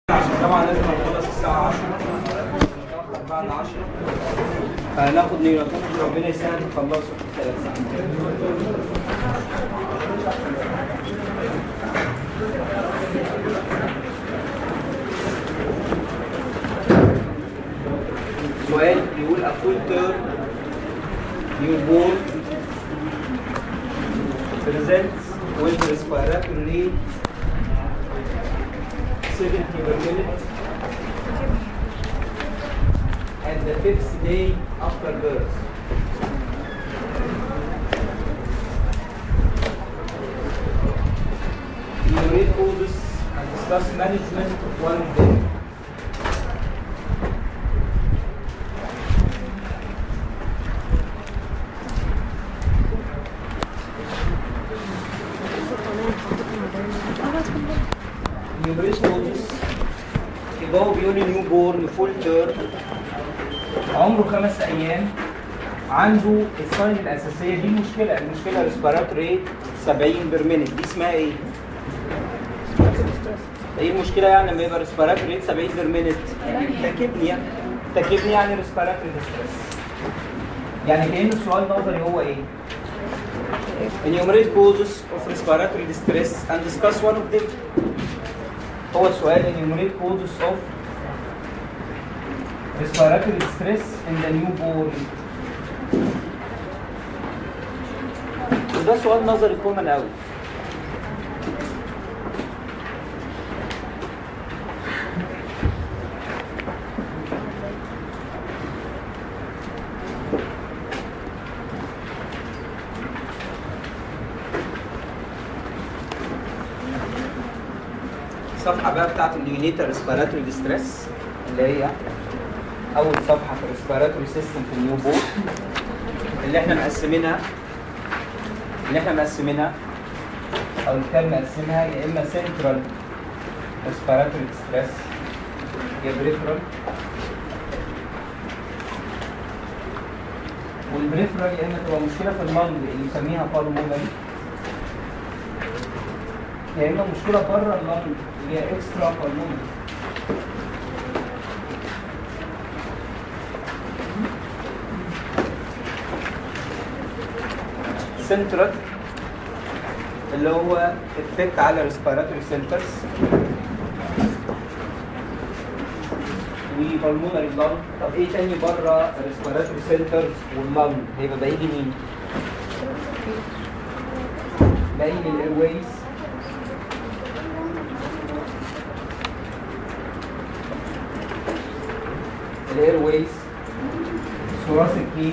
طبعا لازم نخلص الساعة 10 بعد 10 فناخد نيراتون ربنا يسهل نخلصه في ثلاث ساعات سؤال بيقول a full term newborn presents with respiratory rate 70 per minute at the fifth day after birth. Enumerate causes and discuss management of one of them. Enumerate causes يبقى هو بيقول لي نيو بورن فول تيرم عمره خمس ايام عنده الساين الاساسيه دي مشكله المشكله ريسبيراتوري 70 بير مينيت دي اسمها ايه؟ ايه المشكله يعني لما يبقى ريسبيراتوري 70 بير مينيت؟ تكبنيا تكبنيا يعني ريسبيراتوري ديستريس يعني كأن السؤال نظري هو ايه؟ enumerate causes of respiratory distress and discuss one of them هو السؤال enumerate causes of respiratory distress in the newborn وده سؤال نظري كومن قوي الصفحه بقى بتاعت النيونيتال ريسبيراتوري ديستريس اللي هي اول صفحه في الريسبيراتوري سيستم في النيو بورن اللي احنا مقسمينها اللي احنا مقسمينها او الكتاب مقسمها يا اما سنترال ريسبيراتوري ديستريس يا بريفرال والبريفرال يا اما تبقى مشكله في اللنج اللي يسميها بالمونري يا اما مشكله بره اللنج اللي هي اكسترا بالمونري سنترال اللي هو افكت على ريسبيراتوري سنترز وبالمونري لانج طب ايه تاني بره الريسبيراتوري سنترز واللانج هيبقى باقي لي مين؟ باقي لي الايرويز الايرويز ثوراسيك كيج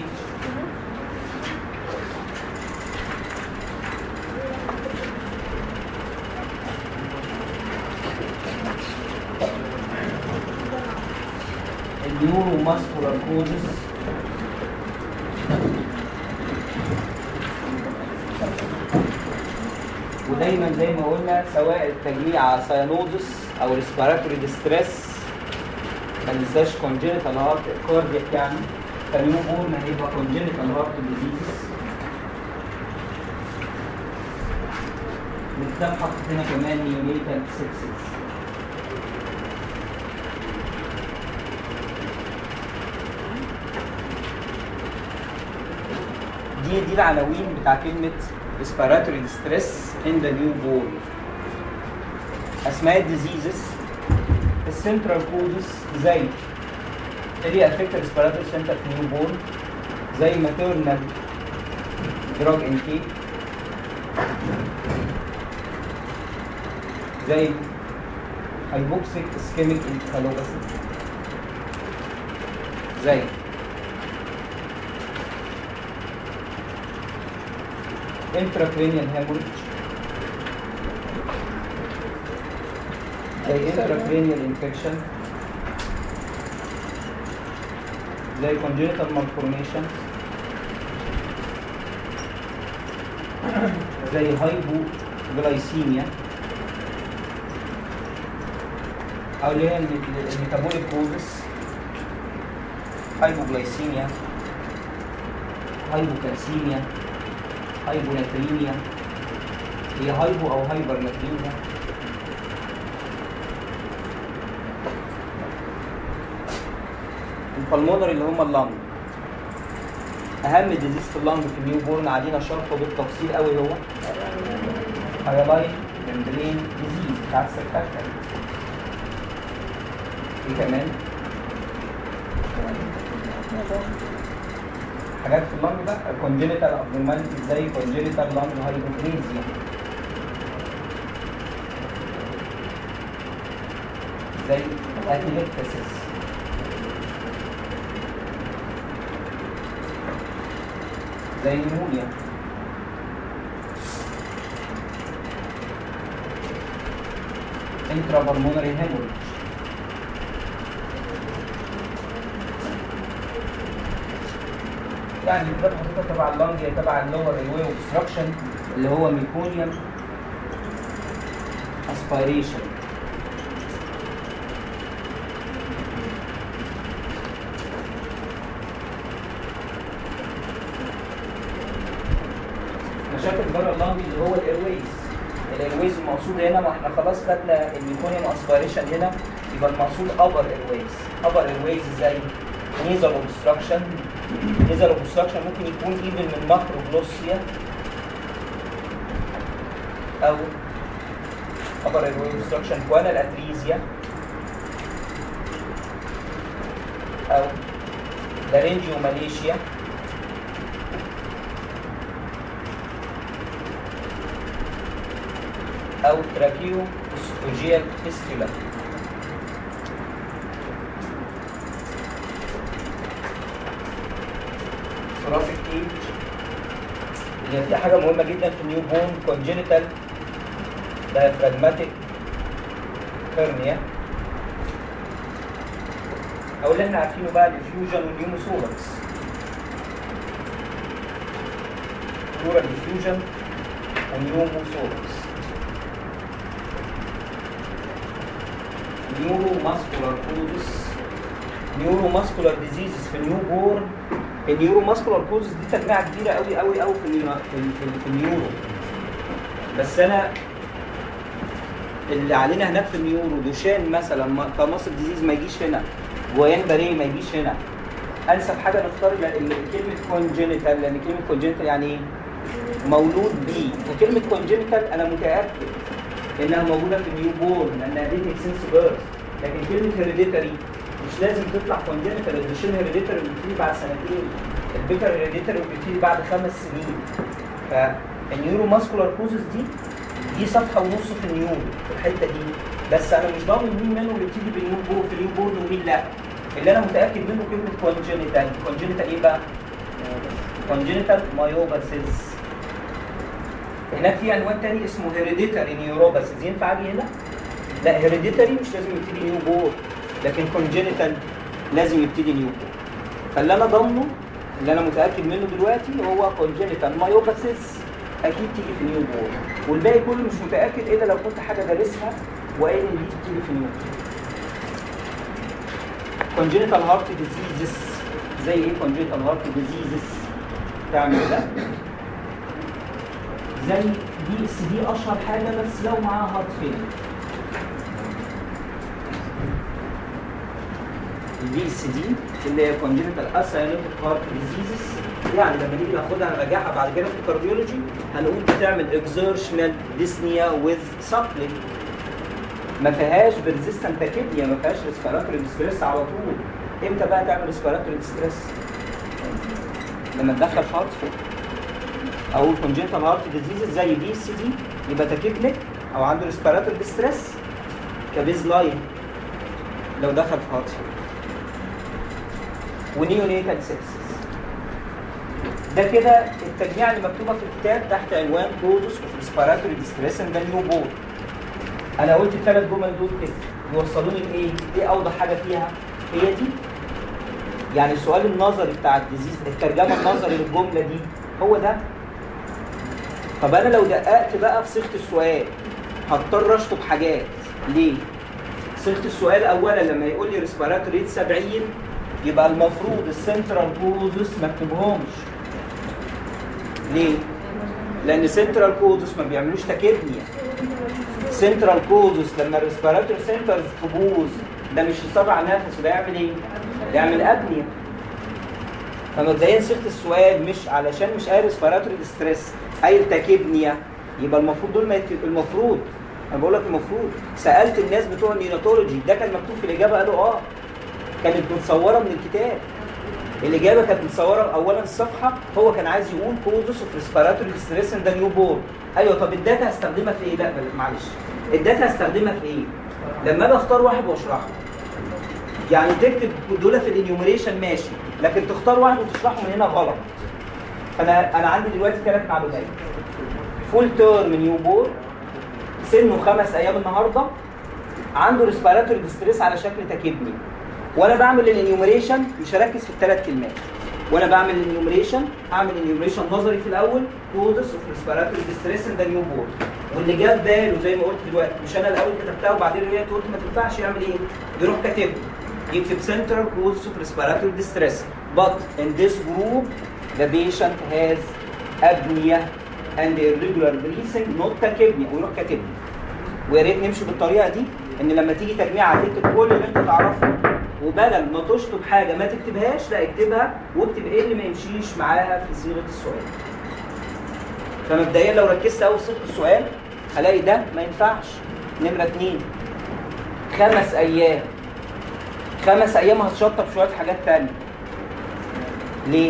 النيورو ماسكولار كوزز ودايما زي ما قلنا سواء التجميع ساينوزس او ريسبيراتوري ديستريس ما ننساش كونجينيتال هارت كاردياك يعني فاليوم قلنا هيبقى كونجينيتال هارت ديزيز الكتاب حاطط هنا كمان نيونيتال سيبسيس دي دي العناوين بتاع كلمة respiratory distress in the newborn أسماء الديزيزز السنترال كودز زي اللي افكت ريسبيراتوري سنتر في نيوبورن زي ماتيرنال دراج انتيك زي هايبوكسيك اسكيميك انكفالوباثي زي intracranial hemorrhage زي intracranial infection زي congenital malformation زي hypoglycemia أو اللي هي الميتابوليك كوزس hypoglycemia hypocalcemia هايبوناتريميا هي هايبو او هايبر ناتريميا البلمونري اللي هم اللنج اهم ديزيز في اللنج في النيو بورن علينا شرحه بالتفصيل قوي هو هايلايت ممبرين ديزيز بتاع السرفاكتر في كمان حاجات في اللنج بقى كونجينيتال ابنورماليتي زي كونجينيتال لانج هايبوكريزيا زي اتليكتسس زي نمونيا انترا بالمونري هيموريج يعني ده حضرتك تبع اللنج يا تبع اللور ريلوي اوبستراكشن اللي هو ميكونيوم اسبيريشن مشاكل بره اللنج اللي هو الايرويز الايرويز المقصود هنا ما احنا خلاص خدنا الميكونيوم اسبيريشن هنا يبقى المقصود ابر ايرويز ابر ايرويز ازاي نيزل اوبستراكشن نيزل اوبستراكشن ممكن يكون ايفن من ماكروجلوسيا او ابر ايروي اوبستراكشن كوانا الاتريزيا او لارنجيو ماليشيا او تراكيو اسفوجيال فيستولا ثوراسيك ايج اللي في حاجه مهمه جدا في النيو بون كونجينيتال diaphragmatic hernia او اللي احنا عارفينه بقى الافيوجن والنيوموثوركس بلورال افيوجن ونيوموثوركس نيورو ماسكولار كوزس نيورو ماسكولار ديزيزز في النيو بورن النيورو ماسكولار كوزس دي تجميعه كبيره قوي قوي قوي في النيو- في في- في النيورو بس انا اللي علينا هناك في النيورو دوشان مثلا ما- كمصر ديزيز ما يجيش هنا جويان باريه ما يجيش هنا انسب حاجه نختار ال- ال- كلمه كونجينيتال لان كلمه كونجينيتال يعني ايه؟ مولود بيه وكلمه كونجينيتال انا متاكد انها موجوده في النيو بورن لانها دي سنس بيرث لكن كلمه هيريديتري مش لازم تطلع كونجينيتال الدوشان هيريديتري بيبتدي بعد سنتين البيكر هيريديتري بيبتدي بعد خمس سنين فالنيورو ماسكولار كوزس دي دي صفحه ونص في النيورو في الحته دي بس انا مش ضامن مين منهم اللي بتيجي بالنيو بور في النيو بورن ومين لا اللي انا متاكد منه كلمه كونجينيتال كونجينيتال ايه بقى؟ كونجينيتال مايوباسيس هناك في عنوان تاني اسمه هيريديتاري نيوروباسيس ينفع اجي هنا؟ لا هيريديتاري مش لازم يبتدي نيو بور لكن كونجينيتال لازم يبتدي نيو بور فاللي انا ضامنه اللي انا متاكد منه دلوقتي هو كونجينيتال مايوباسيس اكيد تيجي في نيو بور والباقي كله مش متاكد الا لو كنت حاجه دارسها وقايل ان دي بتيجي في نيو بور كونجينيتال هارت ديزيزز زي ايه كونجينيتال هارت ديزيزز تعمل ده زي دي اس دي اشهر حاجه بس لو معاها هارت فيلر الدي اس دي اللي هي كونجنتال اساينوتيك هارت ديزيزز يعني لما نيجي ناخدها نراجعها بعد كده في الكارديولوجي هنقول بتعمل اكزيرشنال ديسنيا وذ سابلينج ما فيهاش بريزيستنت تاكيديا ما فيهاش ريسبيراتوري ستريس على طول امتى بقى تعمل ريسبيراتوري ستريس لما تدخل هارت فيلر او الكونجنتال هارت ديزيز زي دي سي دي يبقى تاكيبليك او عنده ريسبيراتوري ديستريس كبيز لاين لو دخل في هارت فيلر ونيونيتال سيبسيس ده كده التجميع اللي مكتوبه في الكتاب تحت عنوان كوزس اوف ريسبيراتوري ديستريس ان ذا نيو بورن انا قلت الثلاث جمل دول كده يوصلوني لايه؟ ايه اوضح حاجه فيها؟ هي دي يعني السؤال النظري بتاع الديزيز الترجمه النظري للجمله دي هو ده طب انا لو دققت بقى في صيغه السؤال هضطر اشطب حاجات ليه؟ صيغه السؤال اولا لما يقول لي ريسبيراتوري ريت 70 يبقى المفروض السنترال كوزس ما اكتبهمش ليه؟ لان سنترال كوزس ما بيعملوش تاكيدنيا سنترال كوزس لما الريسبيراتوري سنترز تبوظ ده مش يصرع نفسه ده يعمل ايه؟ يعمل ابنيه فمبدئيا صيغه السؤال مش علشان مش قايل ريسبيراتوري ستريس قايل تاكيبنيا يبقى المفروض دول ما يت... المفروض انا بقول لك المفروض سالت الناس بتوع النيوناتولوجي ده كان مكتوب في الاجابه قالوا اه كانت متصوره من الكتاب الاجابه كانت متصوره اولا الصفحه هو كان عايز يقول كوزس اوف ريسبيراتوري ستريس ان ذا نيو بورن ايوه طب الداتا هستخدمها في ايه؟ لا معلش الداتا هستخدمها في ايه؟ لما انا اختار واحد واشرحه يعني تكتب دول في الانيوميريشن ماشي لكن تختار واحد وتشرحه من هنا غلط انا انا عندي دلوقتي ثلاث معلومات فول تيرم نيو بورن سنه خمس ايام النهارده عنده ريسبيراتوري ديستريس على شكل تكبني وانا بعمل الانيوميريشن مش هركز في الثلاث كلمات وانا بعمل الانيوميريشن هعمل انيوميريشن نظري في الاول كودس اوف ريسبيراتوري ديستريس ان ذا نيو بورن واللي جاب باله زي ما قلت دلوقتي مش انا الاول كتبتها وبعدين رجعت قلت ما تنفعش يعمل ايه؟ يروح كاتبها يكتب central causes of respiratory distress but in this group the patient has apnea and irregular breathing not tachypnea ويروح كاتبها ويا ريت نمشي بالطريقه دي ان لما تيجي تجميعه تكتب كل اللي انت تعرفه وبدل ما تشطب حاجه ما تكتبهاش لا اكتبها واكتب ايه اللي ما يمشيش معاها في صيغه السؤال. فمبدئيا لو ركزت قوي في صيغه السؤال هلاقي ده ما ينفعش. نمره اثنين خمس ايام خمس ايام هتشطب شويه حاجات تانية. ليه؟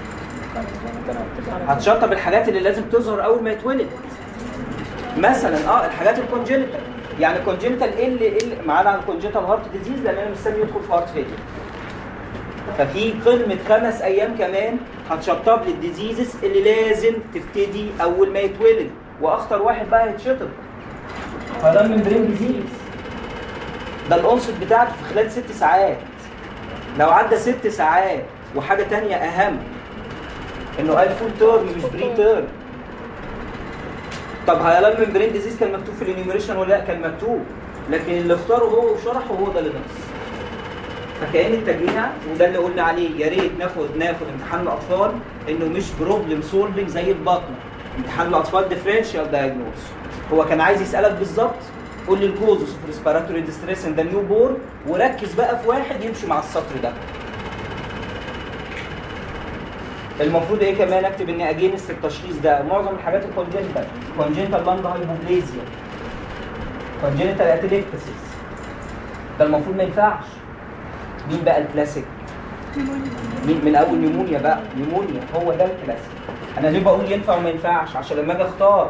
هتشطب الحاجات اللي لازم تظهر اول ما يتولد. مثلا اه الحاجات الكونجنتال يعني كونجنتال ايه اللي ايه اللي معانا على الكونجنتال هارت ديزيز لان انا مستني يدخل في هارت فيلير ففي قمه خمس ايام كمان هتشطب لي الديزيزز اللي لازم تبتدي اول ما يتولد واخطر واحد بقى هيتشطب فده من برين ديزيز ده الانصت بتاعته في خلال ست ساعات لو عدى ست ساعات وحاجه تانية اهم انه قال فول تيرم مش بري تيرم طب هيلان ممبرين ديزيز كان مكتوب في الانيميريشن ولا لا كان مكتوب لكن اللي اختاره هو وشرحه هو ده اللي نقص فكان التجميع وده اللي قلنا عليه يا ريت ناخد ناخد امتحان الاطفال انه مش بروبلم سولفنج زي البطنه امتحان الاطفال ديفرنشال دايجنوز هو كان عايز يسالك بالظبط قول لي الكوزز اوف ريسبيراتوري ديستريس ان ذا نيو بورن وركز بقى في واحد يمشي مع السطر ده المفروض ايه كمان اكتب ان اجينست التشخيص ده معظم الحاجات الكونجنتال كونجنتال لانج هايبوبليزيا كونجنتال اتليكتسيس ده المفروض ما ينفعش مين بقى الكلاسيك مين من اول نيمونيا بقى نيمونيا هو ده الكلاسيك انا ليه بقول ينفع وما ينفعش عشان لما اجي اختار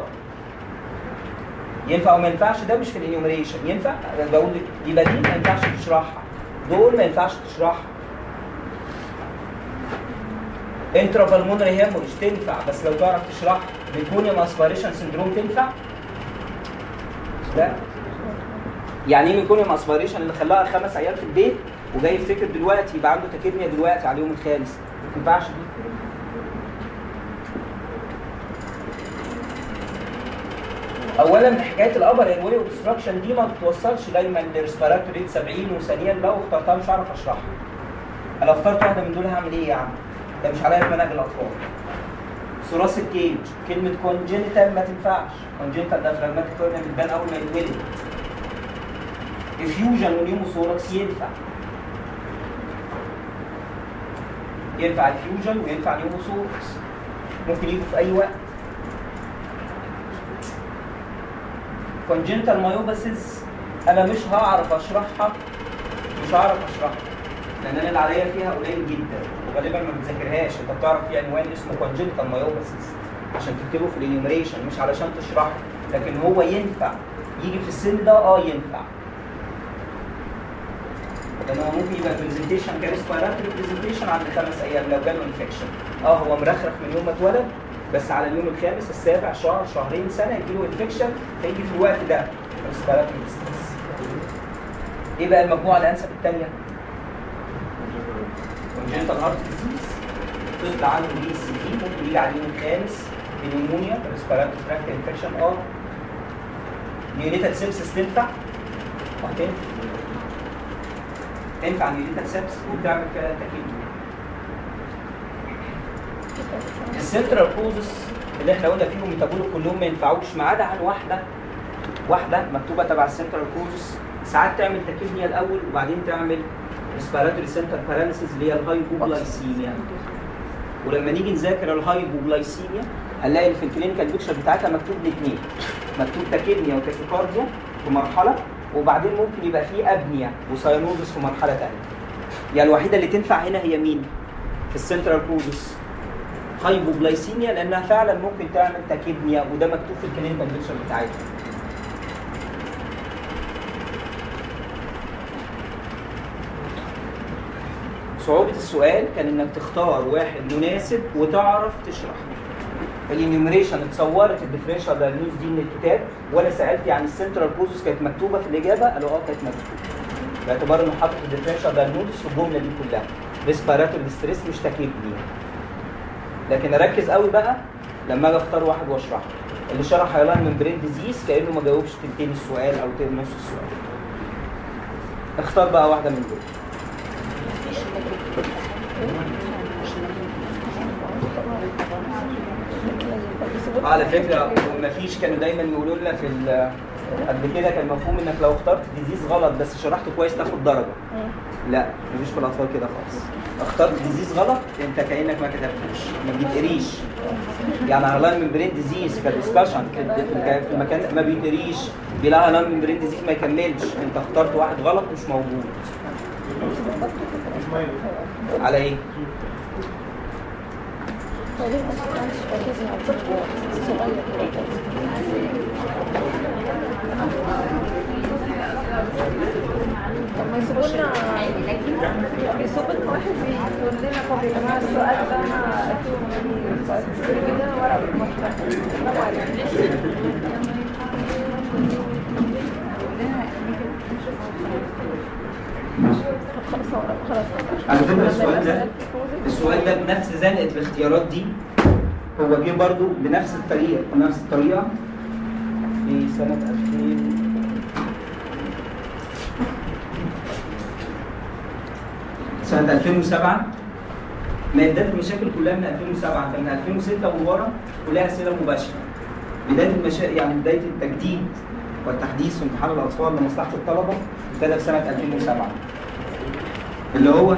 ينفع وما ينفعش ده مش في الانيوميريشن ينفع أنا بقول يبقى دي ما ينفعش تشرحها دول ما ينفعش تشرحها انترا بالمونري هيموريج تنفع بس لو تعرف تشرح ميكونيوم اسبيريشن سندروم تنفع؟ لا يعني ايه ميكونيوم اسبيريشن اللي خلاها خمس ايام في البيت وجاي يفتكر دلوقتي يبقى عنده تكيدنيا دلوقتي على اليوم الخامس ما تنفعش دي اولا حكايه الابر ايروي اوبستراكشن دي ما بتوصلش دايما لريسبيراتوري ريت 70 وثانيا لو اخترتها مش هعرف اشرحها انا لو اخترت واحده من دول هعمل ايه يا عم؟ ده مش عليا في منهج الاطفال ثراث الكيج كلمه كونجنتال ما تنفعش كونجنتال ده فراجماتيك كورنيا بتبان اول ما يتولد افيوجن ونيوموثوركس ينفع ينفع الفيوجن وينفع نيوموثوركس ممكن يجوا في اي وقت كونجنتال مايوباسيس انا مش هعرف اشرحها مش هعرف اشرحها لان انا اللي عليا فيها قليل جدا وغالبا ما بتذاكرهاش انت بتعرف في عنوان اسمه كونجنتال مايوباسيس عشان تكتبه في الانيوميريشن مش علشان تشرحه لكن هو ينفع يجي في السن ده اه ينفع لان هو ممكن يبقى برزنتيشن كاريسبيراتوري برزنتيشن عند خمس ايام لو جاله انفكشن اه هو مرخرخ من يوم ما اتولد بس على اليوم الخامس السابع شهر شهرين سنه يجيله انفكشن فيجي في الوقت ده ريسبيراتوري ستريس ايه بقى المجموعه الانسب الثانيه؟ كونجنتال هارت ديزيز طفل عنده بي سي دي ممكن يجي على اليوم الخامس بنيمونيا ريسبيراتوري تراكت انفكشن اه نيونيتال سيبسس تنفع؟ اه تنفع تنفع نيونيتال سيبسس وبتعمل فيها تكييف السنترال كوزس اللي احنا قلنا فيهم ميتابوليك كلهم ما ينفعوش ما عدا عن واحده واحده مكتوبه تبع السنترال كوزس ساعات تعمل تكيفنيا الاول وبعدين تعمل ريسبيراتوري سنتر باراليسيس اللي هي الهايبوجلايسيميا ولما نيجي نذاكر الهايبوجلايسيميا هنلاقي في الكلينيكال بيكشر بتاعتها مكتوب الاثنين مكتوب تاكيدنيا وتاكيكارديا في مرحله وبعدين ممكن يبقى فيه ابنيا وساينوزس في مرحله ثانيه يعني الوحيده اللي تنفع هنا هي مين؟ في السنترال كودس هايبوجلايسيميا لانها فعلا ممكن تعمل تاكيدنيا وده مكتوب في الكلينيكال بيكشر بتاعتها صعوبة السؤال كان انك تختار واحد مناسب وتعرف تشرح الانيومريشن اتصورت الديفرنشال دايجنوز دي من الكتاب وانا سالت يعني السنترال كوزس كانت مكتوبه في الاجابه قالوا اه كانت مكتوبه باعتبار انه حاطط الديفرنشال دايجنوز في الجمله دي كلها ريسبيراتوري ستريس مش تاكيدني لكن اركز قوي بقى لما اجي اختار واحد واشرحه اللي شرح هيلاين من برين ديزيز كانه ما جاوبش تلتين السؤال او تلت نص السؤال اختار بقى واحده من دول على فكره مفيش كانوا دايما يقولوا لنا في ال- قبل كده كان مفهوم انك لو اخترت ديزيز غلط بس شرحته كويس تاخد درجه لا مفيش في الاطفال كده خالص اخترت ديزيز غلط انت كانك ما كتبتوش ما بيتقريش يعني هرلان ممبرين ديزيز كدسكشن في ال- في الك- في المكان ما بيتقريش بيلاقي هرلان ممبرين ديزيز ما يكملش انت اخترت واحد غلط مش موجود على ايه؟ طب ما يسيبوا لنا بيسيبوا لنا واحد بيقول لنا طب يا جماعه السؤال ده انا اكتبه كده ورقه بالمحتوى السلام عليكم طب خلاص خلاص على فكره السؤال ده السؤال ده بنفس زنقه الاختيارات دي هو جه برضو بنفس الطريقه بنفس الطريقه في سنه 2000 سنه 2007 معدات المشاكل كلها من 2007 كان من 2006 وورا كلها اسئله مباشره بدايه المشاكل يعني بدايه التجديد والتحديث في امتحان الاطفال لمصلحه الطلبه ابتدى في سنه 2007 اللي هو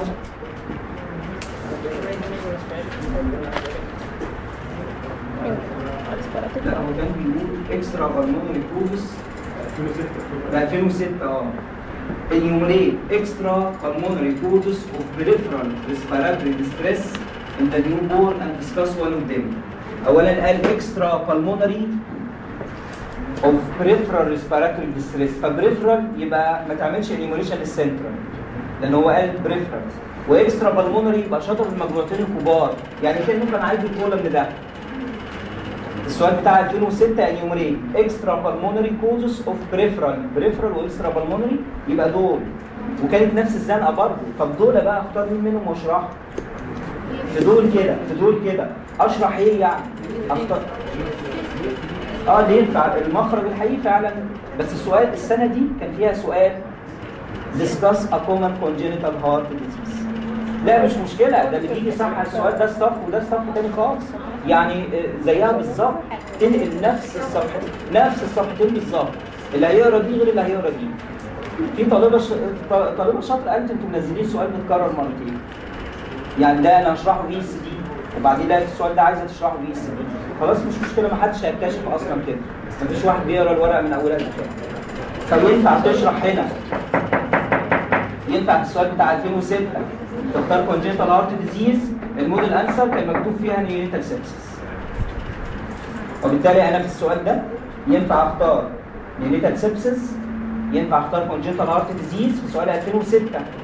لا هو كان بيقول اكسترا هرمونال كروزس في 2006 اه enumerate extra pulmonary causes of peripheral respiratory distress in the newborn and discuss one of them. اولا قال extra pulmonary of peripheral respiratory distress فبريفرال يبقى ما تعملش enumeration للسنترال لان هو قال بريفرال واكسترا بالمونري يبقى شاطر في المجموعتين الكبار يعني كانه كان عايز الكولم ده السؤال بتاع 2006 انيومريت اكسترا بالمونري كوزس اوف بريفرال بريفرال واكسترا بالمونري يبقى دول وكانت نفس الزنقه برضه طب دول بقى اختار مين منهم واشرحهم في دول كده في دول كده اشرح ايه يعني اختار اه اللي ينفع المخرج الحقيقي فعلا بس السؤال السنه دي كان فيها سؤال discuss a common congenital heart disease لا مش مشكلة ده اللي بيجي صح على السؤال ده صف وده صف تاني خالص يعني آه، زيها بالظبط تنقل نفس الصفحة نفس الصفحتين بالظبط اللي هيقرا دي غير اللي هيقرا دي في طالبة ش... ط- طالبة شاطرة قالت انتوا منزلين سؤال متكرر مرتين يعني ده انا هشرحه في اس دي وبعدين لقيت السؤال ده عايزه تشرحه في اس دي خلاص مش مشكله ما حدش هيكتشف اصلا كده مفيش واحد بيقرا الورقه من اولها لاخرها طب ينفع تشرح هنا ينفع في السؤال بتاع 2006 تختار congenital heart disease الموديل انسر كان مكتوب فيها نيونيتال سيبسس وبالتالي انا في السؤال ده ينفع اختار نيونيتال سيبسس ينفع اختار congenital heart disease في سؤال 2006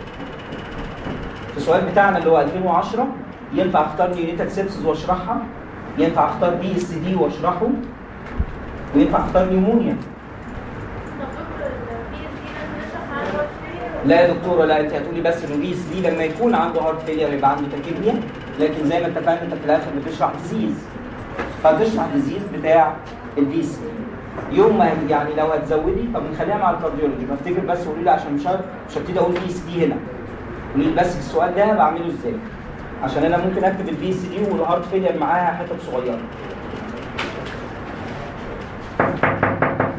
في السؤال بتاعنا اللي هو 2010 ينفع اختار نيونيتال سيبسس واشرحها ينفع اختار بي اس دي واشرحه وينفع اختار نيمونيا لا يا دكتوره لا انت هتقولي بس انه بي اس دي لما يكون عنده هارت فيلير يبقى عنده تاكيبنيا لكن زي ما اتفقنا انت في الاخر بتشرح ديزيز فهتشرح ديزيز بتاع البي اس يوم ما يعني لو هتزودي طب نخليها مع الكارديولوجي بفتكر بس قولي لي عشان مش ه- مش هبتدي اقول بي اس دي هنا قولي لي بس السؤال ده بعمله ازاي عشان انا ممكن اكتب البي اس دي والهارت فيلير معاها حتت صغيره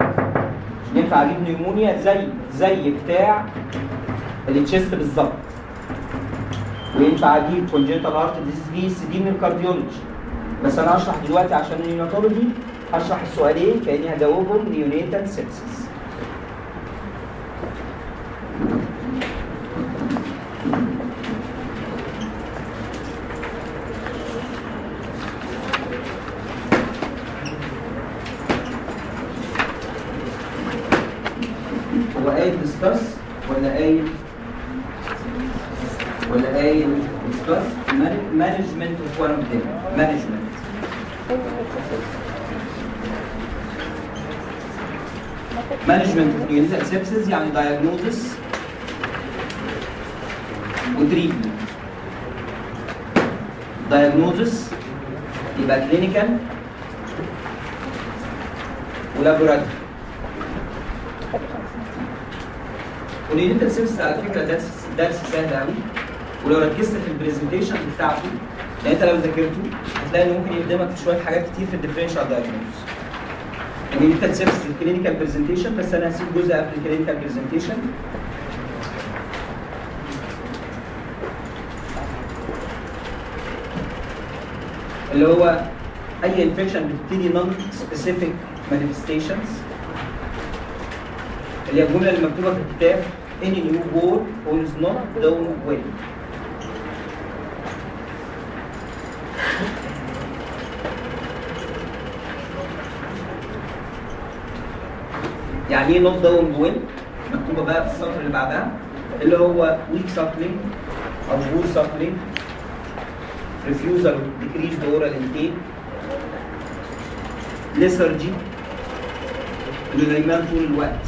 ينفع اجيب نيمونيا زي زي بتاع التشيست بالظبط وينفع اجيب كونجنتال هارت ديزيز بي سي دي من الكارديولوجي بس انا هشرح دلوقتي عشان النيوناتولوجي هشرح السؤالين كاني هجاوبهم نيونيتال سيبسس هو قايل ديسكاس ولا قايل ولا قايل ديسكاس مانجمنت اوف وان اوف ذيم مانجمنت مانجمنت اوف نيونيتال سيبسز يعني دايجنوزس وتريتمنت دايجنوزس يبقى كلينيكال ولابوراتوري واليونيتال سيبس على فكره درس درس سهل قوي ولو ركزت في البرزنتيشن بتاعته يعني انت لو ذاكرته هتلاقي انه ممكن يخدمك في شويه حاجات كتير في الديفرنشال دايجنوز اليونيتال سيبس الكلينيكال برزنتيشن بس انا هسيب جزء قبل الكلينيكال برزنتيشن اللي هو اي انفكشن بتبتدي نون سبيسيفيك مانيفستيشنز اللي هي الجمله اللي مكتوبه في الكتاب any newborn who is not done well يعني ايه not done well مكتوبه بقى في السطر اللي بعدها اللي هو weak suckling او poor suckling refusal to decrease the oral intake lethargy اللي نايمان طول الوقت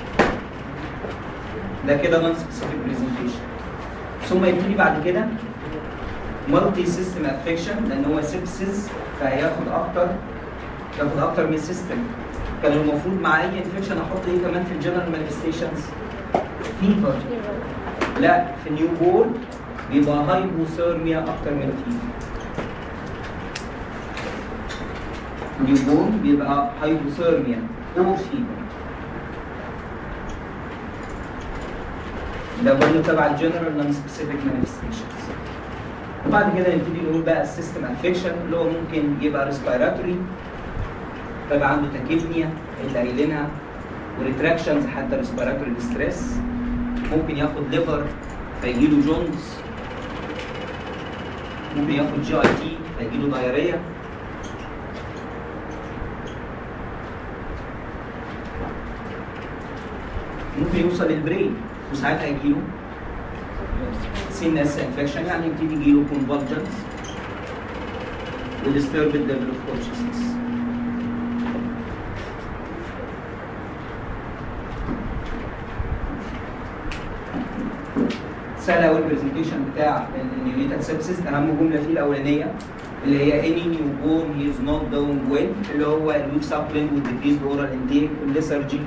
ده كده نون سبيسيفيك برزنتيشن ثم يبتدي بعد كده مالتي سيستم افكشن لان هو سيبسز فهياخد اكتر ياخد اكتر من سيستم كان المفروض مع اي انفكشن احط ايه كمان في الجنرال مانيفستيشنز فيفر لا في النيو بورن بيبقى هايبوثيرميا اكتر من الفيفر نيو بورن بيبقى هايبوثيرميا اور فيفر ده برضه تبع الجنرال نون سبيسيفيك مانيفستيشنز وبعد كده نبتدي نقول بقى السيستم افكشن اللي هو ممكن يبقى ريسبيراتوري فيبقى عنده تاكيبنيا اللي قايلينها وريتراكشنز حتى ريسبيراتوري ستريس ممكن ياخد ليفر فيجيله جونز ممكن ياخد جي اي تي فيجيله دايريا ممكن يوصل للبرين وساعتها يجيله سينس انفكشن يعني يبتدي يجيله convulsions وdisturbed level of consciousness سهل قوي البرزنتيشن بتاع النيونيتال سيبسيس اهم جمله فيه الاولانيه اللي هي any newborn he is not doing well اللي هو الويك سابلينج والديكريز اورال انتيك والليسرجي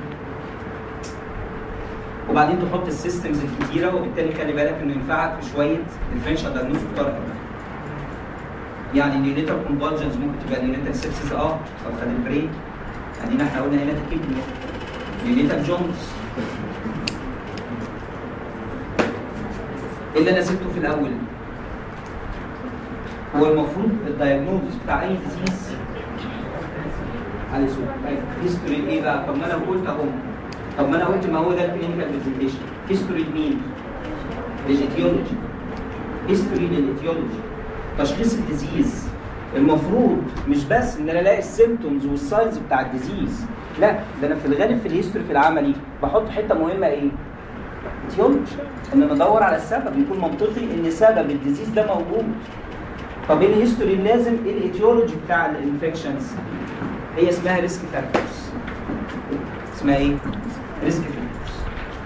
وبعدين تحط السيستمز الكتيره وبالتالي خلي بالك انه ينفعك في شويه ديفرنشال دايجنوز بطريقه يعني النيونيتال كونفالجنز ممكن تبقى نيونيتال سيبسيس اه او خد البرين ادينا احنا قلنا هنا تكيبنيا نيونيتال جونز ايه اللي انا سبته في الاول هو المفروض الدايجنوز بتاع اي ديزيز على سوق هيستوري ايه بقى طب ما انا قلت اهو طب ما انا قلت ما هو ده الكلينيكال برزنتيشن هيستوري لمين؟ للايتيولوجي هيستوري للايتيولوجي تشخيص الديزيز المفروض مش بس ان انا الاقي السيمتومز والساينز بتاع الديزيز لا ده انا في الغالب في الهيستوري في العملي بحط حته مهمه ايه؟ ايتيولوجي ان انا ادور على السبب يكون منطقي ان سبب الديزيز ده موجود طب ايه الهيستوري اللازم ايه الايتيولوجي بتاع الانفكشنز هي اسمها ريسك فاكتورز اسمها ايه؟ ريسك فاكتورز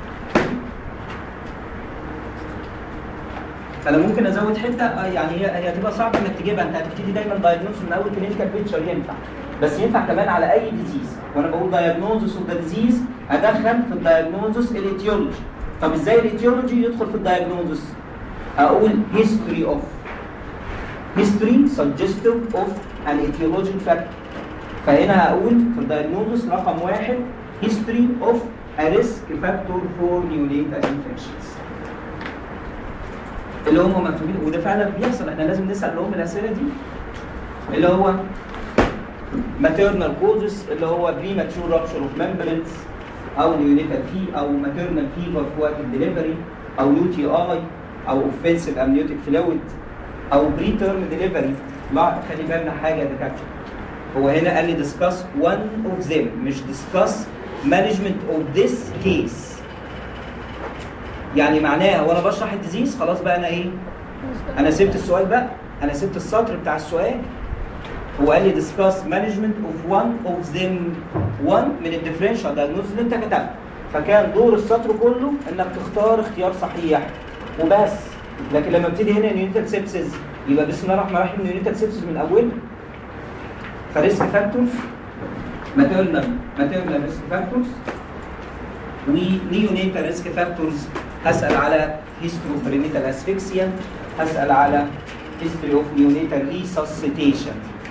فانا ممكن ازود حته آه يعني هي هي هتبقى صعب انك تجيبها انت هتبتدي دايما دايجنوز من اول كلينيكال بيكتشر ينفع بس ينفع كمان على اي ديزيز وانا بقول دايجنوزس اوف ذا ديزيز ادخل في الدايجنوزس الايتيولوجي طب ازاي الايتيولوجي يدخل في الدايجنوزس اقول history of history suggestive of an etiologic factor فهنا هقول في الدايجنوزس رقم واحد history of a risk factor for neonatal infections اللي هم مكتوبين وده فعلا بيحصل احنا لازم نسال لهم الاسئله دي اللي هو maternal causes اللي هو premature rupture of membranes او neonatal fee او maternal fever في وقت الدليفري او يو تي اي او offensive amniotic fluid او preterm delivery لا خلي بالنا حاجه يا دكاتره هو هنا قال لي discuss one of them مش discuss management of this case يعني معناها وانا بشرح الديزيز خلاص بقى انا ايه انا سبت السؤال بقى انا سبت السطر بتاع السؤال هو قال لي discuss management of one of them one من الديفرنشال diagnosis اللي انت كتبته فكان دور السطر كله انك تختار اختيار صحيح وبس لكن لما ابتدي هنا نيوتال سيبسز يبقى بسم الله الرحمن الرحيم نيوتال سيبسز من اوله فريسك فاكتورز ماتيرنال ماتيرنال ريسك فاكتورز ونيونيتال ريسك فاكتورز هسال على هيستوري اوف برينيتال اسفكسيا هسال على هيستوري اوف نيونيتال ريسسيتيشن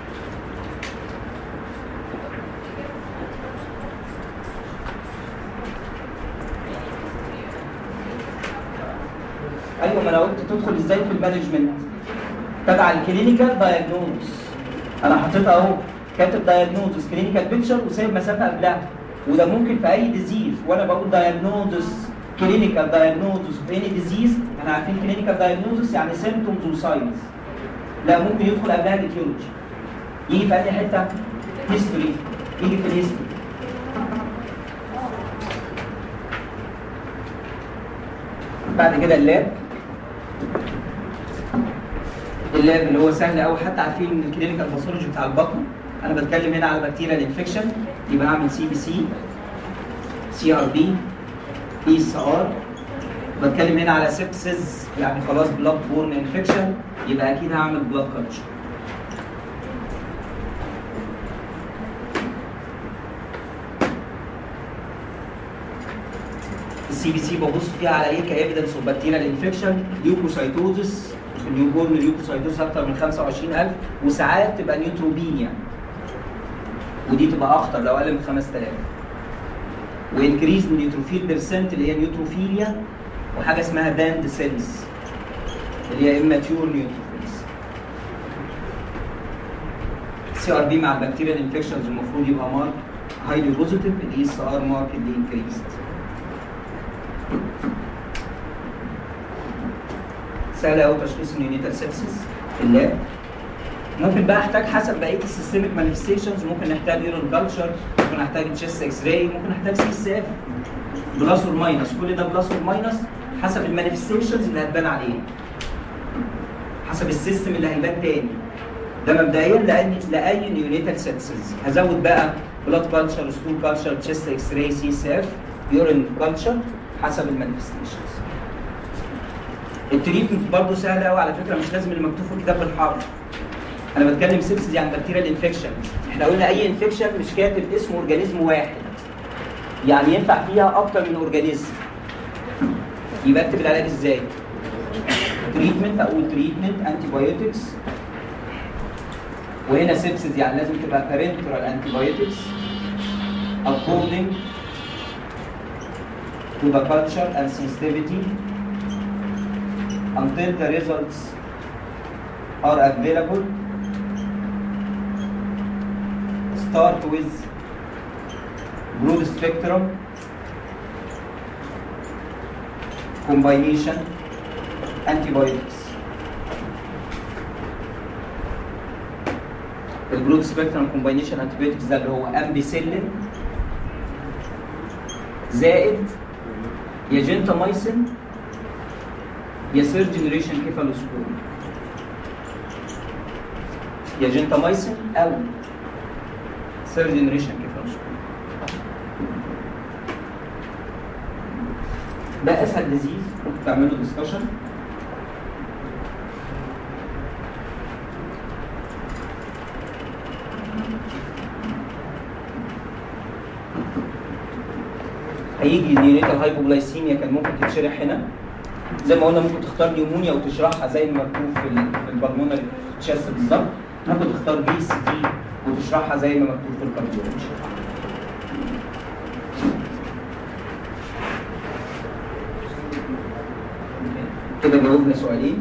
ايوه ما انا قلت تدخل ازاي في المانجمنت تبع الكلينيكال دايجنوز انا حطيت اهو كاتب دايجنوز كلينيكال بيكتشر وسايب مسافه قبلها وده ممكن في اي ديزيز وانا بقول دايجنوز كلينيكال دايجنوز في اني ديزيز احنا عارفين كلينيكال دايجنوز يعني سيمتومز وساينز لا ممكن يدخل قبلها الاتيولوجي يجي في اي حته هيستوري يجي في الهيستوري بعد كده اللاب اللاب اللي هو سهل قوي حتى عارفين من الكلينيكال باثولوجي بتاع البطن انا بتكلم هنا على بكتيريال انفكشن يبقى اعمل سي بي سي سي ار بي اي اس ار بتكلم هنا على سيبسز يعني خلاص بلاد بورن انفكشن يبقى اكيد هعمل بلاد كلتشر السي بي سي ببص فيها على ايه كايفيدنس اوف بكتيريال انفكشن ليوكوسايتوزس النيو بورن ليوكوسايتوزس اكتر من 25000 وساعات تبقى نيوتروبينيا ودي تبقى اخطر لو اقل من 5000 وانكريز نيوتروفيل بيرسنت اللي هي نيوتروفيليا وحاجه اسمها باند سيلز اللي هي اماتيور نيوتروفيلز سي ار بي مع البكتيريال انفكشنز المفروض يبقى مارك هايلي بوزيتيف الاي اس ار ماركتلي انكريزد سهل قوي تشخيص النيونيتال سيبسيس في اللاب ممكن بقى احتاج حسب بقيه السيستميك مانيفستيشنز ممكن نحتاج ايرون كلتشر ممكن نحتاج تشيست اكس راي ممكن نحتاج سي اس اف بلس اور ماينس كل ده بلس اور ماينس حسب المانيفستيشنز اللي هتبان عليه حسب السيستم اللي هيبان تاني ده مبدئيا لأي لاي نيونيتال سيبسيس هزود بقى بلاد كلتشر ستول كلتشر تشيست اكس راي سي اس اف يورين كلتشر حسب المانيفستيشنز التريتمنت برضه سهل قوي على فكره مش لازم اللي مكتوب في الكتاب بالحرف انا بتكلم سيبسز يعني بكتيريال انفكشن احنا قلنا اي انفكشن مش كاتب اسم اورجانيزم واحد يعني ينفع فيها اكتر من اورجانيزم يبقى اكتب العلاج ازاي تريتمنت اقول تريتمنت انتي بايوتكس وهنا سيبسز يعني لازم تبقى بارنترال انتي بايوتكس according to the culture and sensitivity until the results are available. Start with broad spectrum combination antibiotics. البرود سبيكترم كومباينيشن انتيبيوتكس ده اللي هو امبيسيلين زائد يا جنتامايسين يا سير جنريشن كيفالوسبور يا جنتامايسين او سير جنريشن كيفالوسبور ده اسهل ديزيز ممكن تعملوا ديسكشن هيجي نيونيتال هايبوجلايسيميا كان ممكن تتشرح هنا زي ما قلنا ممكن تختار نيومونيا وتشرحها زي ما مكتوب في ال- في البلمونري تشيست بالظبط ممكن تختار بي سي تي وتشرحها زي ما مكتوب في الكارديولوجي كده جاوبنا سؤالين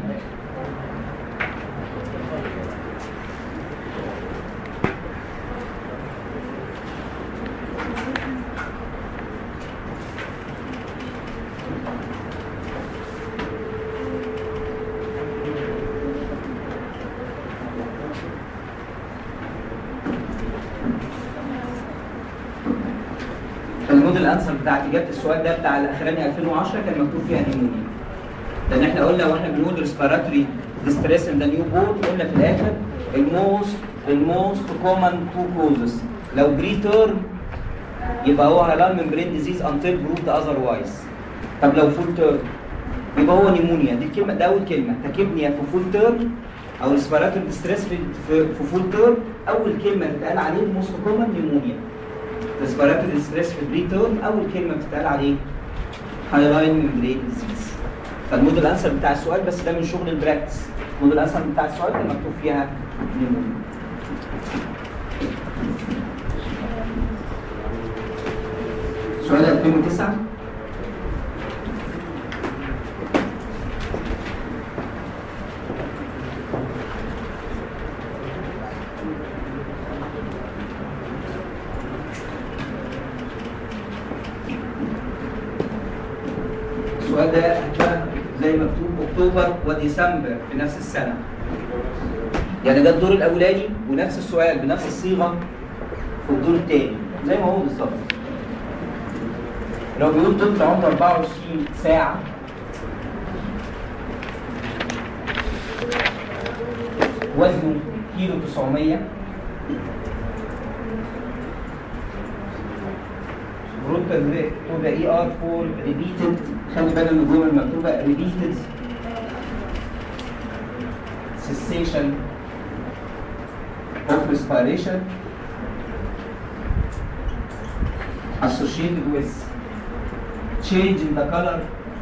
الموديل انسر بتاعت اجابه السؤال ده بتاع الاخراني 2010 كان مكتوب فيها نيمونيا لان احنا قلنا واحنا بنقول ريسبيراتوري ديستريس ان ذا نيو بورن قلنا في الاخر الموست الموست كومن تو كوزز لو بري تيرم يبقى هو هلال ممبرين ديزيز انتل بروفد اذروايز طب لو فول تيرم يبقى هو نيمونيا دي الكلمه ده اول كلمه تكبنيا في فول تيرم او ريسبيراتوري ديستريس في في في فول تيرم اول كلمه بتتقال عليه موست كومن نيمونيا ريسبيراتوري ستريس في البري تيرم اول كلمه بتتقال عليه هايلاين ميمبرين ديزيز فالموديل انسر بتاع السؤال بس ده من شغل البراكتس الموديل انسر بتاع السؤال كان مكتوب فيها نيمونيا سؤال 2009 السؤال ده هتلاقي زي مكتوب اكتوبر وديسمبر في نفس السنه يعني ده الدور الاولاني ونفس السؤال بنفس الصيغه في الدور الثاني زي ما هو بالظبط لو بيقول طفل عنده 24 ساعه وزنه كيلو 900 بروتال مكتوبه اي ار فور ريبيتد خلي بالك من الجمل مكتوبه ريبيتد cessation of respiration associated with change in the color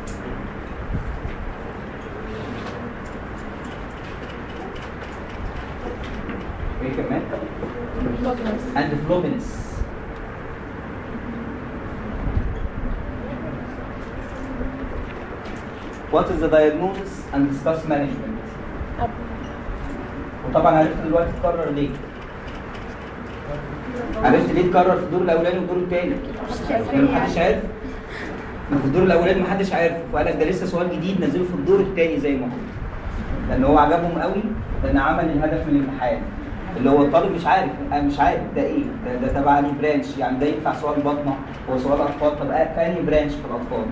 ايه كمان؟ and fluminous What is the diagnosis and discuss management? وطبعا عرفت دلوقتي تكرر ليه؟ عرفت ليه تكرر في الدور الاولاني والدور الثاني؟ محدش عارف؟ ما في الدور الاولاني محدش عارف وقال لك ده لسه سؤال جديد نزله في الدور الثاني زي ما هو لان هو عجبهم قوي لان عمل الهدف من الامتحان اللي هو الطالب مش عارف انا مش عارف ده ايه ده, ده تبع انهي برانش يعني ده ينفع سؤال بطنه هو سؤال اطفال طب آه، في انهي برانش في الاطفال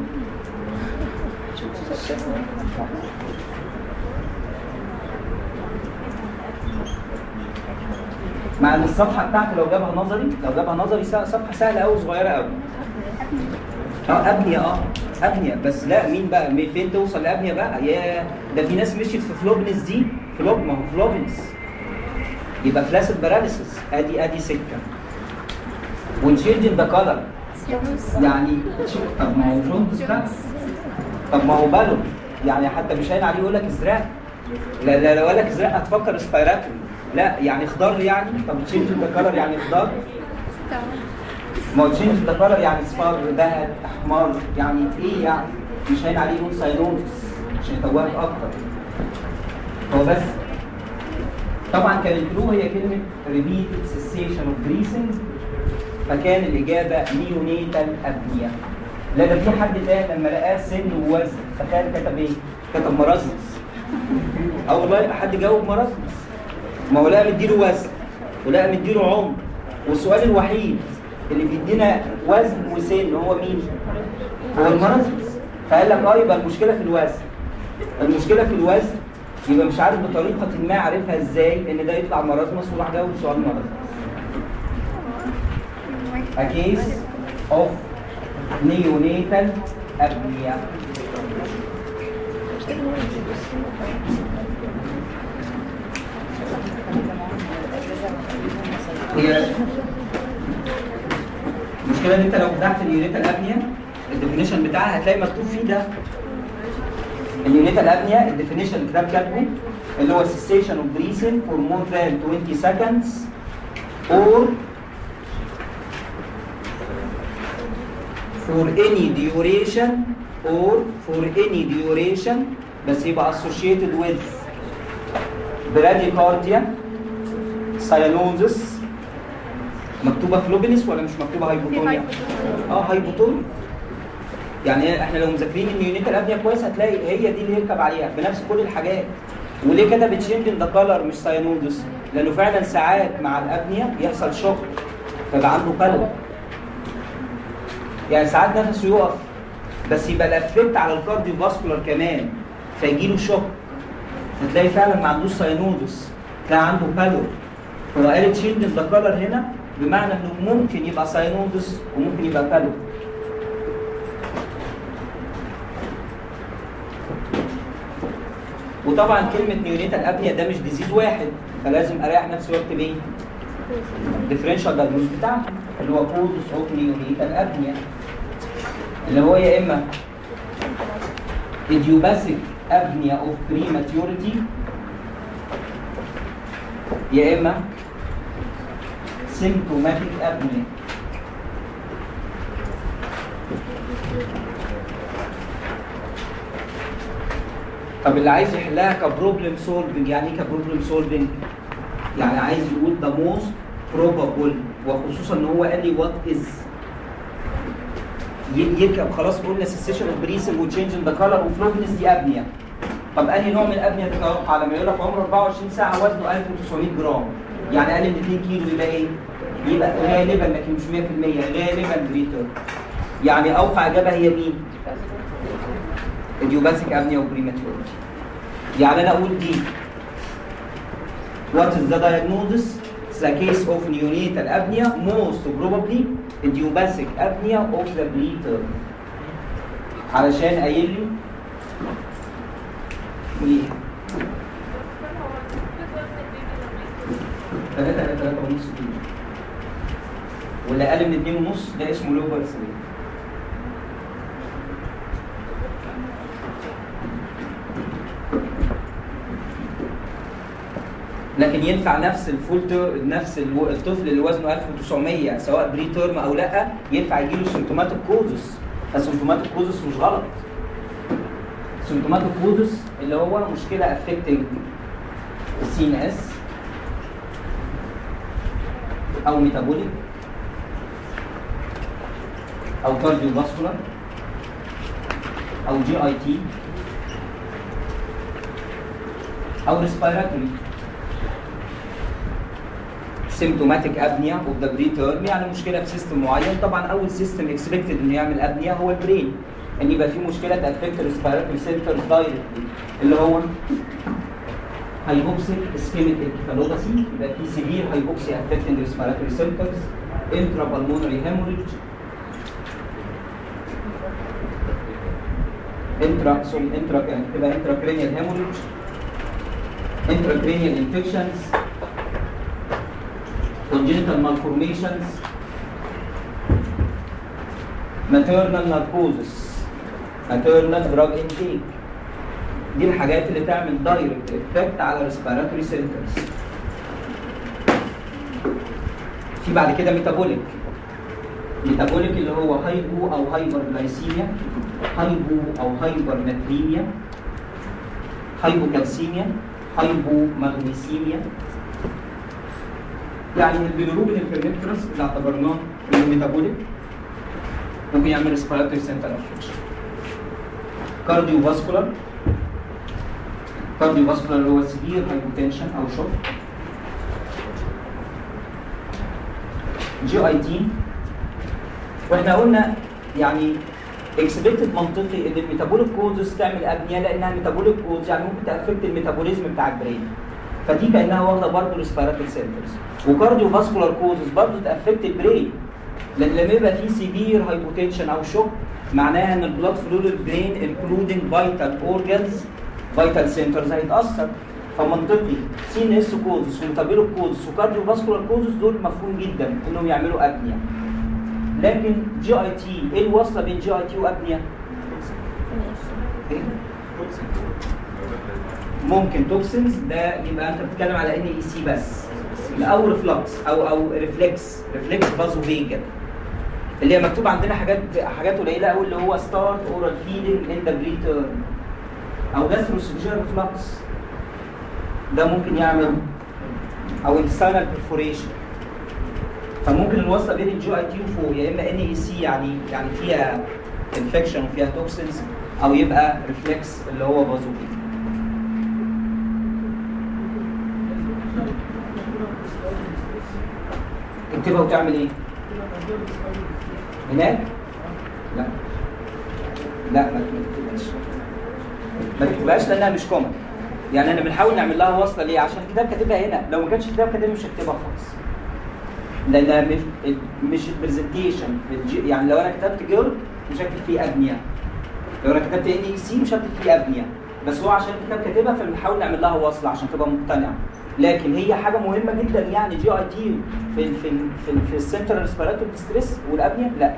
مع ان الصفحه بتاعته لو جابها نظري لو جابها نظري س- صفحه سهله قوي صغيره قوي اه ابنيه اه ابنيه بس لا مين بقى مين- فين توصل لابنيه بقى يا ده في ناس مشيت في فلوبنس دي فلوب ما هو فلوبنس يبقى فلاسد باراليسيس ادي ادي سكه ونشينج ذا كلر يعني طب ما هو جونز بقى طب ما هو بالون يعني حتى مش هين عليه يقول لك ازرق لا لا لو قال لك ازرق هتفكر سبايراتوري لا يعني خضار يعني طب تشينج ذا كلر يعني خضار ما هو تشينج ذا كلر يعني اصفر ذهب احمر يعني ايه يعني مش هين عليه يقول ساينونس عشان يتوهك اكتر هو بس طبعا كان الكلو هي كلمه repeated cessation of breathing فكان الاجابه نيونيتال ابنيه لا ده في حد تاني لما لقاه سن ووزن تخيل كتب ايه؟ كتب مرازمس او والله يبقى حد جاوب مرازمس ما هو لقى مديله وزن ولقى مديله عمر والسؤال الوحيد اللي بيدينا وزن وسن هو مين؟ هو المرازمس فقال لك اه يبقى المشكله في الوزن المشكله في الوزن يبقى مش عارف بطريقه ما عارفها ازاي ان ده يطلع مرازمس وراح جاوب سؤال مرازمس a case of neonatal apnea. هي المشكله ان انت لو فتحت النيونيتال ابنيا الديفينيشن بتاعها هتلاقي مكتوب فيه ده النيونيتال ابنيا الديفينيشن الكتاب كاتبه اللي هو cessation of breathing for more than 20 seconds or for any duration or for any duration بس يبقى associated with براديكارديا سايانوزس مكتوبه فلوبينس ولا مش مكتوبه هايبوتونيا؟ اه هايبوتونيا يعني احنا لو مذاكرين النيونيتال ابنيا كويس هتلاقي هي دي اللي يركب عليها بنفس كل الحاجات وليه كده بتشينج ذا كلر مش سايانوزس؟ لانه فعلا ساعات مع الابنيا بيحصل شوك فيبقى عنده كلر يعني ساعات نفسه يقف بس يبقى الافكت على الكارديو فاسكولار كمان فيجي له شوك هتلاقي فعلا ما عندوش ساينوزس تلاقي عنده بالور هو قال تشينج ذا كلر هنا بمعنى انه ممكن يبقى ساينوزس وممكن يبقى بالور وطبعا كلمه نيونيتال ابنيا ده مش ديزيز واحد فلازم اريح نفسي واكتب ايه؟ ديفرنشال دايجنوز بتاعته اللي هو كودس اوف نيونيتال ابنيا اللي هو يا اما idiopathic apnea of prematurity يا اما symptomatic apnea طب اللي عايز يحلها كبروبلم سولفنج يعني ايه كبروبلم سولفنج؟ يعني عايز يقول the most probable وخصوصا ان هو قال لي what is ي- يركب خلاص قلنا سيسيشن اوف بريسل وتشينج ان ذا كلر وفلوفنس دي ابنيا طب انهي نوع من الابنيا تتوقع لما يقول لك عمره 24 ساعه وزنه 1900 جرام يعني اقل من 2 كيلو يبقى ايه؟ يبقى غالبا لكن مش 100% غالبا بريتر يعني اوقع اجابه هي مين؟ idiopathic ابنيا وبريماتوريتي يعني انا اقول دي What is the diagnosis? The case of neonatal apnea, most probably idiopathic apnea of the preterm. علشان قايل لي ايه؟ 3 3 ونص كيلو واللي اقل من 2 ونص ده اسمه لو بارسلين لكن ينفع نفس الفول تير نفس الو- الطفل اللي وزنه 1900 سواء بري تيرم او لا ينفع يجي له سيمتوماتيك كوزس فسيمتوماتيك كوزس مش غلط سيمتوماتيك كوزس اللي هو مشكله افكتنج السي ان اس او ميتابوليك او كارديو فاسكولار او جي اي تي او ريسبيراتوري سيمتوماتيك ابنيا اوف ذا بري تيرم يعني مشكله في سيستم معين طبعا اول سيستم اكسبكتد انه يعمل ابنيا هو البرين ان يبقى في مشكله تافكت ريسبيراتوري سنترز دايركتلي اللي هو هايبوكسيك اسكيميك انكفالوباثي يبقى في سيفير هايبوكسي افكتنج ريسبيراتوري سنترز انترا بالمونري هيموريج انترا سوري انترا تبقى انترا كرينيال هيموريج انترا كرينيال انفكشنز congenital malformations maternal narcosis maternal drug intake دي الحاجات اللي تعمل دايركت افكت على respiratory centers في بعد كده ميتابوليك ميتابوليك اللي هو هايبو او هايبر جلايسيميا هايبو او هايبر ناتريميا هايبوكالسيميا هايبو مغنيسيميا يعني البيلوروبين الفيرنكترس اللي اعتبرناه انه ميتابوليك ممكن يعمل ريسبيراتوري سنتر افكشن كارديو فاسكولار كارديو فاسكولار اللي هو سيفير هايبوتنشن او شوك جي اي تي واحنا قلنا يعني اكسبكتد منطقي ان الميتابوليك كوزز تعمل ابنيه لانها ميتابوليك كوز يعني ممكن تافكت الميتابوليزم بتاع البرين فدي كانها واخده برضه ريسبيراتوري سنترز وكارديو فاسكولار كوزز برضه تافكت البرين لان لما يبقى في سيفير هايبوتنشن او شوك معناها ان البلاد فلو للبرين انكلودنج فيتال اورجانز فيتال سنترز هيتاثر فمنطقي سي ان اس كوزز وميتابوليك كوزز وكارديو فاسكولار كوزز دول مفهوم جدا انهم يعملوا ابنيا لكن جي اي تي ايه الوصله بين جي اي تي وابنيا؟ إيه؟ ممكن توكسنز ده يبقى انت بتتكلم على ان اي سي بس او ريفلكس او او ريفلكس ريفلكس بازو فيجا اللي هي مكتوب عندنا حاجات حاجات قليله قوي اللي هو ستارت اورال فيدنج ان ذا بري تيرم او جاستروسوفيجيال ريفلكس ده ممكن يعمل او انتستينال برفوريشن فممكن الوصله بين الجي اي تي وفوق يا اما ان اي سي يعني يعني فيها انفكشن وفيها توكسينز او يبقى ريفلكس اللي هو بازوكي تكتبها وتعمل ايه؟ هناك؟ لا لا ما تكتبهاش ما تكتبهاش لانها مش كومن يعني انا بنحاول نعمل لها وصله ليه؟ عشان الكتاب كاتبها هنا لو ما كانش الكتاب كاتبها مش هكتبها خالص لانها مش مش البرزنتيشن يعني لو انا كتبت جيرل مش هكتب فيه ابنيه لو انا كتبت ان اي سي مش هكتب فيه ابنيه بس هو عشان الكتاب كاتبها فبنحاول نعمل لها وصله عشان تبقى مقتنعه لكن هي حاجه مهمه جدا يعني جي اي تي في ال في ال في, ال في السنترال ريسبيراتوري ستريس والابنيه لا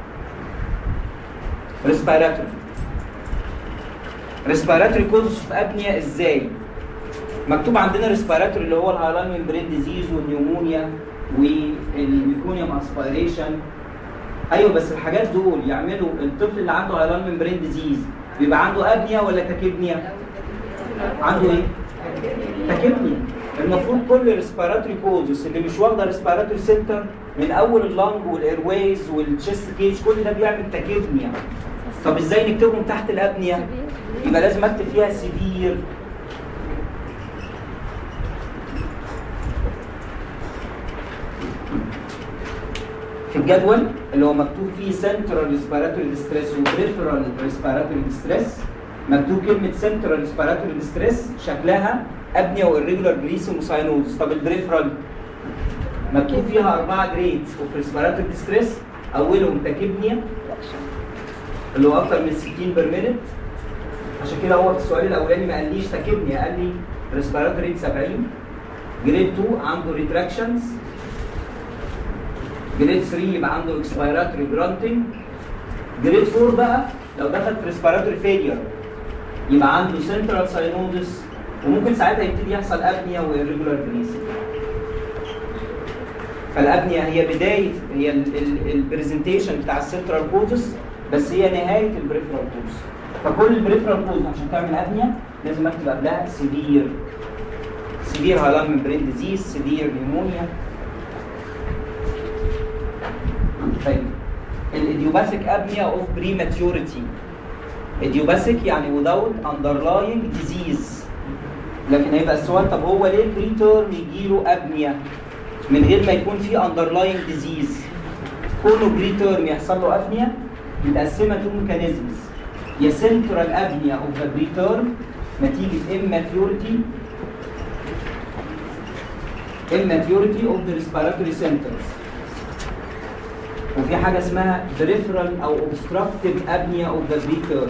ريسبيراتوري ريسبيراتوري كوزز في ابنيه ازاي مكتوب عندنا ريسبيراتوري اللي هو الهايلاين ممبرين ديزيز والنيومونيا والميكونيوم اسبيريشن ايوه بس الحاجات دول يعملوا الطفل اللي عنده هايلاين ممبرين ديزيز بيبقى عنده ابنيه ولا تاكيبنيا؟ عنده ايه؟ تاكيبنيا المفروض كل ريسبيراتوري كوزز اللي مش واخده ريسبيراتوري سنتر من اول اللنج والايرويز والتشست كيج كل ده بيعمل تاكيبنيا طب ازاي نكتبهم تحت الابنيه؟ يبقى لازم اكتب فيها سيفير في الجدول اللي هو مكتوب فيه سنترال ريسبيراتوري ديستريس وبريفرال ريسبيراتوري ديستريس مكتوب كلمه سنترال ريسبيراتوري ديستريس شكلها ابنيا والريجولار بريسم وساينوز طب البريفرال مكتوب فيها اربعه جريدز اوف ريسبيراتوري ديستريس اولهم تاكيبنيا اللي هو اكتر من 60 بير مينت عشان كده هو في السؤال الاولاني ما قاليش تاكيبنيا قال لي ريسبيراتوري 70 جريد 2 عنده ريتراكشنز جريد 3 يبقى عنده اكسبيراتوري جرانتنج جريد 4 بقى لو دخل في ريسبيراتوري فيلير يبقى عنده سنترال ساينوزس وممكن ساعتها يبتدي يحصل ابنيا وإيريجولار بريسنج فالابنيا هي بدايه هي البرزنتيشن بتاع السنترال كوزس بس هي نهايه البريفرال كوز فكل البريفرال كوز عشان تعمل ابنيا لازم اكتب قبلها سيفير سيفير هايلاين ممبرين ديزيز سيفير نيمونيا طيب الايديوباثيك ابنيا اوف بريماتيوريتي ايديوباثيك يعني without underlying disease لكن هيبقى السؤال طب هو ليه بري تيرم يجي له ابنيا من غير ما يكون في underlying disease كونه بري تيرم يحصل له ابنيا متقسمه تو ميكانيزمز يا سنترال ابنيا اوف ذا بري تيرم نتيجه immaturity immaturity of the respiratory centers وفي حاجه اسمها peripheral او obstructive apnea of the preterm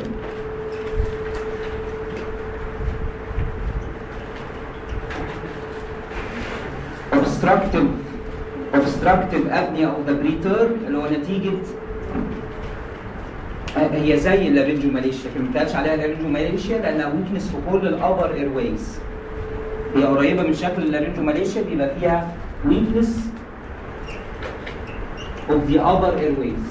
obstructive obstructive apnea of the preterm اللي هو نتيجه هي زي اللارنجوماليشيا لكن ما بيتقالش عليها اللارنجوماليشيا لانها ويكنس في كل الابر ايرويز هي قريبه من شكل اللارنجوماليشيا بيبقى فيها ويكنس of the upper airways.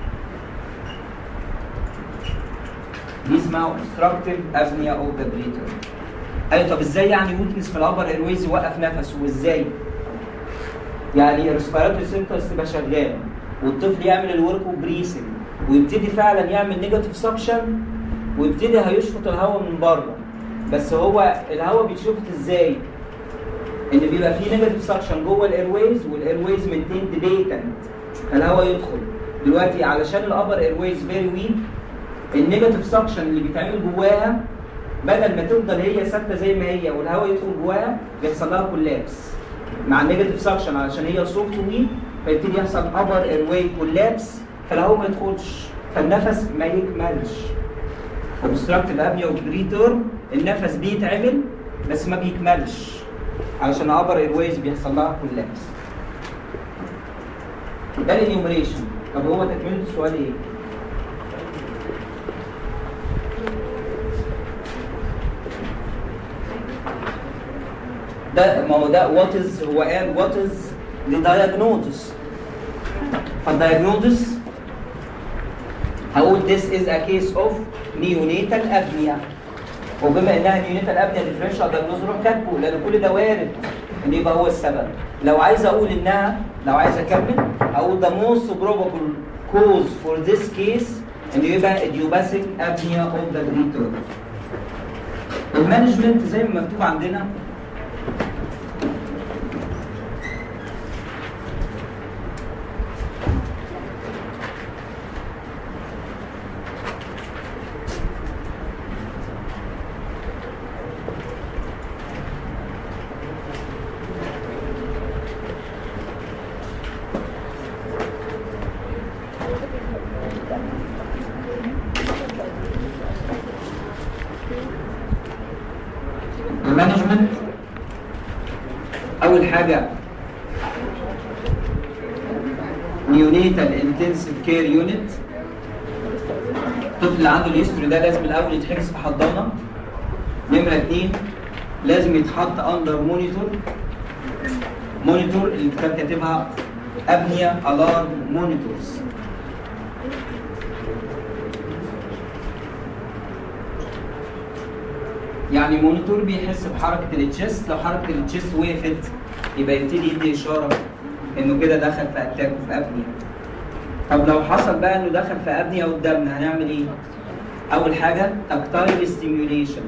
دي اسمها obstructive apnea of the breather. ايوه طب ازاي يعني ويكنس في الابر ايرويز يوقف نفسه وازاي؟ يعني الريسبيراتوري سيمبتومز تبقى شغاله والطفل يعمل الورك بريسنج ويبتدي فعلا يعمل نيجاتيف سكشن ويبتدي هيشفط الهواء من بره بس هو الهواء بيتشفط ازاي؟ ان بيبقى فيه نيجاتيف سكشن جوه الايرويز والايرويز مينتيند بيتنت الهواء يدخل دلوقتي علشان الابر ايرويز فيري ويك النيجاتيف سكشن اللي بيتعمل جواها بدل ما تفضل هي ثابته زي ما هي والهواء يدخل جواها بيحصل لها كولابس مع النيجاتيف سكشن علشان هي سوفت ويك فيبتدي يحصل ابر ايرواي كولابس فالهواء ما يدخلش فالنفس ما يكملش اوبستراكتيف ابنيا اوبريتور النفس بيتعمل بس ما بيكملش علشان ابر ايرويز بيحصل لها كولابس ده الانيومريشن طب هو تكمله السؤال ايه؟ ده ما هو ده وات از هو قال وات از لدايجنوزس فالدايجنوزس هقول this is a case of neonatal apnea وبما انها نيونيتال ابنيا ديفرنشال دايجنوز روح كاتبه لان كل ده وارد ان يبقى هو السبب لو عايز اقول انها لو عايز اكمل اقول the most probable cause for this case ان يبقى idiopathic apnea of the greater المانجمنت زي ما مكتوب عندنا المانجمنت اول حاجه نيونيتال انتنسيف كير يونت الطفل اللي عنده الهيستوري ده لازم الاول يتحجز في حضانه نمره اتنين لازم يتحط اندر مونيتور مونيتور اللي الكتاب كاتبها ابنيا الارم مونيتورز يعني مونيتور بيحس بحركه التشيست لو حركه التشيست وقفت يبقى يبتدي يدي اشاره انه كده دخل في اتاك في ابنيا طب لو حصل بقى انه دخل في ابنيا قدامنا هنعمل ايه؟ اول حاجه تكتايل ستيميوليشن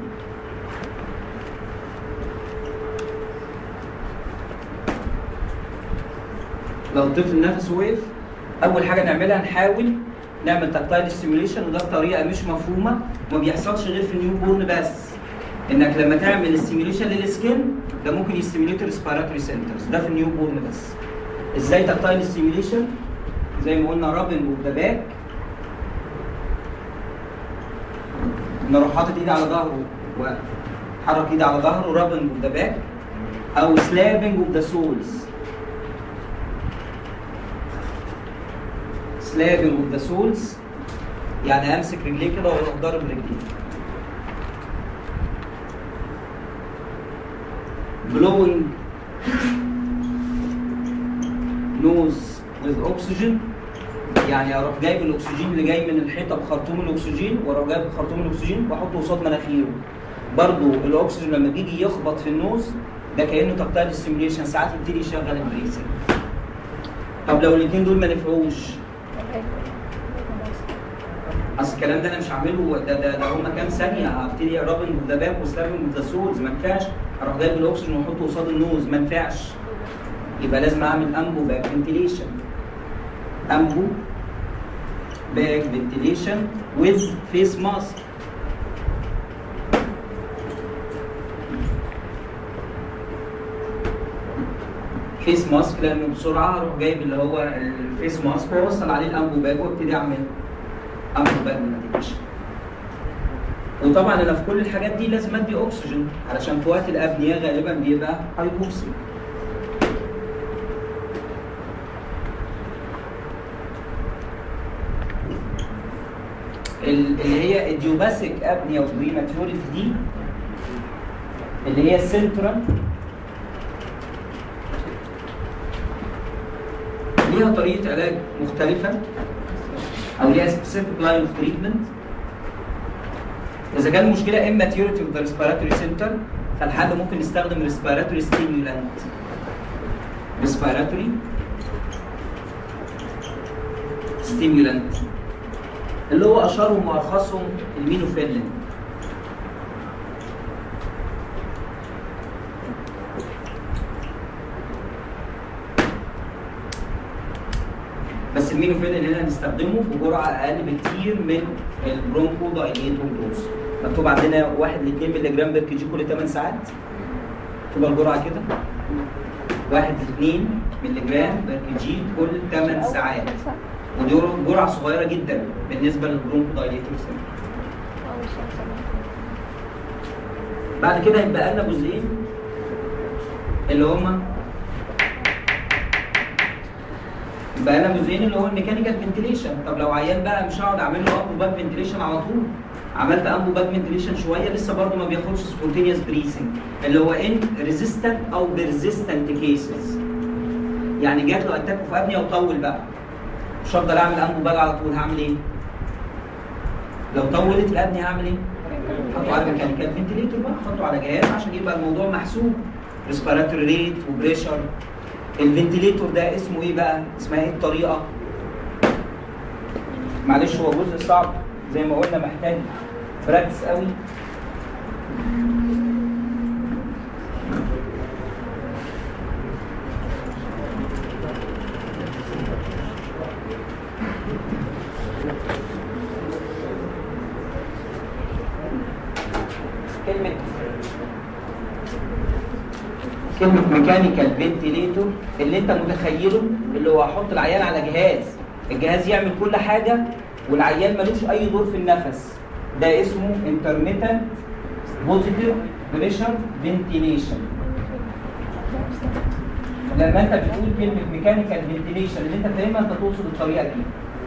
لو الطفل نفسه وقف اول حاجه نعملها نحاول نعمل تكتايل ستيميوليشن وده بطريقه مش مفهومه وما بيحصلش غير في النيو بورن بس انك لما تعمل ستيميوليشن للسكين ده ممكن يستيميوليت ريسبيراتوري سنترز ده في النيو بورن بس ازاي تكتايل ستيميوليشن زي ما قلنا رابنج اوف ذا باك ان اروح حاطط ايدي على ظهره وحرك ايدي على ظهره رابنج اوف ذا باك او سلابنج اوف ذا سولز سلابنج اوف ذا سولز يعني امسك رجليه كده واروح ضارب رجليه blowing nose with oxygen يعني اروح جايب الاكسجين اللي جاي من الحيطه بخرطوم الاكسجين واروح جايب خرطوم الاكسجين واحطه قصاد مناخيره برضو الاكسجين لما بيجي يخبط في النوز ده كانه تكتايل ستيميوليشن ساعات يبتدي يشغل البريسنج طب لو الاثنين دول ما نفعوش اصل الكلام ده انا مش هعمله ده ده, ده هم كام ثانيه هبتدي رابنج ذا باك وسلابنج ذا سولز ما ينفعش اروح جايب الاكسجين واحطه قصاد النوز ما ينفعش يبقى لازم اعمل امبو باك فنتيليشن امبو باك فنتيليشن ويز فيس ماسك فيس ماسك لانه بسرعه اروح جايب اللي هو الفيس ماسك واوصل عليه الامبو باك وابتدي اعمل امبو باك فنتيليشن وطبعا انا في كل الحاجات دي لازم ادي اكسجين علشان في وقت الابنيه غالبا بيبقى هايبوكسي اللي هي ايديوباثيك ابنيا وبريماتوريتي دي اللي هي سنترال ليها طريقه علاج مختلفه او ليها سبيسيفيك لاين اوف تريتمنت اذا كان المشكله immaturity of the respiratory center فالحل ممكن نستخدم respiratory stimulant respiratory stimulant اللي هو اشهرهم وارخصهم المينوفيلين بس المينوفيلين هنا هنستخدمه بجرعه اقل بكتير من البرونكو دايليتور دوز مكتوب عندنا 1 ل 2 مللي جرام بير كي جي كل 8 ساعات تبقى الجرعه كده 1 ل 2 مللي جرام بير كي جي كل 8 ساعات ودي جرعه صغيره جدا بالنسبه للبرونكو دايليتور بعد كده هيبقى لنا جزئين اللي هما بقى لنا جزئين اللي هو الميكانيكال فنتيليشن طب لو عيان بقى مش هقعد اعمل له امبو باك فنتيليشن على طول عملت امبو باك فنتيليشن شويه لسه برضه ما بياخدش سبونتينيوس بريسنج اللي هو ان ريزيستنت او بيرزيستنت كيسز يعني جات له اتاك في ابنيه وطول بقى مش هفضل اعمل امبو باك على طول هعمل ايه؟ لو طولت الابنيه هعمل ايه؟ حطوا على ميكانيكال فنتليتور بقى حطوا على جهاز عشان يبقى الموضوع محسوب ريسبيراتوري ريت وبريشر الفنتليتور ده اسمه ايه بقى؟ اسمها ايه الطريقه؟ معلش هو جزء صعب زي ما قلنا محتاج براكتس قوي كلمة كلمة ميكانيكال فنتيليتور اللي انت متخيله اللي هو احط العيان على جهاز الجهاز يعمل كل حاجة والعيان ملوش أي دور في النفس ده اسمه intermittent positive pressure ventilation لما انت بتقول كلمة ميكانيكال فنتيليشن اللي انت فاهمها انت تقصد الطريقة دي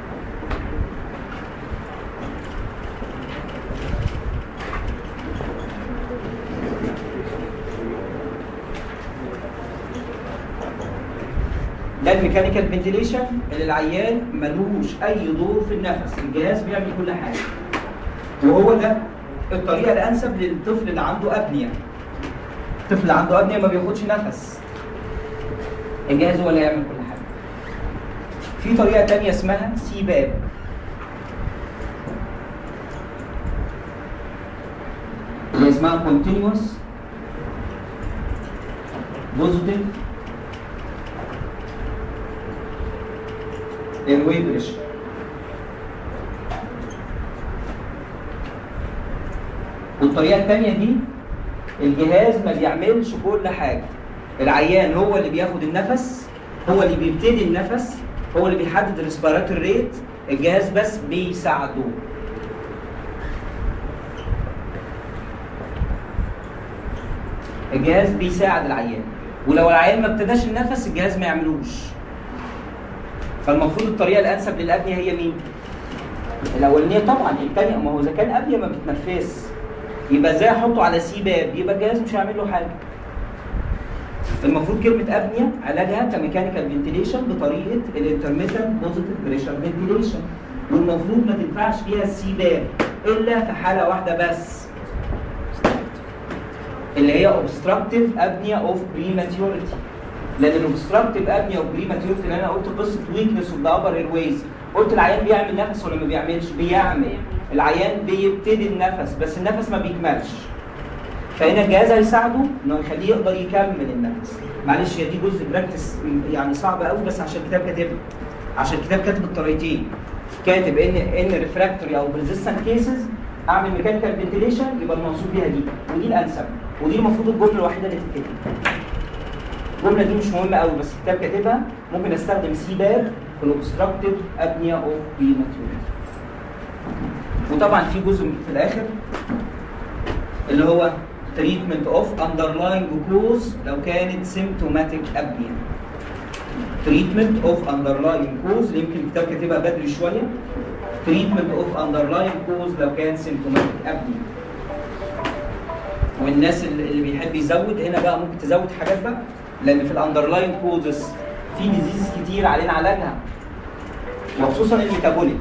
ده الميكانيكال فنتيليشن اللي العيان ملوش اي دور في النفس الجهاز بيعمل كل حاجه وهو ده الطريقه الانسب للطفل اللي عنده ابنيه الطفل اللي عنده ابنيه ما بياخدش نفس الجهاز هو اللي هيعمل كل حاجه في طريقه تانية اسمها سيباب اللي اسمها continuous positive airway pressure والطريقة الثانية دي الجهاز ما بيعملش كل حاجة العيان هو اللي بياخد النفس هو اللي بيبتدي النفس هو اللي بيحدد الريسبيراتوري ريت الجهاز بس بيساعده الجهاز بيساعد العيان ولو العيان ما ابتداش النفس الجهاز ما يعملوش فالمفروض الطريقه الانسب للابنيه هي مين؟ الاولانيه طبعا الثانيه ما هو اذا كان ابنيه ما بتنفس يبقى ازاي احطه على سي باب يبقى الجهاز مش هيعمل له حاجه المفروض كلمه ابنيه علاجها كميكانيكال فنتيليشن بطريقه الانترميتنت بوزيتيف بريشر فنتيليشن والمفروض ما تنفعش فيها السي باب الا في حاله واحده بس اللي هي obstructive apnea of prematurity لان الاوبستراكتيف ابنيا وبريماتيورتي اللي انا قلت قصه ويكنس اوف ذا ابر ايرويز قلت العيان بيعمل نفس ولا ما بيعملش؟ بيعمل العيان بيبتدي النفس بس النفس ما بيكملش فهنا الجهاز هيساعده انه يخليه يقدر يكمل النفس معلش هي دي جزء براكتس يعني صعب قوي بس عشان الكتاب كاتب عشان الكتاب كاتب الطريقتين كاتب ان ان ريفراكتوري او بريزيستنت كيسز اعمل ميكانيكال فنتيليشن يبقى المقصود بيها دي ودي الانسب ودي المفروض الجمله الوحيده اللي تتكتب الجمله دي مش مهمه قوي بس الكتاب كاتبها ممكن استخدم سي باب في الاوبستراكتيف ابنيا اوف بريماتوريتي وطبعا في جزء في الاخر اللي هو تريتمنت اوف اندرلاينج كوز لو كانت سيمتوماتيك ابنيا تريتمنت اوف اندرلاينج كوز اللي يمكن الكتاب كاتبها بدري شويه تريتمنت اوف اندرلاينج كوز لو كان سيمتوماتيك ابنيا والناس اللي بيحب يزود هنا بقى ممكن تزود حاجات بقى لان في الاندرلاين كوزز في ديزيز كتير علينا علاجها وخصوصا الميتابوليك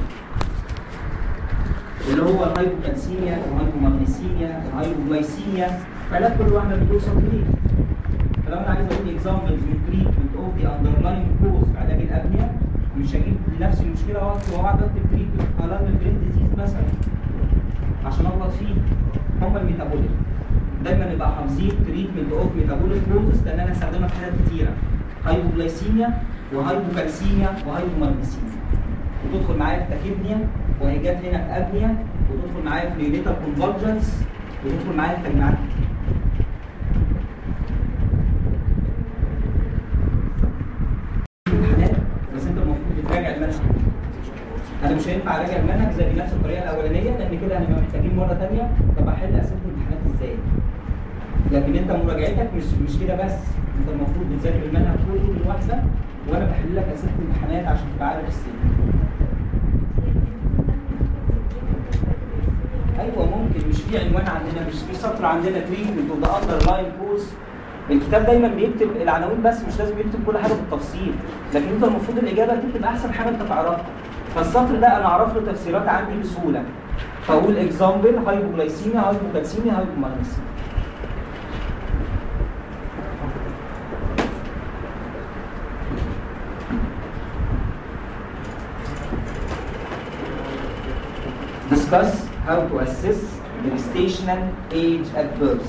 اللي هو الهايبوكالسيميا الهايبومagneسيميا الهايبوجلايسيميا علاج كل واحده بتوصل ليه فلو انا عايز اقول اكزامبلز من تريتمنت اوف ذا اندرلاين كوز علاج الابنيا مش هجيب نفس المشكله واقعد اكتب تريتمنت الارم برين ديزيز مثلا عشان اغلط فيه هم الميتابوليك دايما نبقى حافظين تريتمنت اوف ميتابوليك بروسس لان انا هستخدمها في حاجات كتيره هايبوجلايسيميا وهايبوكالسيميا وهايبومagneسيميا وتدخل معايا في تاكيبنيا وهي جت هنا في ابنيا وتدخل معايا في نيونيتال كونفرجنس وتدخل معايا في تجميعات كتير امتحانات بس انت المفروض تراجع المنهج انا مش هينفع اراجع المنهج زي بنفس الطريقه الاولانيه لان كده هنبقى محتاجين مره ثانيه طب احل اسئله الامتحانات ازاي لكن انت مراجعتك مش مش كده بس انت المفروض بتذاكر المنهج كله من واحده وانا بحل لك اسئله الامتحانات عشان تبقى عارف السن ايوه ممكن مش في عنوان عندنا مش في سطر عندنا تريتمنت اوف ذا اندر لاين كوز الكتاب دايما بيكتب العناوين بس مش لازم يكتب كل حاجه بالتفصيل لكن انت المفروض الاجابه تكتب احسن حاجه انت تعرفها فالسطر ده انا اعرف له تفسيرات عندي بسهوله فاقول اكزامبل هايبوجلايسيميا هايبوكالسيميا هايبومagneسيميا discuss how to assess the gestational age at birth.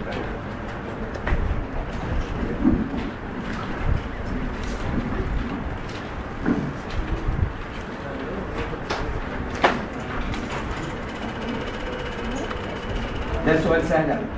ده سؤال سهل أوي.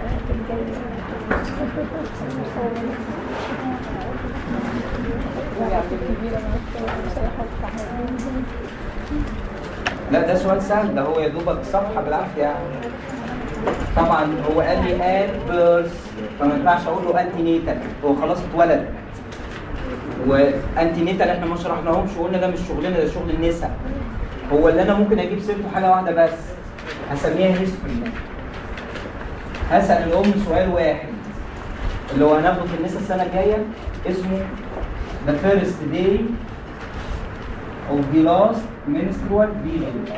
لا ده سؤال سهل ده هو يا دوبك صفحه بالعافيه يعني. طبعا هو قال لي اد بيرث فما ينفعش اقول له انتي نيتال هو خلاص اتولد وانتي نيتال احنا ما شرحناهمش وقلنا ده مش شغلنا ده شغل النساء هو اللي انا ممكن اجيب سيرته حاجه واحده بس هسميها هيستوري هسال الام سؤال واحد اللي هو هناخده في النساء السنه الجايه اسمه the first day of the last menstrual period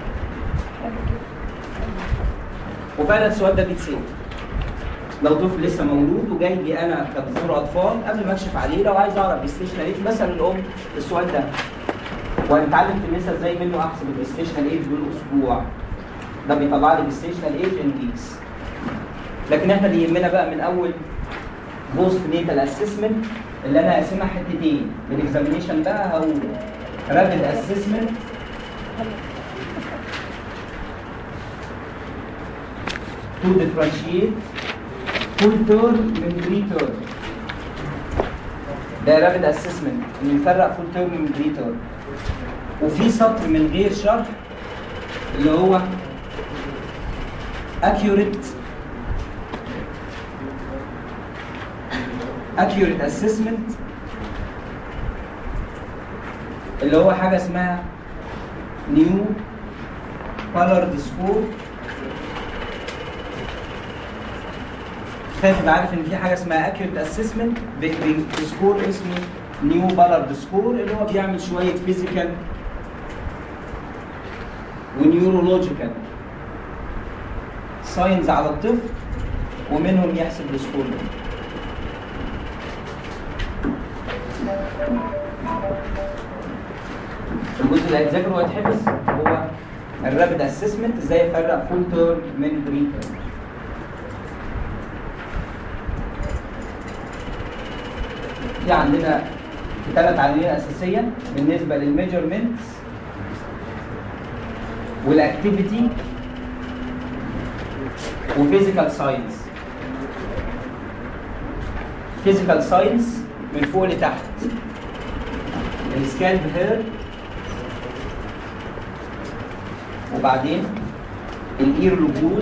وفعلا السؤال ده بيتسال لو طفل لسه مولود وجاي لي انا كدكتور اطفال قبل ما اكشف عليه لو عايز اعرف جستيشنال ايج بسال الام السؤال ده وهنتعلم في النساء ازاي منه احسب الجستيشنال ايج بالاسبوع ده بيطلع لي جستيشنال ايج ان ويكس لكن احنا اللي يهمنا بقى من اول بوست نيتال اسسمنت اللي انا هقسمها حتتين بالاكزامينيشن بقى هقول رابid اسسمنت to differentiate full term من بري term ده رابد اسسمنت ان نفرق فول تيرم من بري تيرم وفي سطر من غير شرح اللي هو accurate accurate assessment اللي هو حاجه اسمها نيو colored score خالد عارف ان في حاجه اسمها accurate assessment بسكور اسمه نيو بالارد سكور اللي هو بيعمل شويه فيزيكال ونيورولوجيكال ساينز على الطفل ومنهم يحسب السكور ده الجزء اللي هيتذاكر وهيتحفظ هو الرابد اسسمنت ازاي افرق فول تيرم من بري تيرم في عندنا ثلاث عناوين اساسيه بالنسبه للميجرمنتس والاكتيفيتي وفيزيكال ساينس فيزيكال ساينس من فوق لتحت السكالب هير وبعدين الاير لوبيول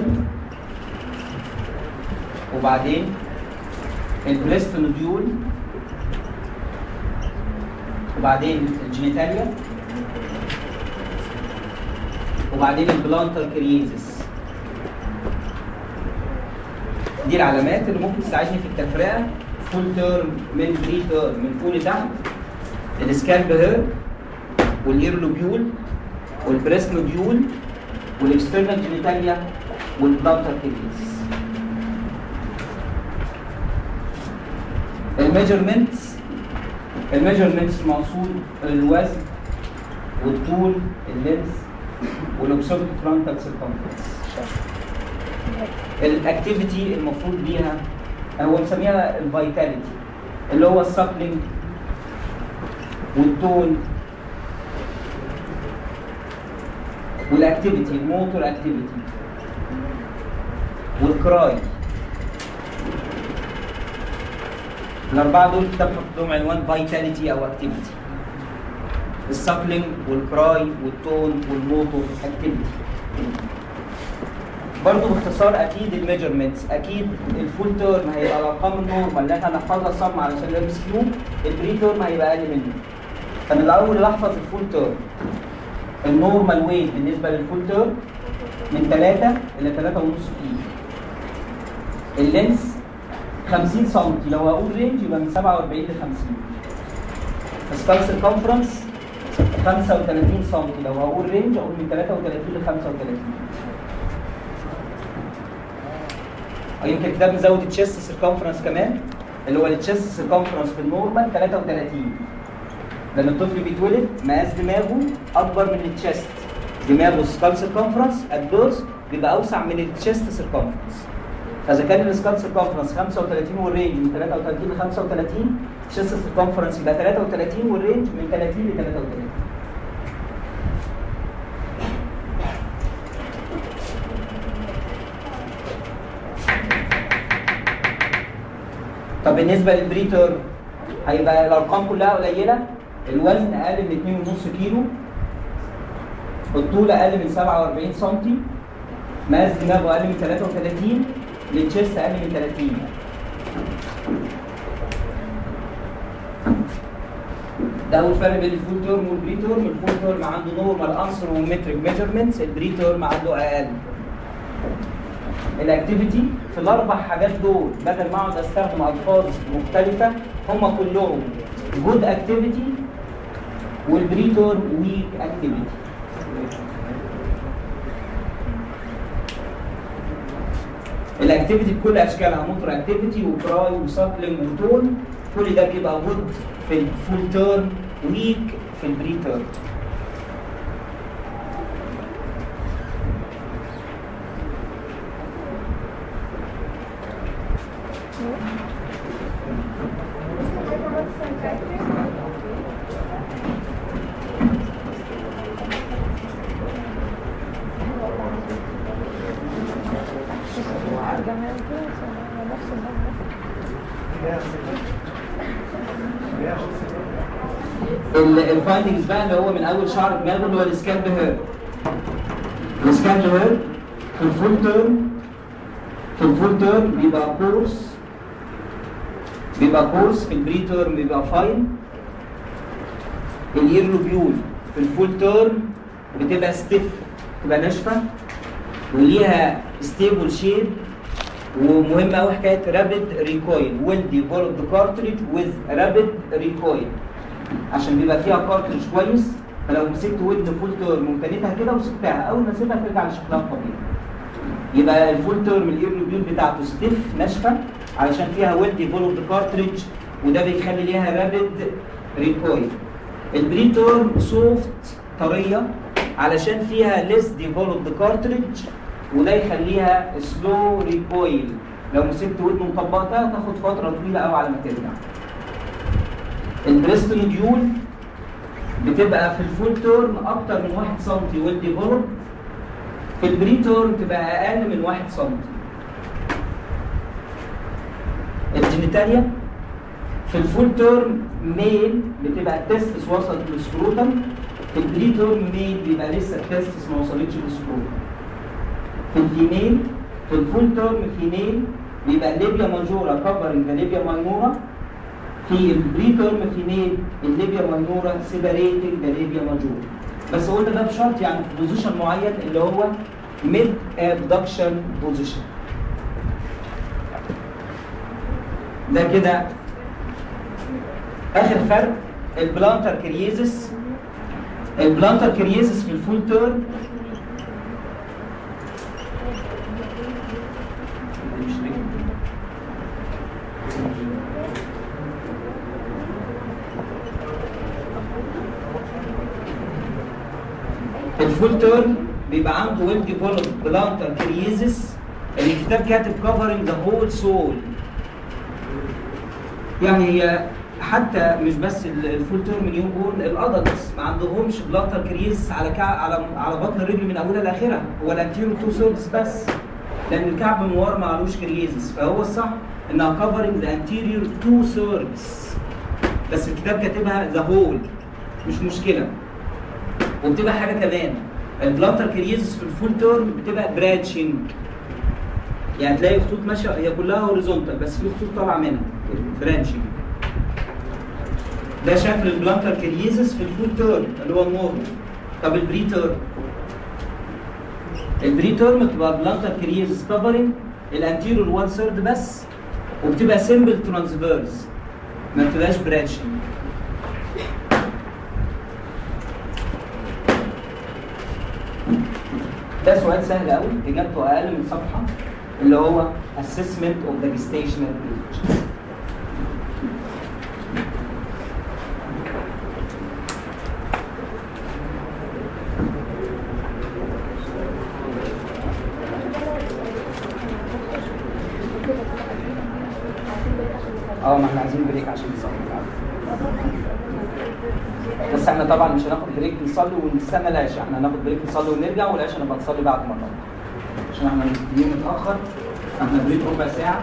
وبعدين البريست نوديول وبعدين الجينيتاليا وبعدين البلانتر كرييزس دي العلامات اللي ممكن تساعدني في التفرقه فول تيرم من بري تيرم من فوق لتحت السكالب هير والاير لوبيول والبريست نوديول والاكسترنال جينيتاليا والبلانتر كرييزس الميجرمنتس الميجرمنتس المقصود الوزن والطول اللينس والاوبسيرفد فرونتال سيركمفرنس الاكتيفيتي المفروض ليها هو مسميها الفيتاليتي اللي هو السبلينج والتون والاكتيفيتي الموتور اكتيفيتي والكراي الأربعة دول كتاب حط لهم عنوان فيتاليتي أو أكتيفيتي. السبلينج والكراي والتون والموتور أكتيفيتي. برضه باختصار أكيد الميجرمنتس أكيد الفول تيرم هيبقى الأرقام النورمال اللي احنا هنحفظها صم علشان الام اس كيو البري تيرم هيبقى أقل منه. فأنا الأول أحفظ الفول تيرم. النورمال ويت بالنسبة للفول تيرم من 3 إلى 3.5 كيلو. اللينس 50 سم لو هقول رينج يبقى من 47 ل 50 سكال سيركمفرنس 35 سم لو هقول رينج اقول من 33 ل 35 أو يمكن الكتاب مزود التشيست سيركمفرنس كمان اللي هو التشيست سيركمفرنس في النورمال 33 لما الطفل بيتولد مقاس دماغه اكبر من التشيست دماغه سكال سيركمفرنس الدورس بيبقى اوسع من التشيست سيركمفرنس فاذا كان السكال سيركمفرنس 35 والرينج من 33 ل 35 التشيست سيركمفرنس يبقى 33 والرينج من 30 ل 33 طب بالنسبه للبريتر هيبقى الارقام كلها قليله الوزن اقل من 2.5 كيلو الطول اقل من 47 سم مقاس دماغه اقل من 33 التشيست اقل من 30 ده اول فرق بين الفول تورم والبري تورم الفول تورم عنده نورمال انسر ومتريك ميجرمنتس البري تورم عنده اقل الاكتيفيتي في الاربع حاجات دول بدل ما اقعد استخدم الفاظ مختلفه هم كلهم جود اكتيفيتي والبريتور ويك اكتيفيتي الاكتيفيتي بكل اشكالها موتور اكتيفيتي وكراي وساكلينج وتون كل ده بيبقى جود في الفول تيرم ويك في البري تيرم جمال كده عشان نفس النمبر الفايندنجز بقى اللي هو من اول شعر دماغه اللي هو السكالب هير السكالب هير في الفول تيرم في الفول تيرم بيبقى كورس بيبقى كورس في البري تيرم بيبقى فاين الاير لوبيول في الفول تيرم بتبقى ستيف بتبقى ناشفه وليها ستيبل شيب ومهم قوي حكايه رابيد ريكويل ويل ديفولب كارتريج ويز رابيد ريكويل عشان بيبقى فيها كارتريج كويس فلو مسكت ودن فول تيرم ومتنيتها كده وسبتها اول ما اسيبها ترجع لشكلها الطبيعي يبقى الفول تيرم الاير لوبيول بتاعته ستيف ناشفه علشان فيها ويل ديفولب كارتريج وده بيخلي ليها رابيد ريكويل البري تيرم سوفت طريه علشان فيها ليس ديفولب كارتريج وده يخليها سلو ريكويل لو مسكت ودن وطبقتها تاخد فتره طويله قوي على ما ترجع البريست نوديول بتبقى في الفول تورم اكتر من 1 سم ويل ديفولب في البري تورم تبقى اقل من 1 سم الجينيتاليا في الفول تورم ميل بتبقى التستس وصلت للسكروتم في البري تورم ميل بيبقى لسه التستس ما وصلتش للسكروتم في الفيميل في الفول تورم فيميل بيبقى الليبيا ماجورا كفرنج ذا ليبيا ماينورا في البري تورم فيميل الليبيا ماينورا سيبريتنج ذا ليبيا ماجورا بس قلنا ده بشرط يعني في بوزيشن معين اللي هو ميد ابدكشن بوزيشن ده كده اخر فرق البلانتر كرييزس البلانتر كرييزس في الفول تورم الفول تيرم بيبقى عنده ويل ديفلوب بلانتر كرييزس الكتاب كاتب كفرنج ذا هول سول يعني هي حتى مش بس ال- الفول تيرم اليوم بول الادلتس ما عندهمش بلانتر كرييزس على كع... على على بطن الرجل من اولها لاخرها هو الانتيرو تو سيردز بس لان الكعب من ورا ما علوش كرييزس فهو الصح انها كفرنج ذا انتيريور تو سيردز بس الكتاب كاتبها ذا هول مش مشكله وبتبقى حاجه كمان البلانتر كرييزس في الفول تورم بتبقى براتشنج يعني تلاقي خطوط ماشيه هي كلها هوريزونتال بس في خطوط طالعه منها برانشنج ده شكل البلانتر كرييزس في الفول تورم اللي هو النورمال طب البري تورم البري تورم بتبقى بلانتر كرييزس كفرنج الانتيريور 1 ثيرد بس وبتبقى سيمبل ترانسفيرس ما بتبقاش برانشنج ده سؤال سهل قوي اجابته اقل من صفحه اللي هو assessment of the gestational age اه ما احنا عايزين بريك عشان نصلي بس احنا طبعا مش هناخد بريك نصلي ونستنى العشاء احنا هناخد بريك نصلي ونرجع والعشاء نبقى نصلي بعد ما نروح عشان احنا جايين متاخر احنا بريك ربع ساعه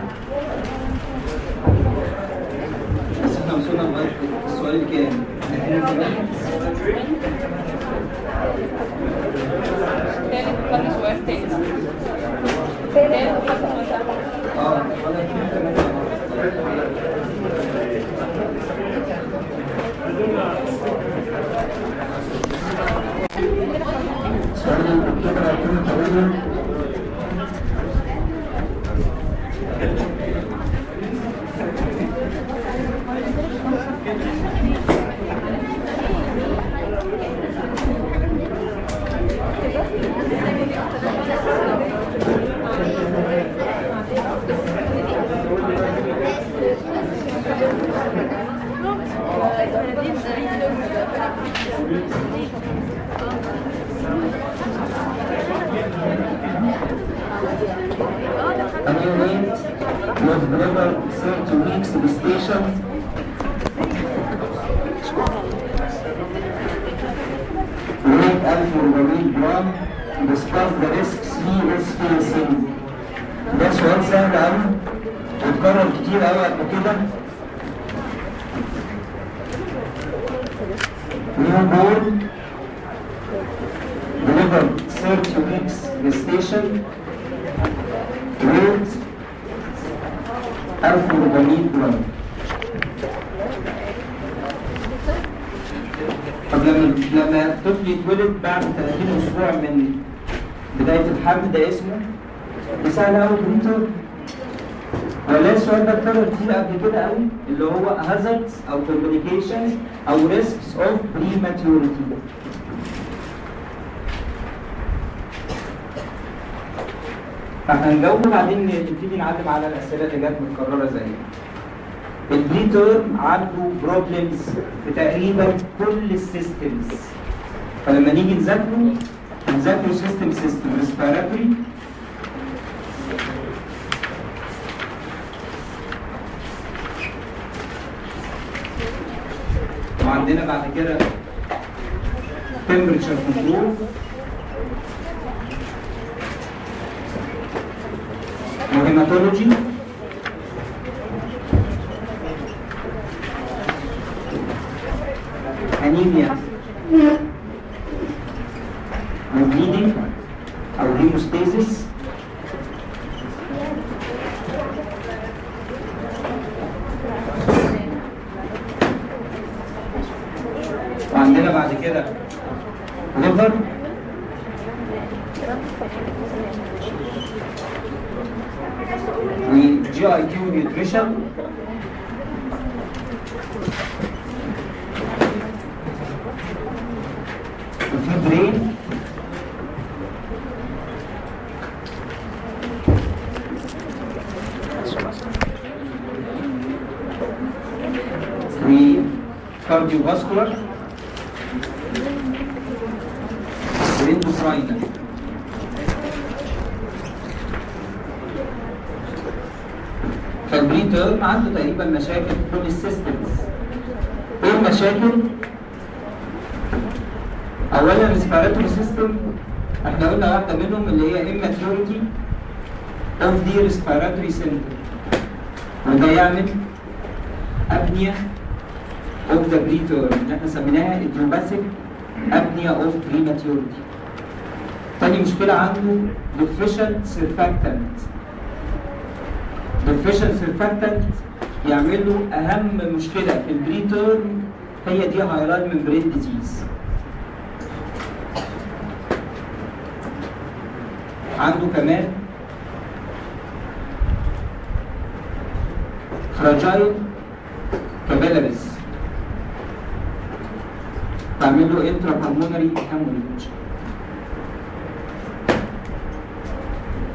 بس احنا وصلنا لغايه السؤال الكام؟ تالت خلي سؤال تاني تالت خلي سؤال اه ولا في كمان. سؤال الدكتور هيكون تقريبا Annulment was never sent to weeks to the station. Weight 1400 جرام discuss the risks he is facing. ده سؤال سهل قوي واتكرر كتير قوي قبل كده. Newborn delivered 30 weeks gestation weight 1400 جرام طب لما لما الطفل يتولد بعد 30 اسبوع من بدايه الحمل ده اسمه ده سهل قوي بريتر ولا السؤال ده اتكرر كتير قبل كده قوي اللي هو hazards او complications او risks of prematurity فاحنا هنجاوب وبعدين نبتدي نعلم على الاسئله اللي جت متكرره زيها البريتر عنده بروبلمز في تقريبا كل السيستمز فلما نيجي نذاكره هنذاكره سيستم سيستم ريسبيراتوري وعندنا بعد كده temperature control وهيماتولوجي انيميا وبليدنج او هيموستاسيس وعندنا بعد كده ليفر وجي اي كيو نيوتريشن وفي برين وكارديو فاسكولار واندوكراينال فالبري تيرم عنده تقريبا مشاكل في كل السيستمز ايه المشاكل؟ اولا الريسبيراتوري سيستم احنا قلنا واحده منهم اللي هي immaturity of the respiratory center وده يعمل ابنيا of the preterm اللي احنا سميناها idiopathic apnea of prematurity تاني مشكلة عنده deficient surfactant deficient surfactant يعمل له أهم مشكلة في البريتيرم هي دي هايلاين ممبرين ديزيز عنده كمان فراجايل كابيلاريز تعمل له انترا بالمونري هيموريج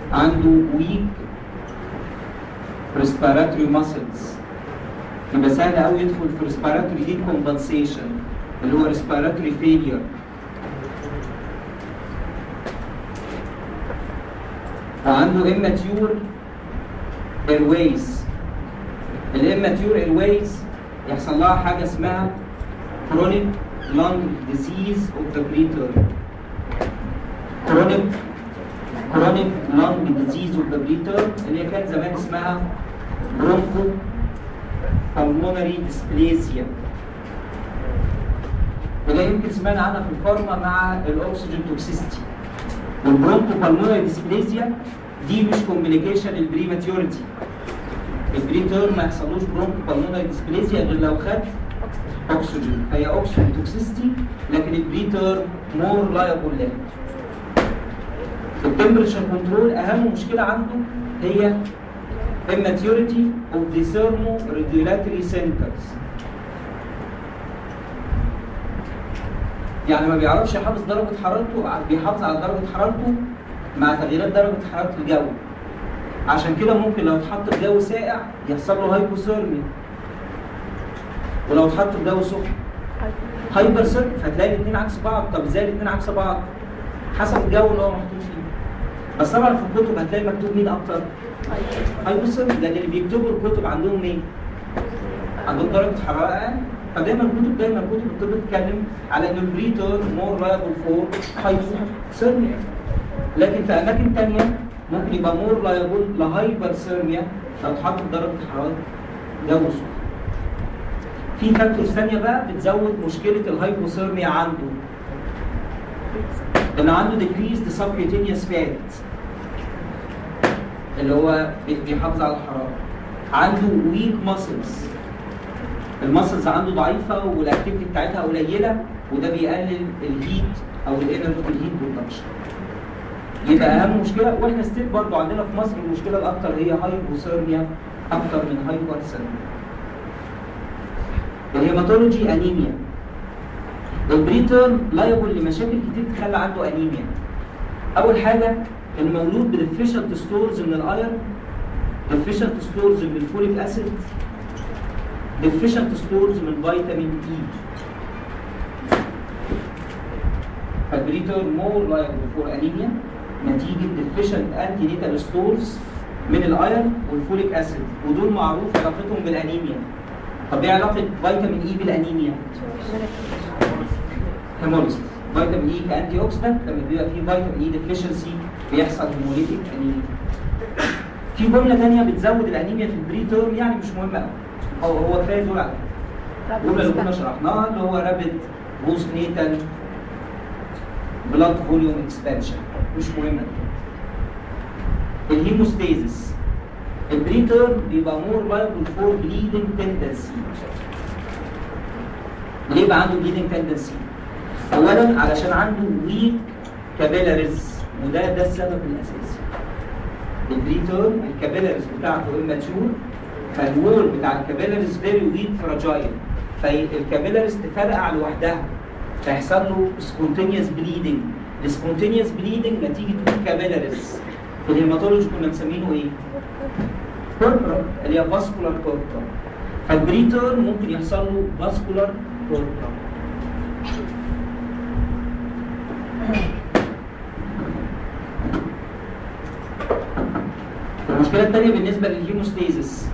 عنده weak respiratory muscles يبقى سهل قوي يدخل في respiratory decompensation اللي هو respiratory failure وعنده immature airways الاماتيور airways يحصل لها حاجه اسمها chronic lung disease of the breather chronic chronic lung disease of the breather اللي هي كان زمان اسمها broncho pulmonary dysplasia وده يمكن سمعنا عنها في الفارما مع الاكسجين توكسيستي والبرونكو بالمونري ديسبليزيا دي مش كوميونيكيشن البريماتيورتي البريتير ما يحصلوش برونكو بالمونري ديسبليزيا غير لو خد اكسجين هي اكسجين توكسيستي لكن البريتير مور لايبل لها التمبريتشر كنترول اهم مشكله عنده هي immaturity of the thermoregulatory centers يعني ما بيعرفش يحافظ درجة حرارته بيحافظ على درجة حرارته مع تغييرات درجة حرارة الجو عشان كده ممكن لو اتحط في جو ساقع يحصل له هايبوثيرميا ولو اتحط في جو سخن هايبر ثيرميا فتلاقي الاثنين عكس بعض طب ازاي الاثنين عكس بعض؟ حسب الجو اللي هو محطوط فيه بس طبعا في الكتب هتلاقي مكتوب مين اكتر؟ هايبوثيرميا لان اللي بيكتبوا الكتب عندهم مين؟ عندهم درجة حرارة أقل فدايما الكتب دايما كتب الطب بتتكلم على ان البريتر مور لايبل فور هايبوثيرميا لكن في اماكن ثانيه ممكن يبقى مور لايبل لهايبرثيرميا لو اتحط في درجه حراره جو سخن. في فاكتورز ثانيه بقى بتزود مشكله الهايبوثيرميا عنده. ان عنده decreased subcutaneous fat اللي هو بي- بيحافظ على الحراره. عنده weak muscles المسلز عنده ضعيفه والاكتيفيتي بتاعتها قليله وده بيقلل الهيت او الانرجي الهيت برودكشن يبقى اهم مشكله واحنا ستيل برضه عندنا في مصر المشكله الاكثر هي هايبوثيرميا اكتر من هايبرثيرميا الهيماتولوجي انيميا البريتر لايبل لمشاكل كتير تخلي عنده انيميا اول حاجه المولود بديفيشنت ستورز من الايرن ديفيشنت ستورز من الفوليك اسيد deficient stores من فيتامين اي فالبريتر مور لايبل فور انيميا نتيجه deficient antenatal stores من الايرن والفوليك اسيد ودول معروف علاقتهم بالانيميا طب ايه علاقه فيتامين اي بالانيميا؟ هيموليسيس فيتامين اي كانتي اوكسيدنت لما بيبقى فيه فيتامين اي ديفيشنسي بيحصل هيموليتيك انيميا في جمله ثانيه بتزود الانيميا في البري تيرم يعني مش مهمه قوي هو هو كفايه دول على فكرة. الجمله اللي كنا شرحناها اللي هو رابد بوست نيتال بلاد فوليوم اكسبانشن مش مهمه الهيموستاسيس البريتر بيبقى مور لايبل فور بليدنج تندنسي ليه بقى عنده بليدنج تندنسي؟ اولا علشان عنده ويك كابيلاريز وده ده السبب الاساسي البريتر الكابيلاريز بتاعته اماتشور فالوول بتاع الكابيلاريز فيري ويك فراجايل فالكابيلاريز تفرقع لوحدها فيحصل له سبونتينيوس بليدنج السبونتينيوس بليدنج نتيجه ويك كابيلاريز في الهيماتولوجي كنا مسمينه ايه؟ كوربرا اللي هي فاسكولار كوربرا فالبريتر ممكن يحصل له فاسكولار كوربرا المشكلة الثانية بالنسبة للهيموستيزس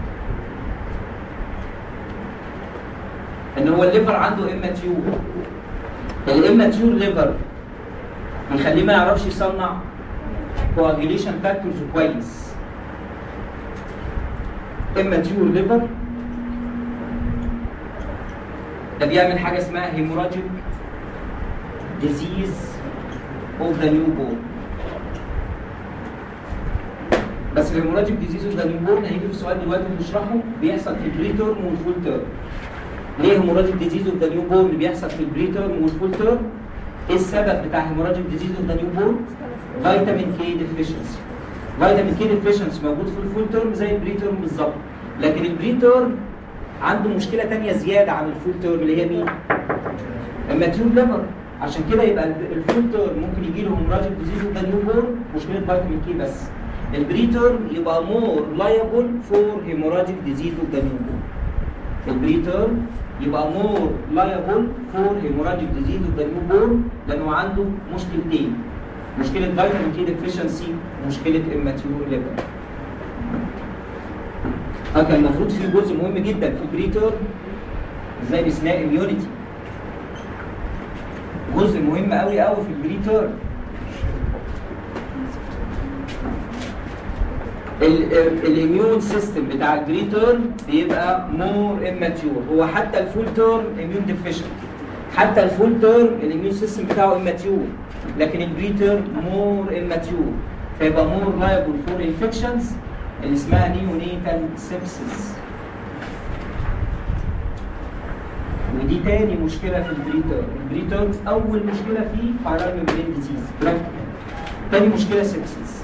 ان هو الليفر عنده اماتيور الاماتيور ليفر بيخليه ما يعرفش يصنع كواجيليشن فاكتورز كويس اماتيور ليفر ده بيعمل حاجه اسمها هيموراجيك ديزيز اوف ذا نيو بورن بس الهيموراجيك ديزيز اوف ذا نيو بورن هيجي في سؤال دلوقتي بنشرحه بيحصل في البري تيرم والفول تيرم ليه هيموراجيك ديزيز اوف ذا نيو بورن بيحصل في البري تيرم والفول تيرم ايه السبب بتاع هيموراجيك ديزيز اوف ذا نيو بورن فيتامين كي ديفيشنسي فيتامين كي ديفيشنسي موجود في الفول تيرم زي البري تيرم بالظبط لكن البري تيرم عنده مشكله ثانيه زياده عن الفول تيرم اللي هي مين؟ الماتيور ليفر عشان كده يبقى الفول تيرم ممكن يجي له هيموراجيك ديزيز وده نيو بورن مشكله فيتامين كي بس البري تيرم يبقى مور لايبل فور هيموراجيك ديزيز وده نيو بورن البري تيرم يبقى مور لايبل فور هيموراجيك ديزيز وده نيو بورن لانه عنده مشكلتين مشكله فيتامين كي ديفيشنسي ومشكله اماتيور ليفر اه كان المفروض في جزء مهم جدا في البري تيرم ازاي بيسمها اميونيتي جزء مهم قوي قوي في البري تيرم الاميون سيستم بتاع البري تيرم بيبقى مور اماتيور هو حتى الفول تيرم اميون ديفيشنت حتى الفول تيرم الاميون سيستم بتاعه اماتيور لكن البري تيرم مور اماتيور فيبقى مور لايبل فور انفكشنز اللي اسمها نيونيتال سيبسيس ودي تاني مشكله في البريتر البريتر اول مشكله فيه فايرال ميمبرين ديزيز تاني مشكله سيبسيس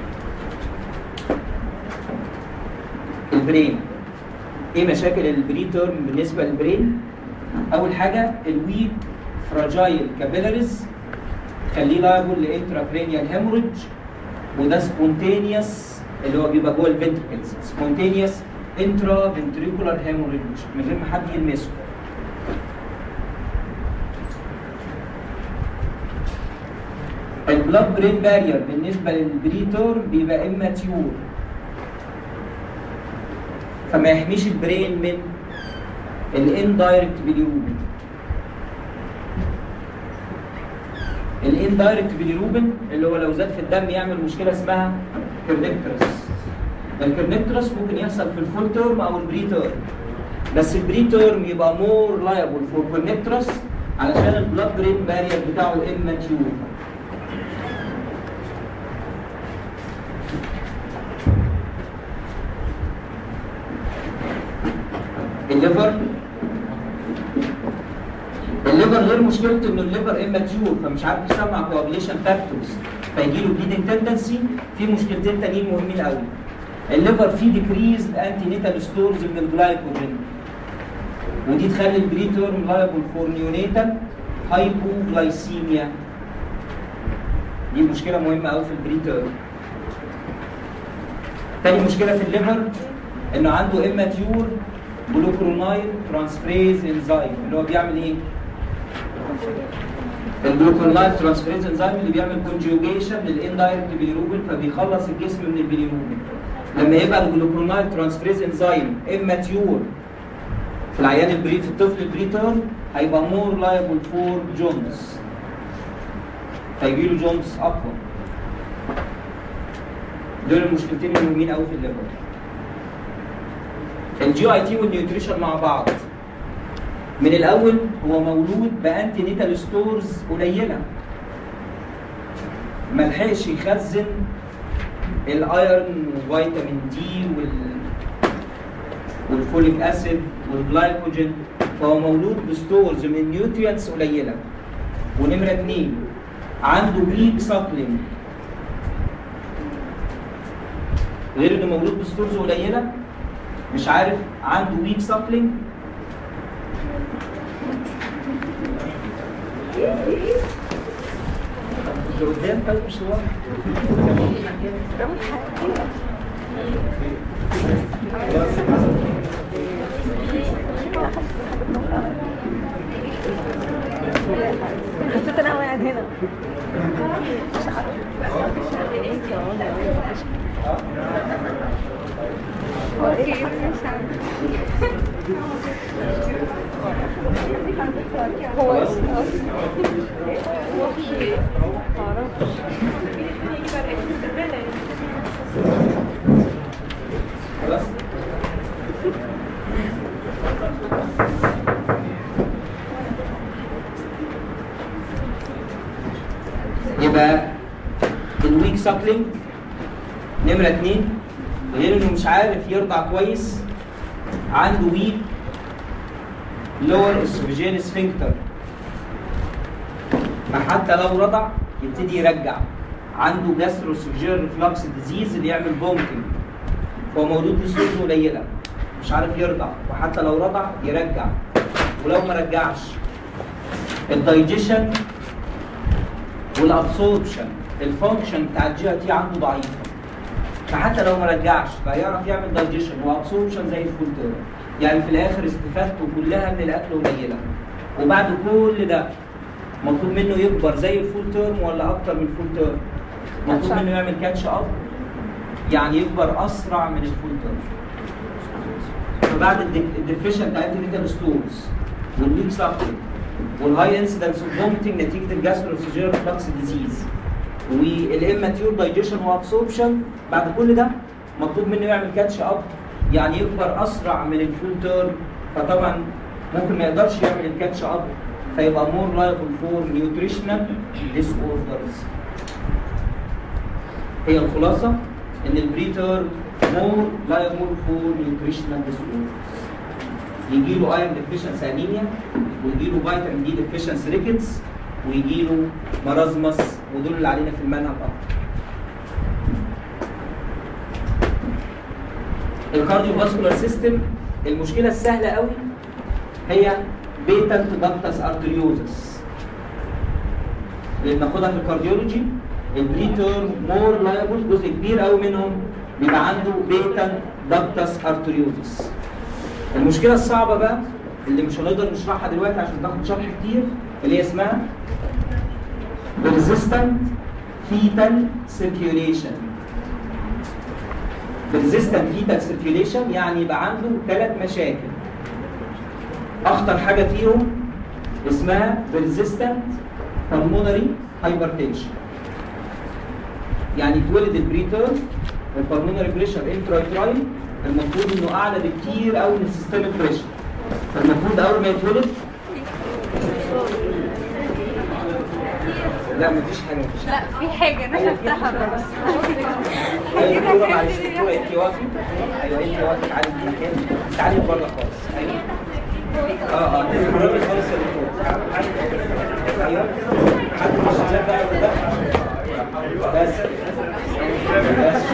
البرين ايه مشاكل البريتر بالنسبه للبرين اول حاجه الويك فراجايل كابيلاريز تخليه لايبل لانتراكرينيال هيموريدج وده سبونتينيوس اللي هو بيبقى جوه الفنتركلز سبونتينيوس انترا فنتريكولار هيموريدج من غير ما حد يلمسه البلاد برين بارير بالنسبه للبريتور بيبقى اماتيور فما يحميش البرين من الاندايركت بيليروبين الاندايركت بيليروبين اللي هو لو زاد في الدم يعمل مشكله اسمها كرنكترس الكرنكترس ممكن يحصل في الفول تيرم او البري تيرم بس البري تيرم يبقى مور لايبل فور كرنكترس علشان البلاد برين بارير بتاعه اماتيور الليفر الليفر غير مشكلته ان الليفر اماتيور فمش عارف يسمع كوابليشن فاكتورز فيجي له بليدنج تندنسي في مشكلتين تانيين مهمين قوي الليفر فيه ديكريز انتي نيتال ستورز من الجلايكوجين ودي تخلي البري تيرم لايبل فور نيونيتال هايبوغلايسيميا دي مشكله مهمه قوي في البري تيرم تاني مشكله في الليفر انه عنده اماتيور جلوكرونايل ترانسفريز انزيم اللي هو بيعمل ايه؟ الجلوكرونايل ترانسفريز انزيم اللي بيعمل كونجوجيشن للاندايركت بيليروبين فبيخلص الجسم من البيليروبين لما يبقى الجلوكرونايل ترانسفريز انزيم اماتيور في العيان البري في الطفل البريتيرم هيبقى مور لايبل فور جونز فيجي له جونز اقوى دول المشكلتين المهمين قوي في الليفر الجي اي تي والنيوتريشن مع بعض من الاول هو مولود بانتي نيتال ستورز قليله ما لحقش يخزن الايرون وفيتامين دي وال والفوليك اسيد والجلايكوجين فهو مولود بستورز من نيوتريانتس قليله ونمره اثنين عنده ويك سابلينج غير انه مولود بستورز قليله مش عارف عنده ويك سابلينج اللي قدام طيب مش واضح حسيت انا قاعد هنا هو خلاص يبقى الويك ساكلينج نمرة اتنين غير انه مش عارف يرضع كويس عنده ويك لور اسوفيجين سفنكتر فحتى لو رضع يبتدي يرجع عنده جاسترو اسوفيجين ريفلكس ديزيز اللي يعمل فومتنج هو مولود بسلوز قليله مش عارف يرضع وحتى لو رضع يرجع ولو ما رجعش الدايجيشن والابسوربشن الفانكشن بتاع الجي اي تي عنده ضعيفه فحتى لو ما رجعش فهيعرف يعمل دايجيشن وابسوربشن زي الفول تيرم يعني في الاخر استفادته كلها من الاكل قليله وبعد كل ده مطلوب منه يكبر زي الفول تيرم ولا اكتر من الفول تيرم مطلوب Catch up. منه يعمل كاتش اب يعني يكبر اسرع من الفول تيرم فبعد الديفيشنت انتيفيتال ستورز والليك سافرنج والهاي انسيدنس اوف فومتنج نتيجه الجاستروسيجيرال فلكس ديزيز والاماتيور دايجيشن وابسوربشن بعد كل ده مطلوب منه يعمل كاتش اب يعني يكبر اسرع من الفول تيرم فطبعا ممكن ما يقدرش يعمل الكاتش اب فيبقى مور لايبل فور نيوتريشنال ديس اوردرز هي الخلاصه ان البريتر مور لايبل فور نيوتريشنال ديس اوردرز يجي له ايرون ديفيشنسي انيميا ويجي له فيتامين دي ديفيشنسي ريكتس ويجي له مرازمس ودول اللي علينا في المنهج اكتر الكارديو فاسكولار سيستم المشكله السهله قوي هي بيتنت داكتس ارتريوزس اللي بناخدها في الكارديولوجي البريتر مور لايبل جزء كبير قوي منهم بيبقى عنده بيتنت داكتس ارتريوزس المشكله الصعبه بقى اللي مش هنقدر نشرحها دلوقتي عشان تاخد شرح كتير اللي هي اسمها persistent fetal circulation persistent fetal circulation يعني يبقى عنده ثلاث مشاكل اخطر حاجه فيهم اسمها persistent pulmonary hypertension يعني اتولد البريتر البلمونري بريشر انترايتراي المفروض انه اعلى بكتير قوي من السيستميك بريشر فالمفروض اول ما يتولد لا مفيش حاجه مفيش لا في حاجة أنا شفتها بس ايوه دكتوره معلش دكتوره انت واقفه ايوه انت واقفه تعالي في مكان تعالي بره خالص ايوه اه اه تتمرني خالص يا دكتور تعالي. ايوه حد من الشباب بقى ولا لا؟ بس بس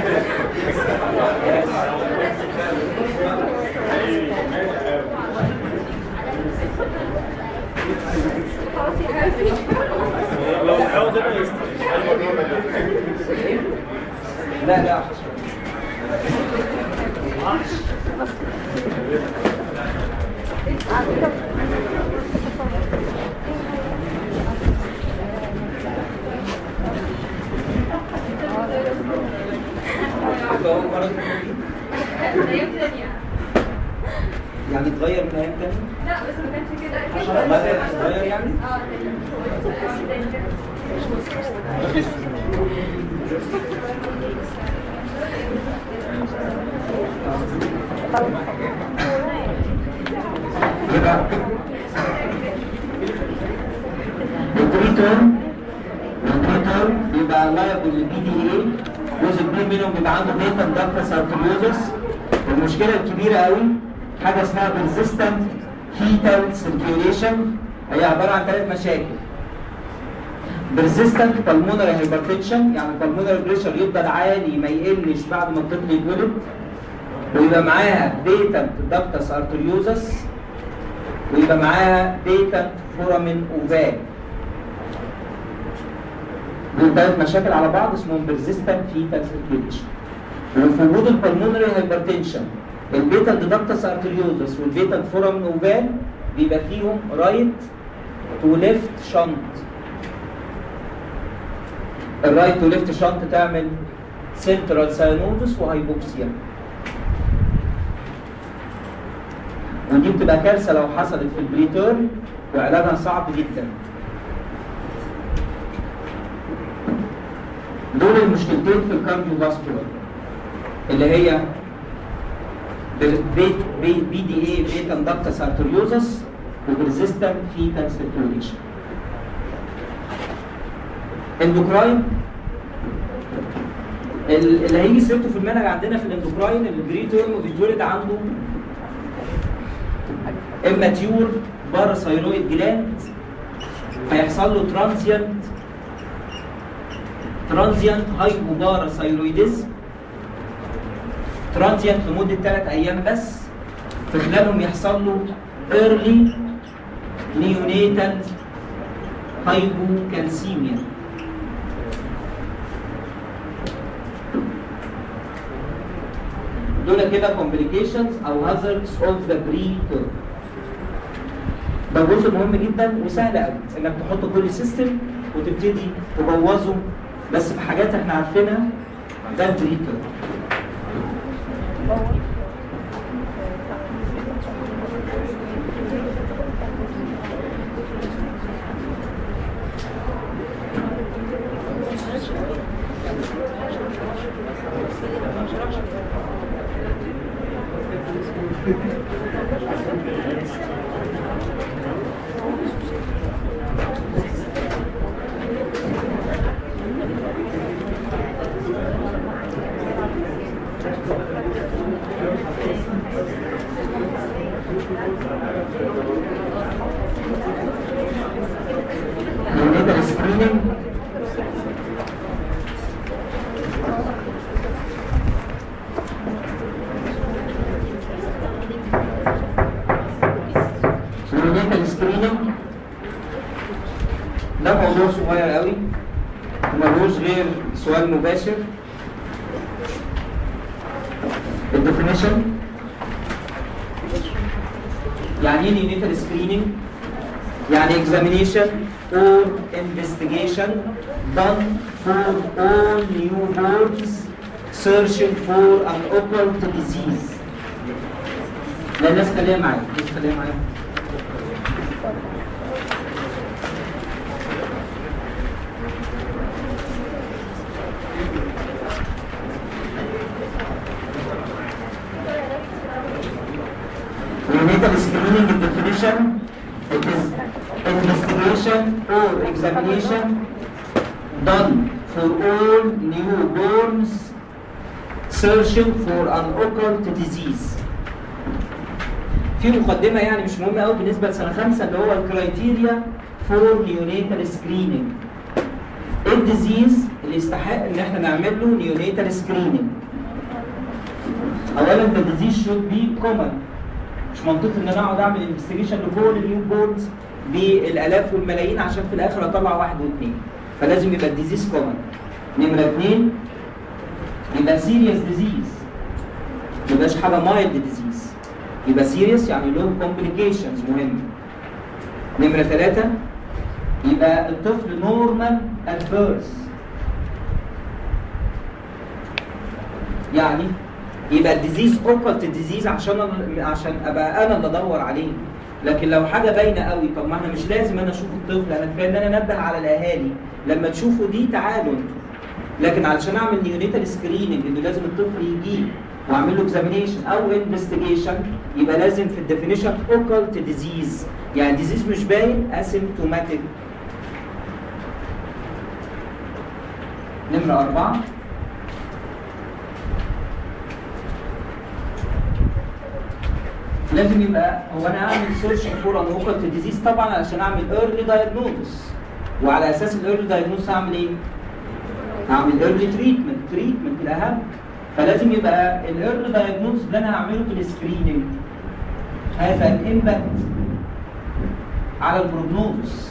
لا لا فهو مرض يعني اتغير من ايام تاني؟ لا بس ما كانش كده عشان مثلا اتغير يعني؟ اه يبقى البريتون البريتون بيبقى لايبل للبي دي اي جزء كبير منهم بيبقى عنده بيتن داكتس ارتريوزس المشكله الكبيره قوي حاجه اسمها persistent fetal circulation هي عباره عن ثلاث مشاكل persistent pulmonary hypertension يعني pulmonary pressure يفضل عالي ما يقلش بعد ما الطفل يتولد ويبقى معاها بيتنت داكتس ارتريوزس ويبقى معاها بيتنت فورامين اوفال دول ثلاث مشاكل على بعض اسمهم persistent fetal circulation وفي وجود البلمونري هايبرتنشن البيتال ديدكتس ارتريوزس والبيتال فورامين اوفال بيبقى فيهم رايت تو ليفت شنط الرايت تو ليفت شنط تعمل سنترال ساينوزس وهايبوكسيا ودي بتبقى كارثه لو حصلت في البريتير وعلاجها صعب جدا دول المشكلتين في الكارديو فاسكولار اللي هي بي بي بي دي اي بيتا اندكتس ارتريوزس وبريزيستنت فيتال سيركيوليشن اندوكراين ال- اللي هيجي سيرته في المنهج عندنا في الاندوكراين البريتيرم بيتولد عنده اماتيور باراثايرويد جلاند هيحصل له ترانزيانت ترانزيانت هايبوباراثايرويدزم ترانزيانت لمده ثلاث ايام بس في خلالهم يحصل له ايرلي نيونيتال هايبوكالسيميا دول كده complications او hazards of the preterm ده جزء مهم جدا وسهل قوي انك تحط كل سيستم وتبتدي تبوظه بس في حاجات احنا عارفينها ده البريتر neonatal screening neonatal screening ده موضوع صغير قوي وملوش غير سؤال مباشر الديفينيشن يعني ايه neonatal screening يعني examination or investigation done for all newborns searching for an occult disease لا الناس خليها معايا الناس خليها معايا Neonatal screening definition it is investigation or examination done for all newborns searching for an occult disease في مقدمة يعني مش مهمة قوي بالنسبة لسنة خمسة اللي هو الكرايتيريا فور نيونيتال سكريننج ايه الديزيز اللي يستحق ان احنا نعمل له نيونيتال سكريننج اولا the disease should be common مش منطقي ان انا اقعد اعمل انفستيجيشن لكل النيو بورنز بالالاف والملايين عشان في الاخر اطلع واحد واثنين فلازم يبقى الديزيز كومن نمره اثنين يبقى سيريس ديزيز ما يبقاش حاجه مايلد ديزيز يبقى سيريس يعني له كومبليكيشنز مهمه نمره ثلاثه يبقى الطفل نورمال ات بيرث يعني يبقى الديزيز اوكلت ديزيز عشان أنا عشان ابقى انا اللي ادور عليه لكن لو حاجه باينه قوي طب ما احنا مش لازم انا اشوف الطفل انا كفايه ان انا انبه على الاهالي لما تشوفوا دي تعالوا انتوا لكن علشان اعمل نيونيتال سكريننج انه لازم الطفل يجي واعمل له اكزامينيشن او انفستيجيشن يبقى لازم في الديفينيشن اوكلت ديزيز يعني ديزيز مش باين اسيمتوماتيك نمره اربعه لازم يبقى هو انا اعمل سيرش فور ان اوكلت ديزيز طبعا علشان اعمل ايرلي دايجنوز وعلى اساس الايرلي دايجنوز هعمل ايه؟ هعمل ايرلي تريتمنت تريتمنت الاهم فلازم يبقى الايرلي دايجنوز اللي انا هعمله في السكريننج هذا الامباكت على البروجنوز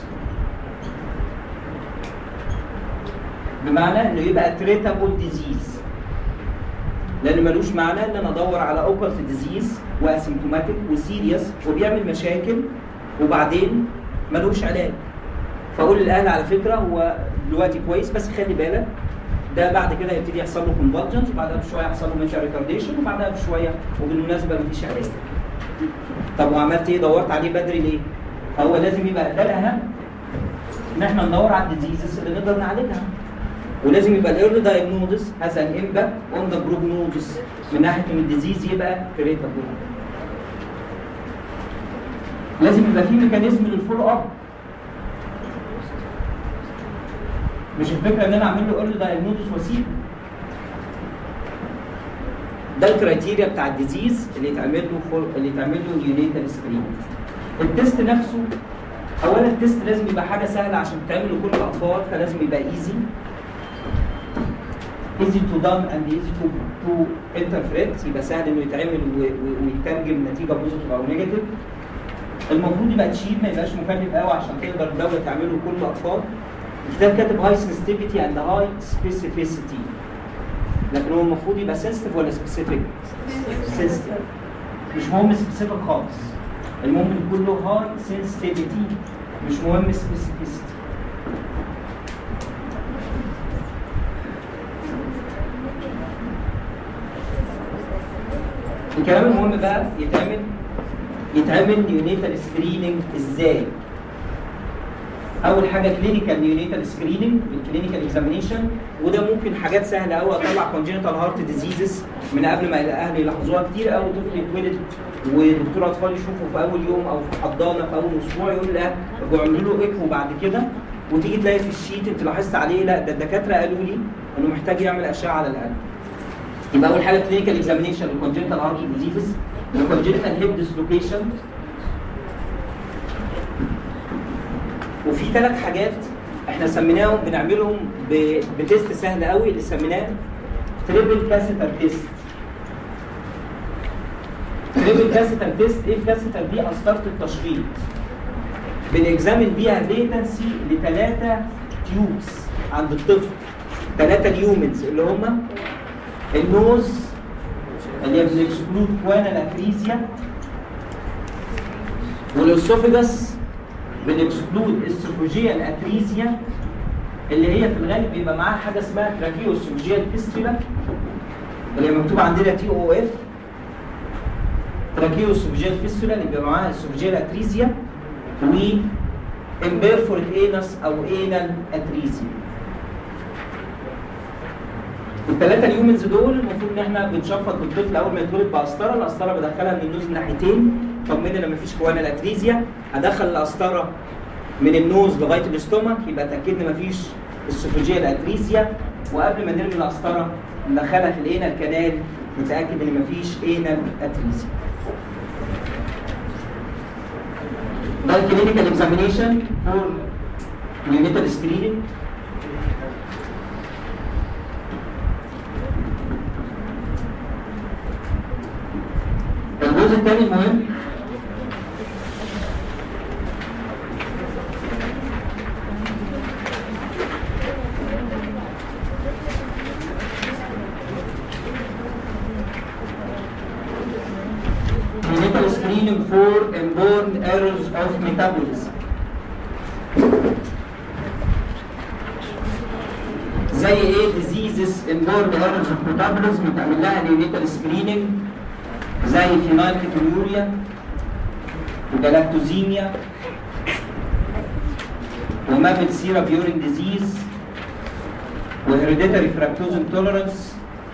بمعنى انه يبقى تريتابل ديزيز لان ملوش معنى ان انا ادور على اوكلت ديزيز واسيمتوماتيك وسيريس وبيعمل مشاكل وبعدين ملوش علاج فاقول للاهل على فكره هو دلوقتي كويس بس خلي بالك ده بعد كده يبتدي يحصل له كونفالجنس وبعدها بشويه يحصل له ميتا ريكارديشن وبعدها بشويه وبالمناسبه مفيش علاج طب وعملت ايه دورت عليه بدري ليه؟ هو لازم يبقى ده الاهم ان احنا ندور على الديزيزز اللي نقدر نعالجها ولازم يبقى الايرلي دايجنوزس هذا الامباكت اون ذا بروجنوزس من ناحيه ان الديزيز يبقى تريتابل لازم يبقى في ميكانيزم للفولو اب مش الفكره ان انا اعمل له ايرلي دايجنوزس واسيبه ده الكرايتيريا بتاع الديزيز اللي يتعمل له فول اللي يتعمل له نيونيتال سكرين التست نفسه اولا التست لازم يبقى حاجه سهله عشان تعمل لكل الاطفال فلازم يبقى ايزي easy to done and easy to to interpret يبقى سهل انه يتعمل و- و- ويترجم نتيجه بوزيتيف او نيجاتيف المفروض يبقى تشيب ما يبقاش مكلف قوي عشان تقدر الدوله تعمله لكل الاطفال الكتاب كاتب هاي سنسيتيفيتي اند هاي سبيسيفيسيتي لكن هو المفروض يبقى سنسيتيف ولا سبيسيفيك؟ سنسيتيف مش مهم سبيسيفيك خالص المهم يكون له هاي سنسيتيفيتي مش مهم سبيسيفيسيتي الكلام المهم بقى يتعمل يتعمل نيونيتال سكريننج ازاي؟ اول حاجه كلينيكال نيونيتال سكريننج بالكلينيكال اكزامينيشن وده ممكن حاجات سهله قوي اطلع كونجنتال هارت ديزيزز من قبل ما الاهل يلاحظوها كتير قوي طفل يتولد ودكتور اطفال يشوفه في اول يوم او في حضانه في اول اسبوع يقول لا رجعوا له ايكو بعد كده وتيجي تلاقي في الشيت انت لاحظت عليه لا ده الدكاتره قالوا لي انه محتاج يعمل اشعه على القلب يبقى اول حاجه كلينيكال اكزامينيشن للكونجنتال هارت ديزيزز الكونجنتال هيب ديسلوكيشن وفي ثلاث حاجات احنا سميناهم بنعملهم ب- بتيست سهل قوي اللي سميناه تريبل كاسيتر تيست تريبل كاسيتر تيست ايه الكاسيتر دي قسطره التشخيص بنكزامن بيها ليتنسي لثلاثه تيوبس عند الطفل ثلاثه اليومنز اللي هم النوز اللي هي بنكسكلود كوانا لافريزيا والاسوفيجاس بنكسكلود السوفوجيال اتريزيا اللي هي في الغالب بيبقى معاها حاجه اسمها تراكيوسوفوجيال فيستولا اللي هي مكتوب عندنا تي او اف تراكيوسوفوجيال فيستولا اللي بيبقى معاها السوفوجيال اتريزيا و امبيرفورت انس او انال اتريزيا الثلاثه اليومنز دول المفروض ان احنا بنشفط بالطفل اول ما يتولد بقسطره القسطره بدخلها من النوز من ناحيتين طمني لما مفيش كوانا الاتريزيا ادخل القسطره من النوز لغايه الاستومك يبقى اتاكدنا مفيش السوفوجيا الاتريزيا وقبل ما نرمي القسطره ندخلها في الانال كانال نتاكد ان مفيش انال اتريزيا ده الكلينيكال اكزامينيشن فور نيونيتال سكريننج الجزء الثاني المهم clinical screening for inborn errors of metabolism زي ايه diseases inborn errors of metabolism بتعمل لها clinical screening زي فينايل كيتونيوريا وجلاكتوزيميا ومابل سيرا بيورين ديزيز وهيريديتاري فراكتوز انتولرنس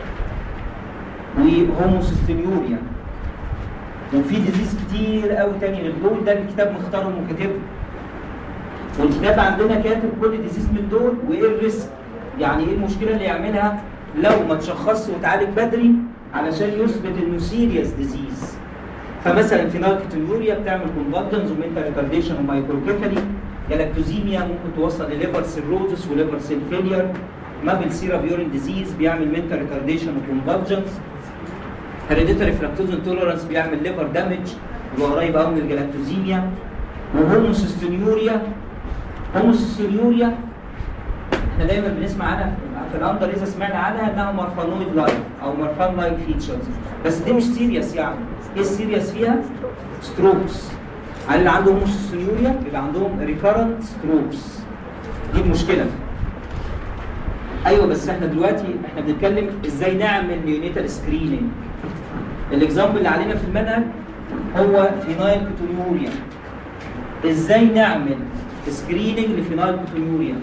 وهوموسيستينيوريا وفي ديزيز كتير قوي تاني غير دول ده الكتاب مختارهم وكاتبهم والكتاب عندنا كاتب كل ديزيز من دول وايه الريسك يعني ايه المشكله اللي يعملها لو ما تشخصش وتعالج بدري علشان يثبت انه سيريس ديزيز فمثلا فينالكتونيوريا بتعمل كونفالجنز ومنتال ريتارديشن ومايكروكيفالي جلاكتوزيميا ممكن توصل لليفر سيروزس وليفر سيل فيلير مابل سيرا بيورين ديزيز بيعمل منتال ريتارديشن وكونفالجنز هيريديتاري فراكتوز انتولرانس بيعمل ليفر دامج يبقى قريب قوي من الجلاكتوزيميا وهوموسيستونيوريا هوموسيستونيوريا احنا دايما بنسمع عنها في الاندر اذا سمعنا عنها انها مارفانويد لايك او مارفان لايك فيتشرز بس دي مش سيريس يعني ايه السيريس فيها؟ ستروكس على اللي عندهم هوموسيستونيوريا بيبقى عندهم ريكارنت ستروكس دي المشكله ايوه بس احنا دلوقتي احنا بنتكلم ازاي نعمل نيونيتال سكريننج الاكزامبل اللي علينا في المنهج هو فينايل كتونيوريا ازاي نعمل سكريننج لفينايل كتونيوريا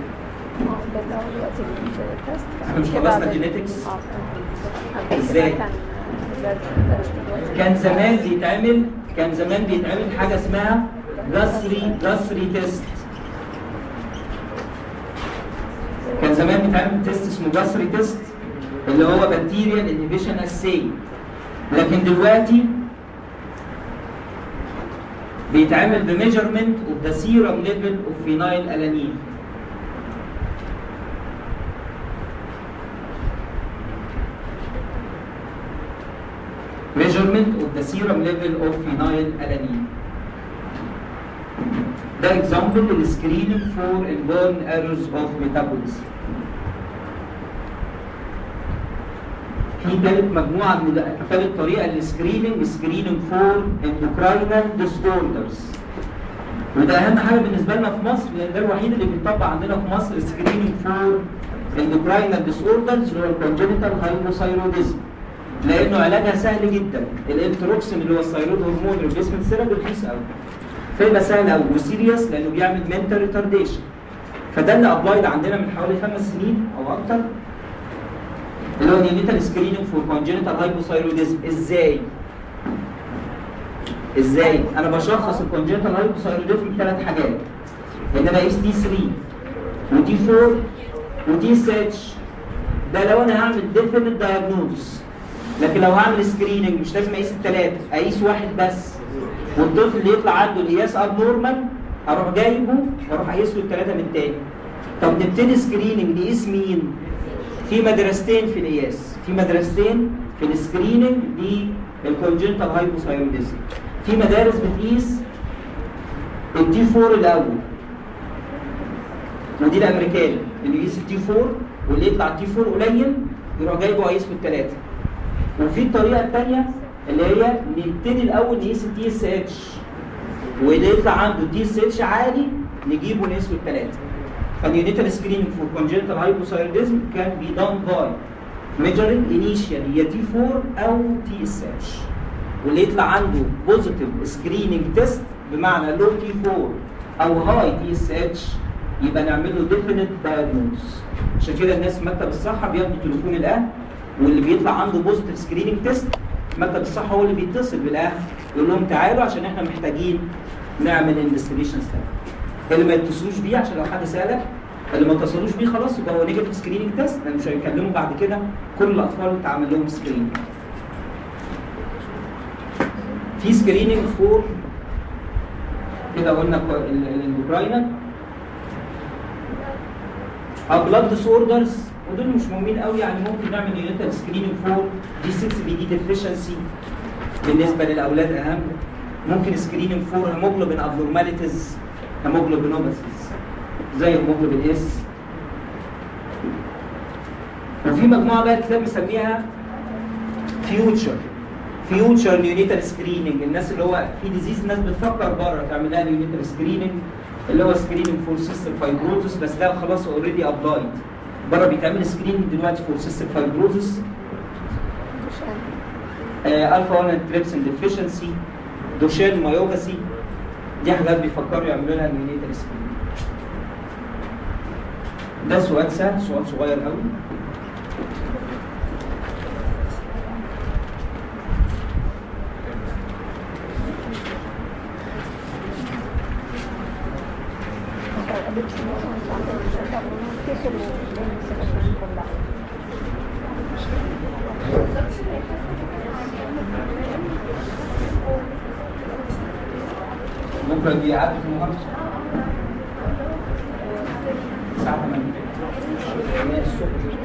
احنا مش خلصنا الجينيتكس ازاي كان زمان بيتعمل كان زمان بيتعمل حاجه اسمها جسري جسري تيست كان زمان بيتعمل تيست اسمه جسري تيست اللي هو بكتيريال انهبيشن اسي لكن دلوقتي بيتعمل بميجرمنت اوف ذا سيرم ليفل اوف فينايل الانين measurement of the serum level of phenyl alanine ده اكزامبل للسكريننج فور البورن ايرورز اوف ميتابوليزم في ثالث مجموعه من ثالث طريقه للسكريننج سكريننج فور اندوكراينال ديسوردرز وده اهم حاجه بالنسبه لنا في مصر لان ده الوحيد اللي بيطبق عندنا في مصر سكريننج فور اندوكراينال ديسوردرز اللي هو الكونجنتال هايبوثايروديزم لانه علاجها سهل جدا الالتروكسين اللي هو الثيرويد هرمون ريبليسمنت سيرم رخيص قوي فيبقى سهل قوي وسيريس لانه بيعمل منتال ريتارديشن فده اللي ابلايد عندنا من حوالي خمس سنين او اكتر اللي هو نيونيتال سكريننج فور كونجنتال هايبوثايروديزم ازاي؟ ازاي؟ انا بشخص الكونجنتال هايبوثايروديزم بثلاث حاجات ان انا اقيس تي 3 وتي 4 وتي اس اتش ده لو انا هعمل ديفينيت دايجنوز لكن لو هعمل سكريننج مش لازم اقيس الثلاثه اقيس واحد بس والطفل اللي يطلع عنده القياس اب نورمال اروح جايبه واروح اقيس له الثلاثه من تاني طب نبتدي سكريننج نقيس مين؟ في مدرستين في القياس في مدرستين في السكريننج للكونجنتال هايبوثايروديزم في مدارس بتقيس التي 4 الاول ودي الامريكاني اللي يقيس التي 4 واللي يطلع التي 4 قليل يروح جايبه وقيس له الثلاثه وفي الطريقه الثانيه اللي هي نبتدي الاول نقيس التي اس اتش واللي يطلع عنده تي اس اتش عالي نجيبه نقيس له الثلاثه فاليونيتال سكريننج فور كونجنتال هايبوثايروديزم كان بي دون باي measuring initially يا تي 4 او تي اس اتش واللي يطلع عنده بوزيتيف سكريننج تيست بمعنى لو تي 4 او هاي تي اس اتش يبقى نعمل له ديفينيت دايجنوز عشان كده الناس في مكتب الصحه بياخدوا تليفون الاهل واللي بيطلع عنده بوزيتيف سكريننج تيست مكتب الصحه هو اللي بيتصل بالاهل يقول لهم تعالوا عشان احنا محتاجين نعمل انفستيجيشن اللي ما يتصلوش بيه عشان لو حد سالك اللي ما اتصلوش بيه خلاص يبقى هو نيجاتيف سكريننج تيست لان مش هيكلموا بعد كده كل الاطفال اللي اتعمل لهم سكريننج في سكريننج فور كده قلنا الاندوكراينال او بلاد ديس اوردرز ودول مش مهمين قوي يعني ممكن نعمل يونيتال سكريننج فور دي 6 بي دي ديفيشنسي بالنسبه للاولاد اهم ممكن سكريننج فور هيموجلوبين ابنورماليتيز هيموجلوبينوباثيز زي هيموجلوبين اس وفي مجموعه بقى كتاب مسميها فيوتشر فيوتشر نيونيتال سكريننج الناس اللي هو في ديزيز الناس بتفكر بره تعمل لها نيونيتال سكريننج اللي هو سكريننج فور سيستم فايبروزس بس ده خلاص اوريدي ابلايد بره بيتعمل سكريننج دلوقتي فور سيستم فايبروزس الفا 1 تريبسين ديفيشنسي دوشين مايوباثي دي حاجات بيفكروا يعملوا لها نيونيتال سكريننج ده سؤال سهل سؤال صغير قوي بكره دي عدت النهارده الساعه 8 الصبح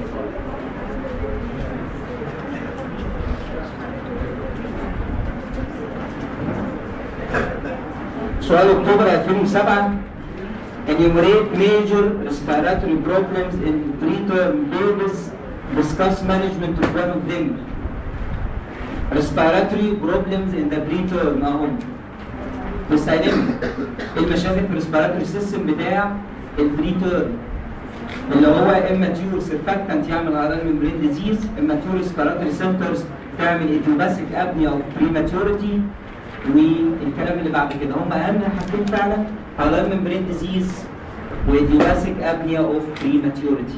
سؤال اكتوبر 2007 enumerate major respiratory problems in preterm babies discuss management of one of them respiratory problems in the preterm اهم بس هيلم المشاكل في الريسبيراتوري سيستم بتاع البريتيرم اللي هو اماتيور سيرفاكتنت يعمل هايرال ميمبرين ديزيز اماتيور ريسبيراتوري سنترز تعمل ايديوباثيك ابنيا او بريماتيورتي والكلام اللي بعد كده هم اهم حاجتين فعلا هايرال ميمبرين ديزيز وايديوباثيك ابنيا اوف بريماتيورتي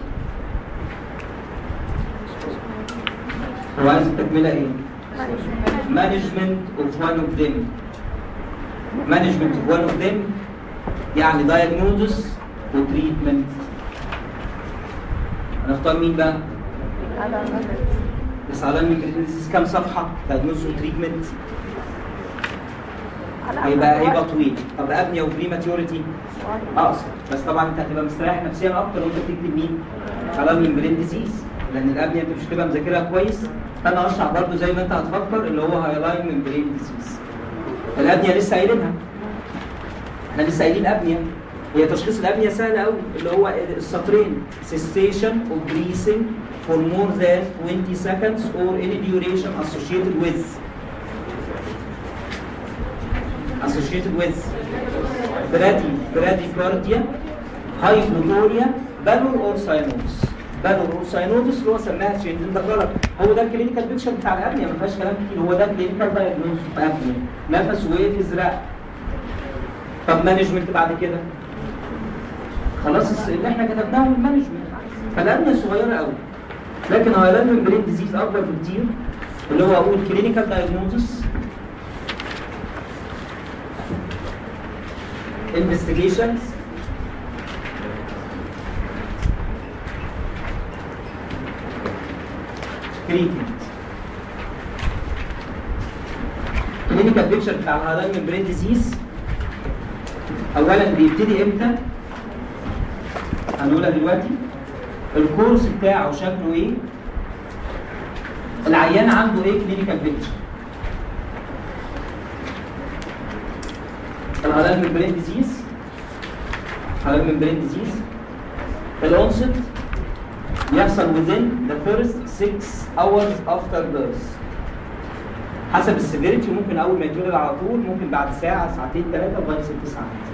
هو عايز التكمله ايه؟ مانجمنت اوف وان اوف ذيم مانجمنت اوف وان اوف ذيم يعني دايجنوزس وتريتمنت هنختار مين بقى؟ بس على الميكانيزم كام صفحه؟ دايجنوزس وتريتمنت هيبقى هيبقى طويل طب ابنيا وبريماتيورتي اقصر بس طبعا انت هتبقى مستريح نفسيا اكتر وانت بتكتب مين؟ على الممبرين ديزيز لان الابنيا انت مش هتبقى مذاكرها كويس فانا هشرح برضو زي ما انت هتفكر اللي هو هايلاين ممبرين ديزيز الابنيا لسه قايلينها احنا لسه قايلين ابنيه هي تشخيص الابنيه سهل قوي اللي هو السطرين cessation of breathing for more than 20 seconds or any duration associated with associated with برادي bradycardia hypotonia بالور اور ساينوس بالور اور ساينوس اللي هو سماها تشينج ده غلط هو ده الكلينيكال بيكشر بتاع الابنيه ما فيهاش كلام كتير هو ده الكلينيكال دايجنوز بتاع الابنيه نفس وقف ازرق طب مانجمنت بعد كده خلاص الس- اللي احنا كتبناه من المانجمنت فالابنيه صغيره قوي لكن هايلاند ممبرين ديزيز اكبر بكتير اللي هو اقول كلينيكال دايجنوزس investigations treatment clinical picture بتاع الهالاين ممبرين ديزيز اولا بيبتدي امتى هنقولها دلوقتي الكورس بتاعه شكله ايه العيان عنده ايه كلينيكال بيكتشر الهالاين ممبرين ديزيز هالاين ممبرين ديزيز الانست يحصل within the first 6 hours after birth حسب السيفيريتي ممكن اول ما يتولد على طول ممكن بعد ساعه ساعتين ثلاثه لغايه ست ساعات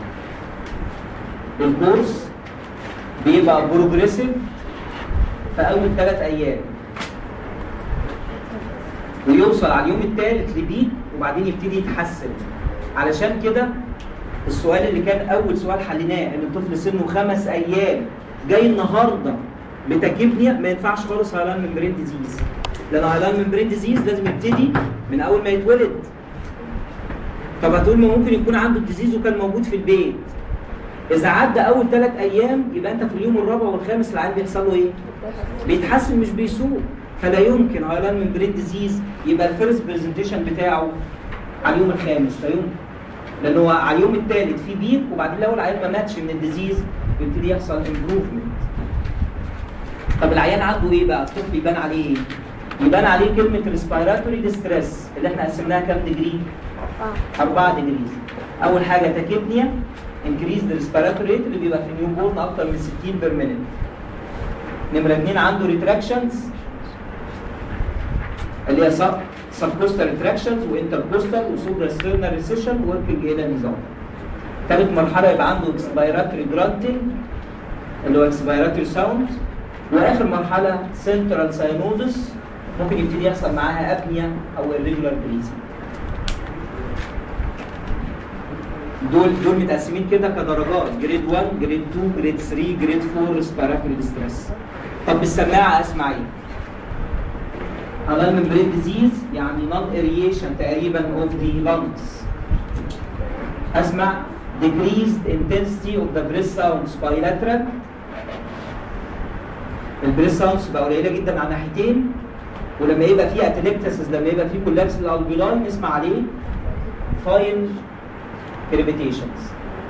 الكورس بيبقى بروجريسيف في اول ثلاث ايام ويوصل على اليوم الثالث لبيك وبعدين يبتدي يتحسن علشان كده السؤال اللي كان اول سؤال حليناه ان الطفل سنه خمس ايام جاي النهارده بتكيبنيا ما ينفعش خالص هايلان ممبرين ديزيز لان هايلان ممبرين ديزيز لازم يبتدي من اول ما يتولد طب هتقول ما ممكن يكون عنده الديزيز وكان موجود في البيت اذا عدى اول ثلاث ايام يبقى انت في اليوم الرابع والخامس العيان بيحصل له ايه؟ بيتحسن مش بيسوق فلا يمكن هايلان ممبرين ديزيز يبقى الفيرست برزنتيشن بتاعه على اليوم الخامس لا يمكن لان هو على اليوم الثالث في بيك وبعدين لو العيان ما ماتش من الديزيز بيبتدي يحصل امبروفمنت طب العيان عنده ايه بقى؟ الطفل يبان عليه ايه؟ يبان عليه كلمه ريسبيراتوري ديستريس اللي احنا قسمناها كام ديجري؟ 4 ديجريز اول حاجه تاكيبنيا انكريز ريسبيراتوري ريت اللي بيبقى في النيو بورن اكتر من 60 بير مينيت نمره اثنين عنده ريتراكشنز اللي هي سب سبكوستال ريتراكشنز وانتركوستال وسوبرا ستيرنال ريسيشن وركينج الى نظام ثالث مرحله يبقى عنده اكسبيراتوري جرانتنج اللي هو اكسبيراتوري ساوند واخر مرحله سنترال ساينوزس ممكن يبتدي يحصل معاها ابنيا او irregular breathing دول دول متقسمين كده كدرجات جريد 1 جريد 2 جريد 3 جريد 4 ريسبيراتوري ديستريس طب بالسماعه اسمع ايه؟ هالاين ممبرين ديزيز يعني نون اريشن تقريبا اوف ذا lungs اسمع decreased intensity of the breath sounds bilateral البريس ساوندز بقى قليله جدا على ناحيتين ولما يبقى فيه اتليكتسس لما يبقى فيه كولابس الالبيلاي نسمع عليه فاين كريبيتيشنز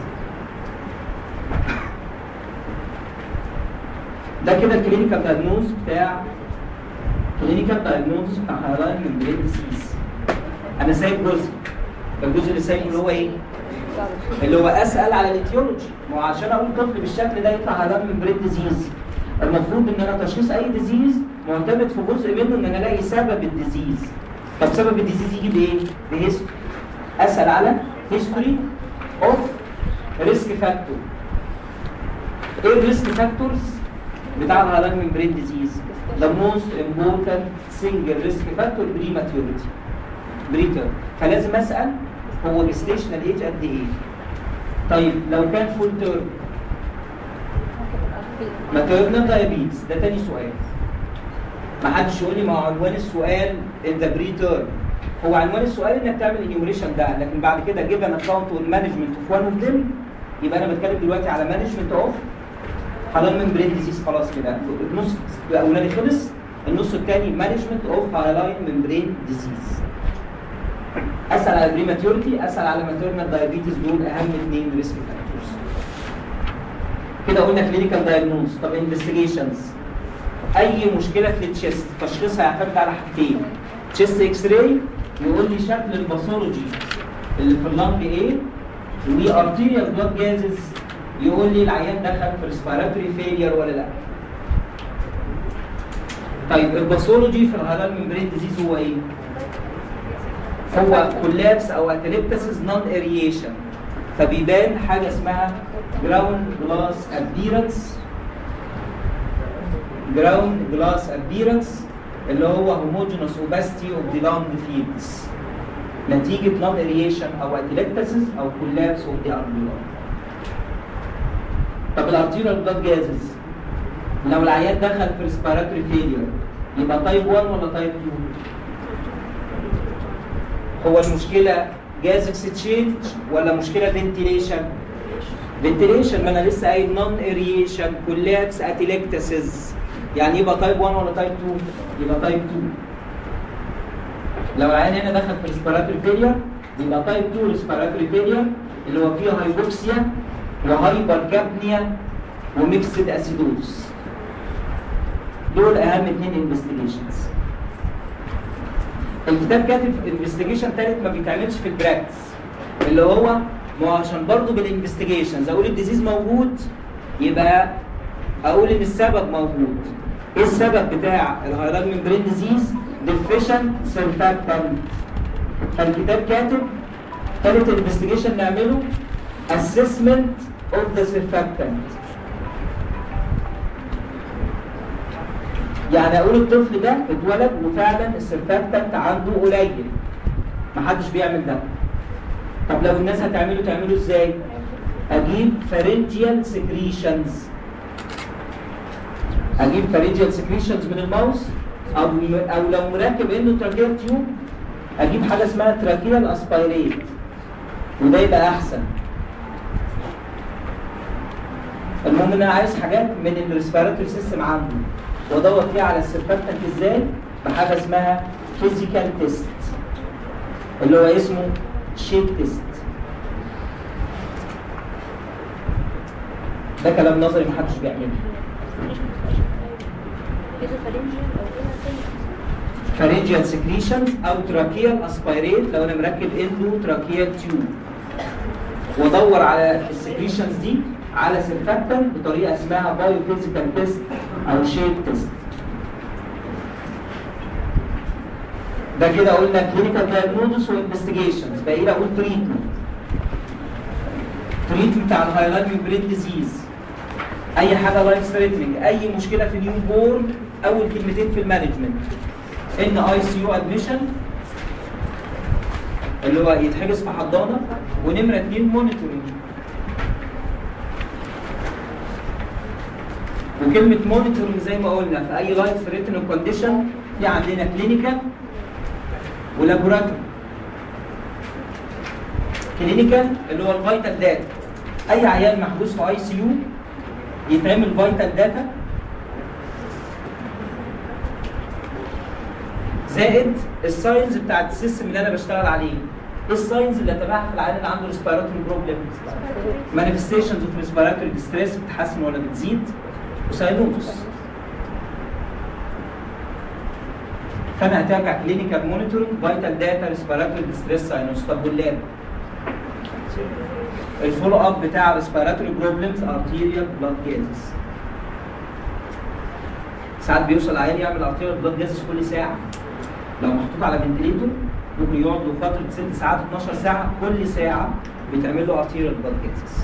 ده كده الكلينيكال دايجنوز بتاع كلينيكال دايجنوز بتاع هايلاين ممبرين ديسيز انا سايب جزء الجزء اللي سايبه اللي هو ايه؟ اللي هو اسال على الايتيولوجي ما هو عشان اقول طفل بالشكل ده يطلع هايلاين ممبرين ديزيز المفروض ان انا تشخيص اي ديزيز معتمد في جزء منه ان انا الاقي سبب الديزيز طب سبب الديزيز يجي بايه؟ بهيستوري اسال على هيستوري اوف ريسك فاكتور ايه الريسك فاكتورز بتاع الهالاين ممبرين ديزيز the most important single risk factor prematurity بريتر فلازم اسال هو الستيشنال ايج قد ايه طيب لو كان فول تيرم ماتيرنال دايابيتس ده تاني سؤال ما حدش يقول لي ما هو عنوان السؤال ان ذا بري تيرم هو عنوان السؤال انك تعمل انيوريشن ده لكن بعد كده جيب ان اكونت والمانجمنت اوف وان اوف ذيم يبقى انا بتكلم دلوقتي على مانجمنت اوف هالاين ممبرين ديزيز خلاص كده النص الاولاني خلص النص الثاني مانجمنت اوف هالاين ممبرين ديزيز اسال على بريماتيورتي اسال على ماتيرنال دايابيتس دول اهم اثنين ريسك فاكتورز كده قلنا كلينيكال دايجنوز طب انفستيجيشنز اي مشكله في التشيست تشخيصها يعتمد على حاجتين تشيست اكس راي يقول لي شكل الباثولوجي اللي في اللنج ايه وارتيريال بلاد جازز يقول لي العيان دخل في ريسبيراتوري فيلير ولا لا طيب الباثولوجي في الهلال ممبرين ديزيز هو ايه؟ هو كولابس او اتليبتسز نون اريشن فبيبان حاجه اسمها جراوند جلاس ابيرنس جراوند جلاس ابيرنس اللي هو هوموجينوس اوباستي اوف ذا لانج فيلدز نتيجه نون اريشن او اتليبتسز او كولابس اوف ذا اربيولار طب الارتيريال بلاد جازز لو العيان دخل في ريسبيراتوري فيلير يبقى تايب 1 ولا تايب 2 هو المشكله جاز اكستشينج ولا مشكله فنتيليشن فنتيليشن ما انا لسه قايل نون اريشن كولابس اتيلكتسز يعني يبقى تايب 1 ولا تايب 2 يبقى تايب 2 لو العيان هنا دخل في ريسبيراتوري فيلير يبقى تايب 2 ريسبيراتوري فيلير اللي هو فيه هايبوكسيا وهايبر كابنيا وميكسد اسيدوز دول اهم اثنين انفستيجيشنز الكتاب كاتب انفستيجيشن ثالث ما بيتعملش في البراكتس اللي هو ما هو عشان برضه بالانفستيجيشنز اقول الديزيز موجود يبقى اقول ان السبب موجود ايه السبب بتاع الهايلاند ممبرين ديزيز ديفيشنت سيرفاكتنت فالكتاب كاتب ثالث انفستيجيشن نعمله assessment of the surfactant يعني اقول الطفل ده اتولد وفعلا السرفاكتنت عنده قليل محدش بيعمل ده طب لو الناس هتعمله تعمله ازاي اجيب pharyngeal secretions اجيب pharyngeal secretions من الماوس او او لو مركب انه تراكيال تيوب اجيب حاجه اسمها تراكيال اسبيريت وده يبقى احسن المهم ان انا عايز حاجات من الريسبيراتوري سيستم عنده وادور فيها على السرفاكتنت ازاي بحاجه اسمها فيزيكال تيست اللي هو اسمه شيك تيست ده كلام نظري محدش بيعمله فارنجيال سكريشنز او تراكيال اسبيريت لو انا مركب اندو تراكيال تيوب وادور على السكريشنز دي على سيرفاكتنت بطريقه اسمها بايو فيزيكال تيست او شيك تيست ده كده قلنا كلينيكال دايجنوزس وانفستيجيشنز باقي لي اقول تريتمنت تريتمنت بتاع الهايلاند ميمبرين ديزيز اي حاجه لايف ثريتنينج اي مشكله في النيو بورن اول كلمتين في المانجمنت ان اي سي يو ادميشن اللي هو يتحجز في حضانه ونمره اثنين مونيتورنج وكلمه مونيتورنج زي ما قلنا في اي لايف ثريتنينج كونديشن في عندنا كلينيكال ولابوراتوري كلينيكال اللي هو الفيتال داتا اي عيان محبوس في اي سي يو يتعمل فيتال داتا زائد الساينز بتاعت السيستم اللي انا بشتغل عليه ايه الساينز اللي اتبعها في العيان اللي عنده ريسبيراتوري بروبلم مانيفستيشنز اوف ريسبيراتوري ديستريس بتتحسن ولا بتزيد وساينوزس فانا هتابع كلينيكال مونيتورنج فيتال داتا ريسبيراتوري ديستريس ساينوس طب واللاب الفولو اب بتاع ريسبيراتوري بروبلمز ارتيريال بلاد جازز ساعات بيوصل عيان يعمل ارتيريال بلاد جازز كل ساعه لو محطوط على فنتليتور ممكن يقعد له فتره 6 ساعات 12 ساعه كل ساعه بيتعمل له ارتيريال بلاد جازز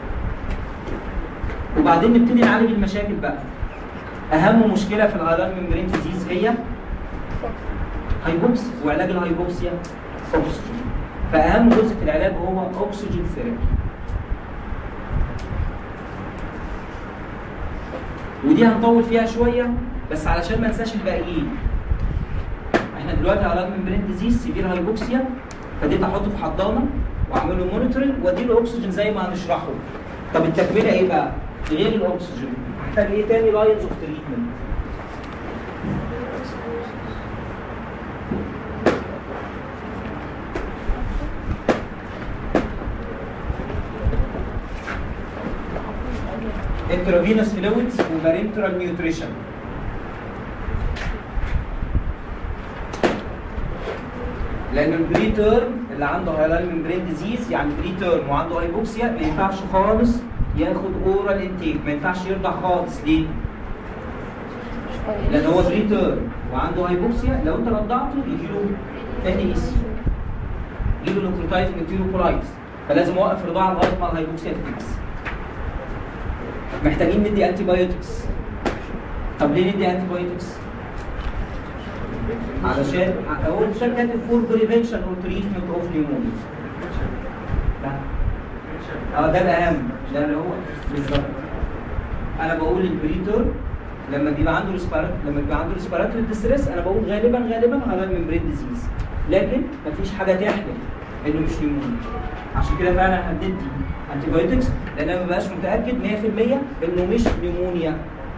وبعدين نبتدي نعالج المشاكل بقى اهم مشكله في الهايلاند ميمبرين ديزيز هي هايبوكسيا وعلاج الهايبوكسيا اكسجين فاهم جزء في العلاج هو اكسجين ثيرابي ودي هنطول فيها شويه بس علشان ما ننساش الباقيين احنا دلوقتي على ممبرين ديزيز سيفير هايبوكسيا فديت احطه في حضانه واعمل له مونيتورنج وادي له اكسجين زي ما هنشرحه طب التكمله ايه بقى؟ غير الاكسجين هحتاج ايه تاني لاينز اوف تريتمنت intravenous fluids وبارنترال نيوتريشن لان البري تيرم اللي عنده هايلاين ممبرين ديزيز يعني بري تيرم وعنده هايبوكسيا ما ينفعش خالص ياخد اورال انتيك ما ينفعش يرضع خالص ليه؟ لان هو بري تيرم وعنده هايبوكسيا لو انت رضعته يجيله ان اس يجيله نيكروتايز انتيروكولايتس فلازم اوقف الرضاعه لغايه ما الهايبوكسيا تتكس محتاجين ندي انتي بايوتكس طب ليه ندي انتي بايوتكس؟ علشان اول شيء كاتب فور بريفنشن اور تريتمنت اوف نيمونيا اه ده الاهم ده اللي هو بالظبط انا بقول البريتور لما بيبقى عنده ريسبيرات لما بيبقى عنده ريسبيراتوري ديستريس انا بقول غالبا غالبا على ممبرين ديزيز لكن مفيش حاجه تحلف انه مش نيمونيا عشان كده فعلا هندي انتي بايوتكس لان انا ما بقاش متاكد 100% انه مش نيمونيا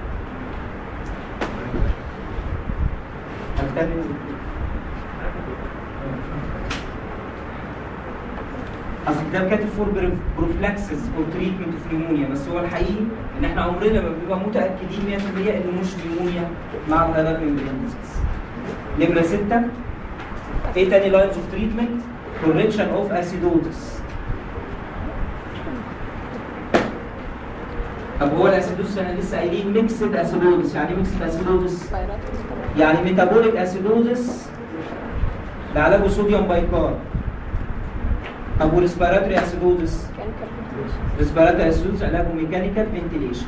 هتكلم اصل الكتاب كاتب فور بروفلاكسز اور تريتمنت اوف نيمونيا بس هو الحقيقي ان احنا عمرنا ما بنبقى متاكدين 100% انه مش نيمونيا مع الهيرار ميمبرين ديزيز. نمره سته ايه تاني لاينز اوف تريتمنت؟ كوركشن اوف اسيدوزس. طب هو الاسيدوزس احنا لسه قايلين ميكسد اسيدوزس يعني ايه ميكسد اسيدوزس؟ يعني ميتابوليك اسيدوزس ده علاجه صوديوم بايكار طب والريسبيراتوري اسيدوزس ريسبيراتوري اسيدوزس علاجه ميكانيكال فنتيليشن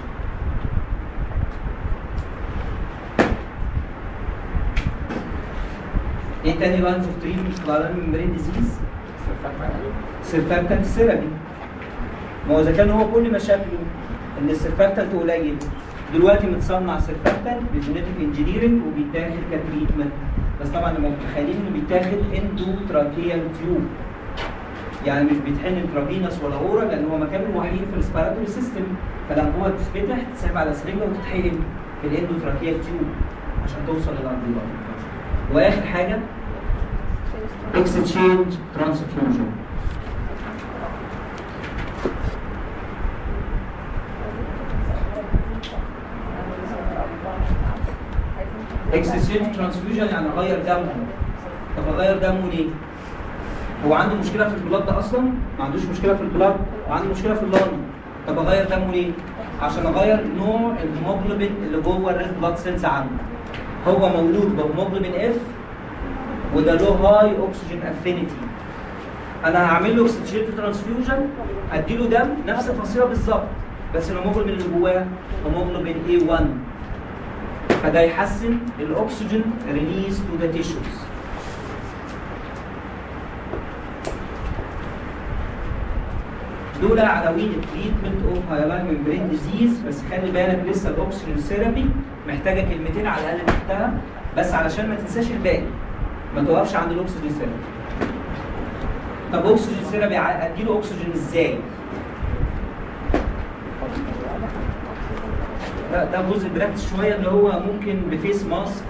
ايه تاني لاينز اوف تريتمنت في العالم ممبرين ديزيز؟ سيرفاكتنت ثيرابي ما هو اذا كان هو كل مشاكله ان السيرفاكتنت قليل دلوقتي متصنع سيرفاكتنت بجينيتك انجينيرنج وبيتاخد كتريتمنت بس طبعا لما متخيلين انه بيتاخد اندو تراكيال تيوب يعني مش بيتحن انترافينوس ولا اورا لان هو مكانه الوحيد في الريسبيراتوري سيستم فلما هو تتفتح تتسحب على سرنجه وتتحقن في الاندو تراكيال تيوب عشان توصل للانبيضات واخر حاجه اكستشينج ترانسفيوجن اكستشينج ترانسفيوجن يعني اغير دمه طب اغير دمه ليه؟ هو عنده مشكله في البلاد ده اصلا ما عندوش مشكله في البلاد وعنده مشكله في اللون طب اغير دمه ليه؟ عشان اغير نوع الهيموجلوبين اللي جوه الريد بلاد سيلز عنده هو مولود بهيموجلوبين اف وده له هاي اكسجين افينيتي انا هعمل له اكسجين ترانسفيوجن اديله دم نفس الفصيله بالظبط بس الهيموجلوبين اللي جواه هيموجلوبين A1 فده يحسن الاكسجين ريليز تو ذا تيشوز دول عناوين التريتمنت اوف هايلاين ممبرين ديزيز بس خلي بالك لسه الاكسجين ثيرابي محتاجه كلمتين على الاقل تحتها بس علشان ما تنساش الباقي ما توقفش عند الاكسجين ثيرابي طب اكسجين ثيرابي اديله اكسجين ازاي؟ لا ده جزء براكتس شويه اللي هو ممكن بفيس ماسك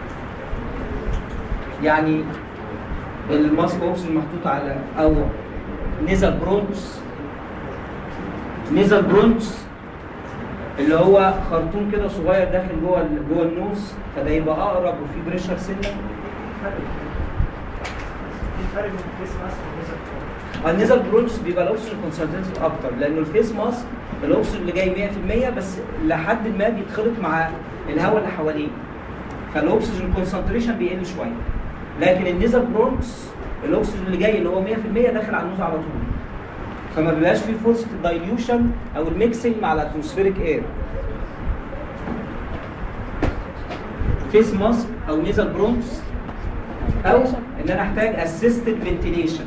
يعني الماسك اوكسجين محطوط على او نزل برونكس نزل برونكس اللي هو خرطوم كده صغير داخل جوه ال- جوه النوز فده يبقى اقرب وفي بريشر سنه الفرق بين الفيس ماسك والنزل النزل برونكس بيبقى الاكسجين كونسنتريتد اكتر لانه الفيس ماسك الاكسجين اللي جاي 100% بس لحد ما بيتخلط مع الهواء اللي حواليه فالاكسجين كونسنتريشن بيقل شويه لكن النزل برونكس الاكسجين اللي جاي اللي هو 100% داخل على النوز على طول فما بيبقاش فيه فرصه الدايليوشن او الميكسنج مع الاتموسفيريك اير فيس ماسك او نزل برونكس او ان انا احتاج اسيستد فنتيليشن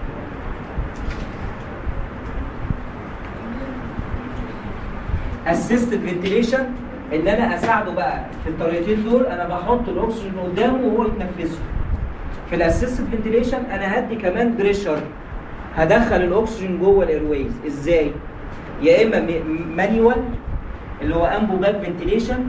اسيستد فنتيليشن ان انا اساعده بقى في الطريقتين دول انا بحط الاكسجين قدامه وهو يتنفسه في الاسيستد فنتيليشن انا هدي كمان بريشر هدخل الاكسجين جوه الايرويز ازاي يا اما مانيوال اللي هو امبو باك فنتيليشن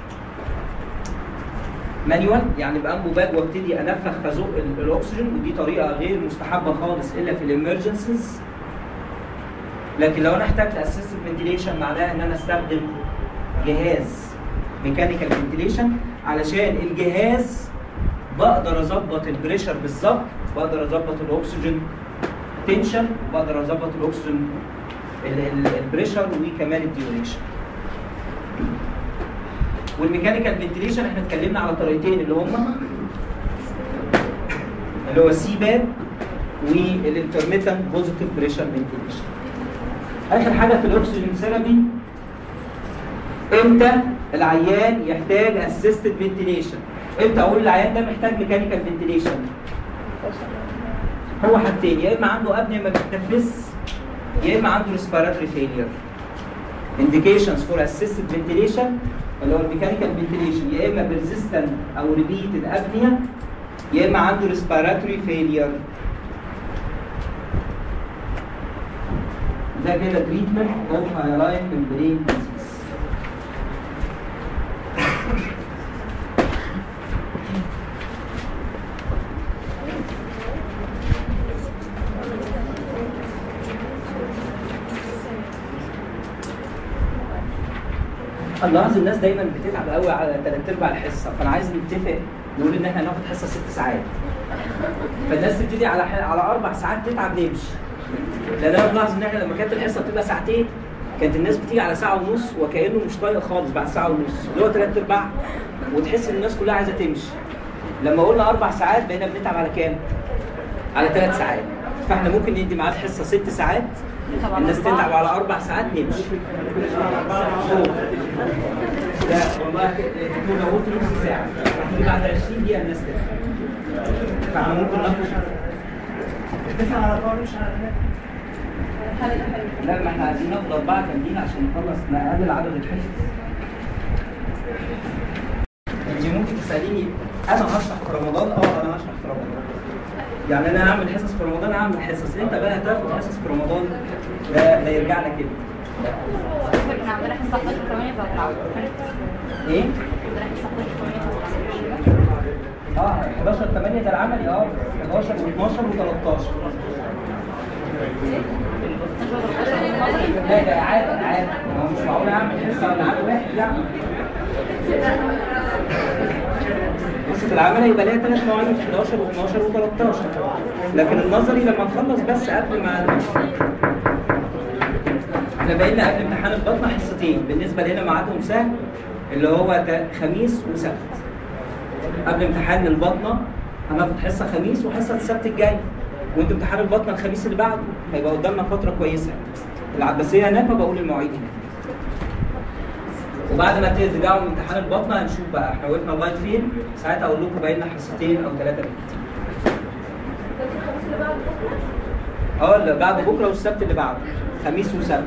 مانيوال يعني بامبو باج وابتدي انفخ فازق ال- الاكسجين ودي طريقه غير مستحبه خالص الا في الامرجنسيز لكن لو انا احتجت اسيستد فنتيليشن معناها ان انا استخدم جهاز ميكانيكال فنتيليشن علشان الجهاز بقدر اظبط البريشر بالظبط بقدر اظبط الاكسجين تنشن وبقدر اظبط الاكسجين البريشر وكمان الديوريشن والميكانيكال فنتيليشن احنا اتكلمنا على طريقتين اللي هما اللي هو سي باب والانترميتنت بوزيتيف بريشر فنتيليشن اخر حاجه في الاكسجين ثيرابي امتى العيان يحتاج اسيستد فنتيليشن امتى اقول العيان ده محتاج ميكانيكال فنتيليشن هو حاجتين يا اما عنده ابنيه ما بتتنفس يا اما عنده ريسبيراتوري فيلير indications for assisted ventilation اللي هو الميكانيكال فنتيليشن يا اما persistent او repeated ابنيه يا اما عنده ريسبيراتوري فيلير ده كده تريتمنت اوف هايلاين ممبرين ديزيز اللاحظ الناس دايما بتتعب قوي على ثلاث ارباع الحصه فانا عايز نتفق نقول ان احنا هناخد حصه ست ساعات فالناس تبتدي على ح- على اربع ساعات تتعب نمشي لان انا بلاحظ ان احنا لما كانت الحصه بتبقى ساعتين كانت الناس بتيجي على ساعه ونص وكانه مش طايق خالص بعد ساعه ونص اللي هو ثلاث ارباع وتحس ان الناس كلها عايزه تمشي لما قلنا اربع ساعات بقينا بنتعب على كام؟ على ثلاث ساعات فاحنا ممكن ندي ميعاد حصه ست ساعات الناس تتعب على اربع ساعات نمشي لا والله الدكتور لو قلت نص ساعه هتيجي بعد 20 دقيقه الناس تفهم فاحنا ممكن ناخد اتفق على طول مش على لا ما احنا عايزين ناخد اربعه كاملين عشان نخلص نقلل عدد الحصص انت ممكن تساليني انا هشرح في رمضان اه انا هشرح في رمضان يعني انا هعمل حصص في رمضان هعمل حصص انت بقى هتاخد حصص في رمضان ده ده يرجع لك كده احنا عندنا حصه 11 8 بتلعب ايه؟ عندنا حصه 11 8 اه 11 8 ده العملي اه 11 و12 و13 لا ده عادي عادي ما هو مش معقول اعمل حصه ولا عدد واحد يعني حصه العمل يبقى ليها ثلاث مواعيد 11 و12 و13 لكن النظري لما نخلص بس قبل ما احنا بقينا قبل امتحان البطنه حصتين بالنسبه لنا ميعادهم سهل اللي هو تا- خميس وسبت قبل امتحان البطنه هناخد حصه خميس وحصه السبت الجاي وانت امتحان البطنه الخميس اللي بعده هيبقى قدامنا فتره كويسه العباسيه هناك وبقول المواعيد هناك وبعد ما ترجعوا من امتحان البطنه هنشوف بقى احنا وقفنا لغايه فين ساعتها اقول لكم بقينا حصتين او ثلاثه بالكتير اه اللي بعد بكره والسبت اللي بعده خميس وسبت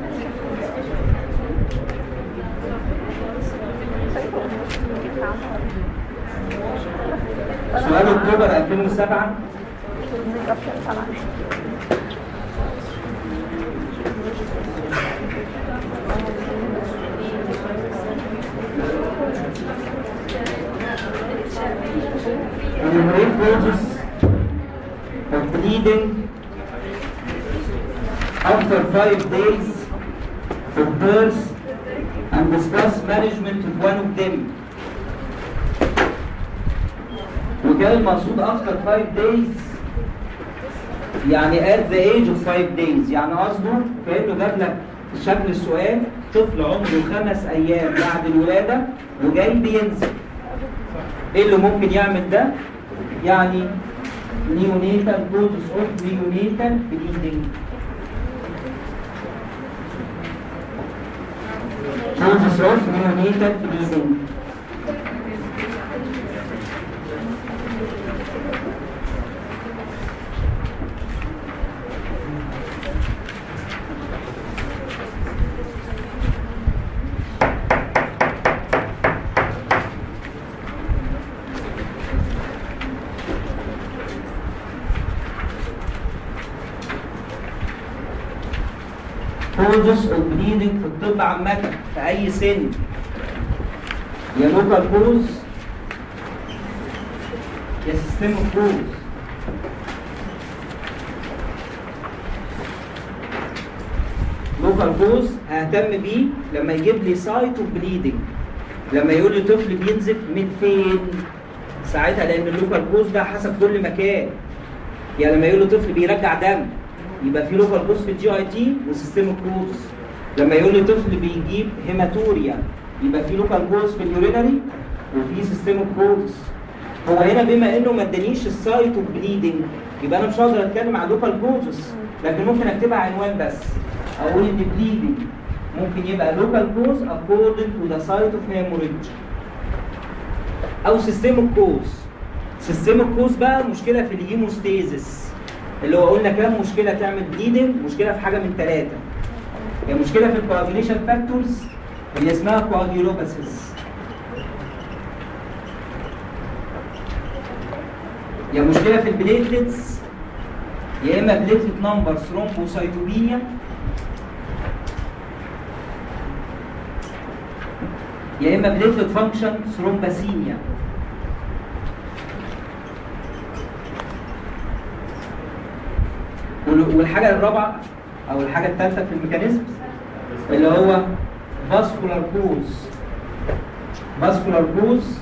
سؤال اكتوبر 2007 enumerate causes of bleeding after five days of birth and discuss management of one of them. وكان المقصود after five days يعني at the age of five days يعني قصده كأنه جاب لك شكل السؤال طفل عمره خمس أيام بعد الولادة وجاي بينزل ايه اللي ممكن يعمل ده؟ يعني neonatal causes of neonatal bleeding causes of neonatal bleeding causes of bleeding في الطب عامة في أي سن يا local cause يا systemic cause local cause ههتم بيه لما يجيب لي سايت اوف بليدنج لما يقول لي طفل بينزف من فين ساعتها لان اللوكال كوز ده حسب كل مكان يعني لما يقول له طفل بيرجع دم يبقى في لوكال كوز في الجي اي تي وسيستميك كوز لما يقول لي طفل بيجيب هيماتوريا يبقى في لوكال كوز في اليورينري وفي سيستميك كوز هو هنا بما انه ما ادانيش السايت اوف بليدنج يبقى انا مش هقدر اتكلم عن لوكال كوزز لكن ممكن اكتبها عنوان بس اقول ان بليدنج ممكن يبقى لوكال كوز according to the site of hemorrhage او سيستميك كوز سيستميك كوز بقى مشكله في الهيموستيزس اللي هو قلنا كام مشكله تعمل بليدنج مشكله في حاجه من ثلاثه هي مشكله في الكواجيليشن فاكتورز اللي اسمها كواجيولوباسيس يا مشكله في البليتلتس يا اما بليتلت نمبر ثرومبوسايتوبينيا يا اما بليتلت فانكشن ثرومباسيميا وال- والحاجه الرابعه او الحاجه الثالثه في الميكانيزم اللي هو فاسكولار كوز فاسكولار كوز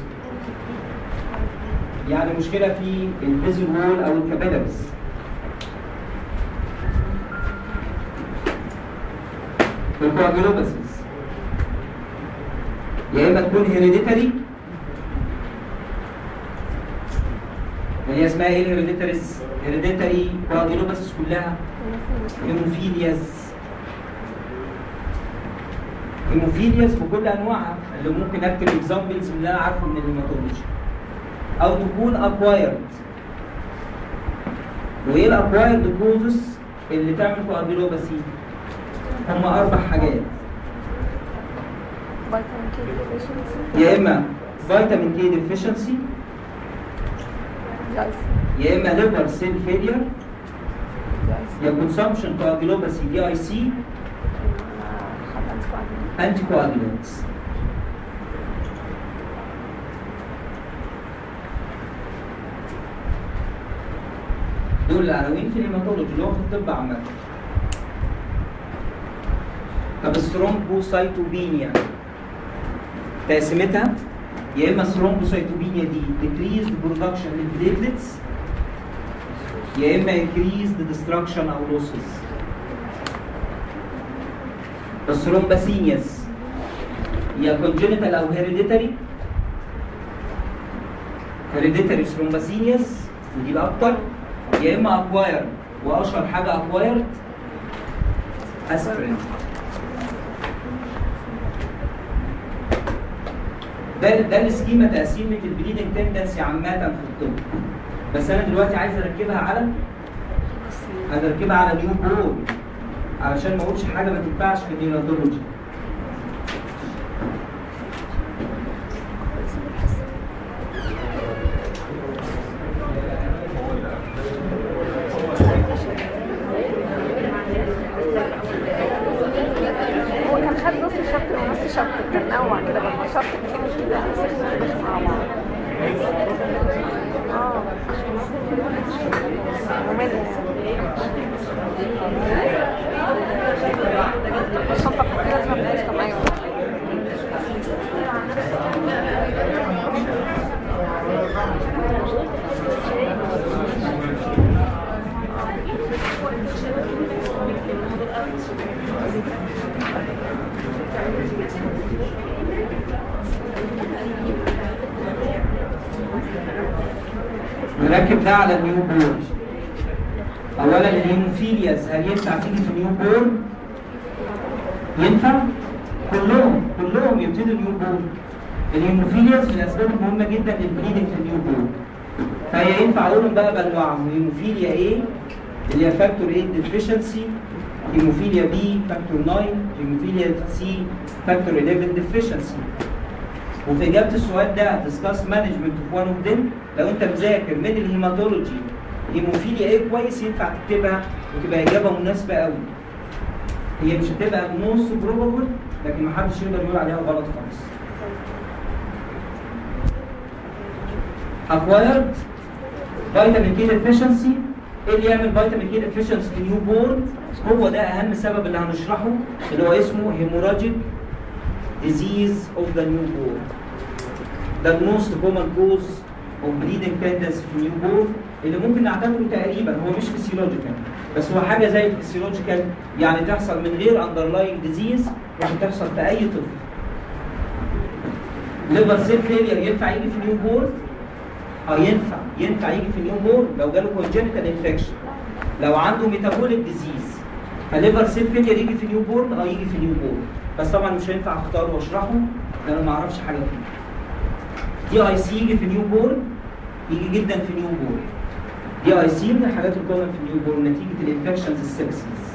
يعني مشكله في الفيزل وول او الكابيلاريز الكواجولوباسيس يا اما تكون هيريديتري اللي هي اسمها ايه الهيريديتريز هيريديتري كواجولوباسيس كلها هيموفيلياز هيموفيلياز بكل انواعها اللي ممكن اكتب اكزامبلز من اللي انا عارفه من الهيماتولوجي او تكون اكوايرد وايه الاكوايرد كوزز اللي تعمل كواجولوباسي هم اربع حاجات فيتامين كي deficiency يا اما فيتامين كي ديفيشنسي جايز يا اما ليفر سيل فيلير جايز يا كونسامشن كواجولوباسي دي اي سي حد انتي كواجولانتس دول العناوين في الهيماتولوجي اللي هو في الطب عامة طب الثرومبوسايتوبينيا تقسيمتها يا اما الثرومبوسايتوبينيا دي decreased production للبليتلتس يا اما increased destruction او losses الثرومباسينياس يا congenital او hereditary hereditary ثرومباسينياس ودي الاكتر يا اما acquired واشهر حاجه acquired اسبرين ده ده السكيما تقسيمه البليدنج تندنسي عامه في الطب بس انا دلوقتي عايز اركبها على عايز اركبها على نيو بورن علشان ما اقولش حاجه ما تنفعش في النيوناتولوجي هو كان خد نص شابتر ونص شابتر كان نوع كده بقى شابتر كتير كده بس مع بعض اه ممل يعني الشنطة بتاعتي لازم ابقى قشطة معايا نركب ده على النيو بورن اولا الهيموفيلياز هل ينفع تيجي في النيو بورن ينفع كلهم كلهم يبتدوا نيو بورن الهيموفيلياز من الاسباب المهمه جدا للبليدنج في النيو بورن فهي ينفع اقولهم بقى بانواعهم هيموفيليا ايه اللي هي فاكتور 8 ديفيشنسي هيموفيليا بي فاكتور 9 هيموفيليا سي فاكتور 11 ديفيشنسي وفي اجابه السؤال ده ديسكاس مانجمنت اوف وان اوف ذيم لو انت مذاكر من الهيماتولوجي هيموفيليا ايه كويس ينفع تكتبها وتبقى اجابه مناسبه قوي هي مش هتبقى موست بروبابل لكن ما حدش يقدر يقول عليها غلط خالص اكوايرد فيتامين كي ديفيشنسي ايه اللي يعمل فيتامين كي ديفيشنسي في نيو بورن هو ده اهم سبب اللي هنشرحه اللي هو اسمه هيموراجيك disease of the newborn. The most common cause of bleeding tendency في newborn اللي ممكن نعتبره تقريبا هو مش فيسيولوجيكال بس هو حاجه زي الفيسيولوجيكال يعني تحصل من غير اندرلاين ديزيز ممكن تحصل في اي طفل ليفر سيل فيلير ينفع يجي في نيو بورن اه ينفع ينفع يجي في نيو بورن لو جاله كونجنتال انفكشن لو عنده ميتابوليك ديزيز فليفر سيل فيلير يجي في نيو بورن اه يجي في نيو بورن بس طبعا مش هينفع اختاره واشرحه لان انا ما اعرفش حاجه فيه دي اي سي يجي في نيو بورن يجي جدا في نيو بورن دي اي سي من الحاجات الكومن في نيو بورن نتيجه الانفكشنز السكسيز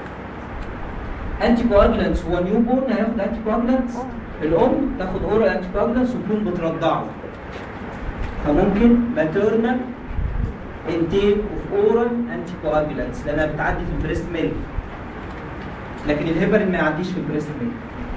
انتي كواجلانتس هو نيو بورن هياخد انتي كواجلانتس الام تاخد اورال انتي كواجلانتس وتكون بترضعه فممكن ماتيرنال انتيك اوف اورال انتي كواجلانتس لانها بتعدي في البريست ميلك لكن الهيبرين ما يعديش في البريست ميلك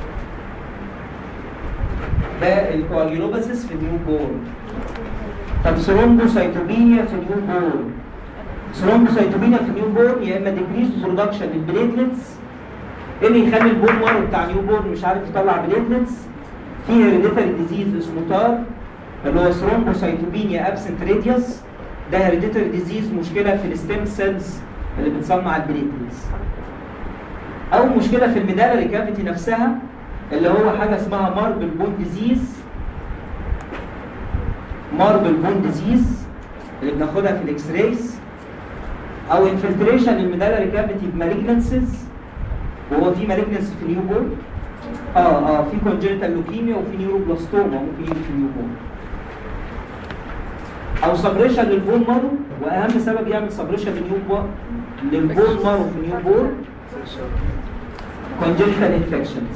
ده الكواجيلوباسيس في النيو بورن طب ثرومبوسايتوبينيا في النيو بورن ثرومبوسايتوبينيا في النيو بورن يا اما ديكريز برودكشن للبليتلتس ايه اللي يخلي البون مارو بتاع نيو بورن مش عارف يطلع بليتلتس في هيريديتري ديزيز اسمه تار اللي هو ثرومبوسايتوبينيا ابسنت راديوس ده هيريديتري ديزيز مشكله في الستيم سيلز اللي بتصنع البليتلتس او مشكله في الميدالري كافيتي نفسها اللي هو حاجه اسمها ماربل بون ديزيز ماربل بون ديزيز اللي بناخدها في الاكس رايز او انفلتريشن الميدالري كافيتي بمالجنسز وهو في مالجنس في النيو بورن اه اه في كونجنتال لوكيميا وفي نيوروبلاستوما ممكن يجي في النيو بورن او سبريشن للبون مارو واهم سبب يعمل سبريشن للنيو بورن للبون مارو في النيو بورن congenital infections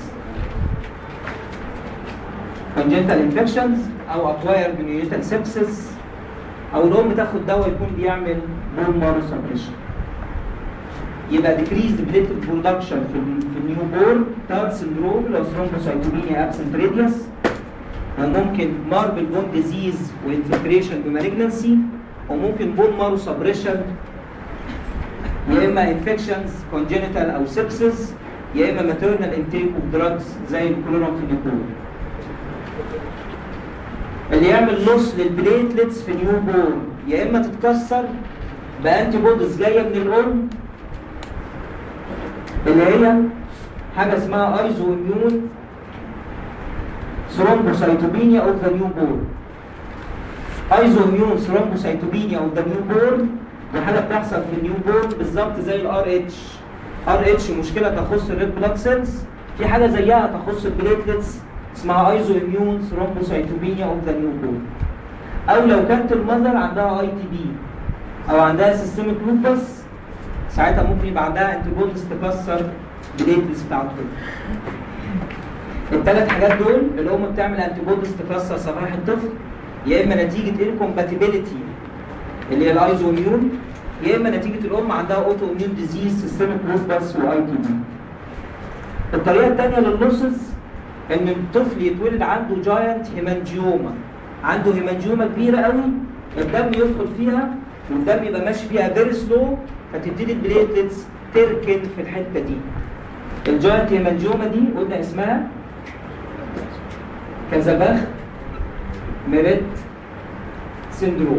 congenital infections او acquired neonatal sepsis او الام تاخد دواء يكون بيعمل bone marrow suppression يبقى decreased platelet production في ال- في النيو بورن تار سندروم لو ثرومبوسايتوبينيا ابسنت راديوس وممكن ماربل بون ديزيز وانفلتريشن بمالجنسي وممكن بون مارو سبريشن يا اما انفكشنز كونجنتال او سيبسز يا اما ماتيرنال انتيك اوف دراجز زي الكلورامفينيكول اللي يعمل نص للبليتلتس في نيو بورن يا اما تتكسر بانتي بوديز جايه من الام اللي هي حاجه اسمها ايزو اميون ثرومبوسايتوبينيا اوف ذا نيو بورن ايزو اميون ثرومبوسايتوبينيا اوف ذا نيو بورن دي حاجه بتحصل في النيو بورن بالظبط زي الار اتش ار اتش مشكله تخص الريد بلاد سيلز في حاجه زيها تخص البليتلتس اسمها ايزو اميون ثرومبوسايتوبينيا اوف ذا نيو بورن او لو كانت المذر عندها اي تي بي او عندها سيستميك لوبس ساعتها ممكن يبقى عندها انتي بوديز تكسر بليتلتس بتاعته الثلاث حاجات دول الام بتعمل انتي بوديز تكسر صفائح الطفل يا اما نتيجه انكومباتيبيليتي اللي هي الايزو اميون يا اما نتيجه الام عندها اوتو اميون ديزيز سيستميك لوبس واي تي بي الطريقه الثانيه للنصز ان الطفل يتولد عنده جاينت هيمانجيوما عنده هيمانجيوما كبيره قوي الدم يدخل فيها والدم يبقى ماشي فيها فيري سلو فتبتدي البليتلتس تركن في الحته دي الجاينت هيمانجيوما دي قلنا اسمها كازاباخ ميريت سندروم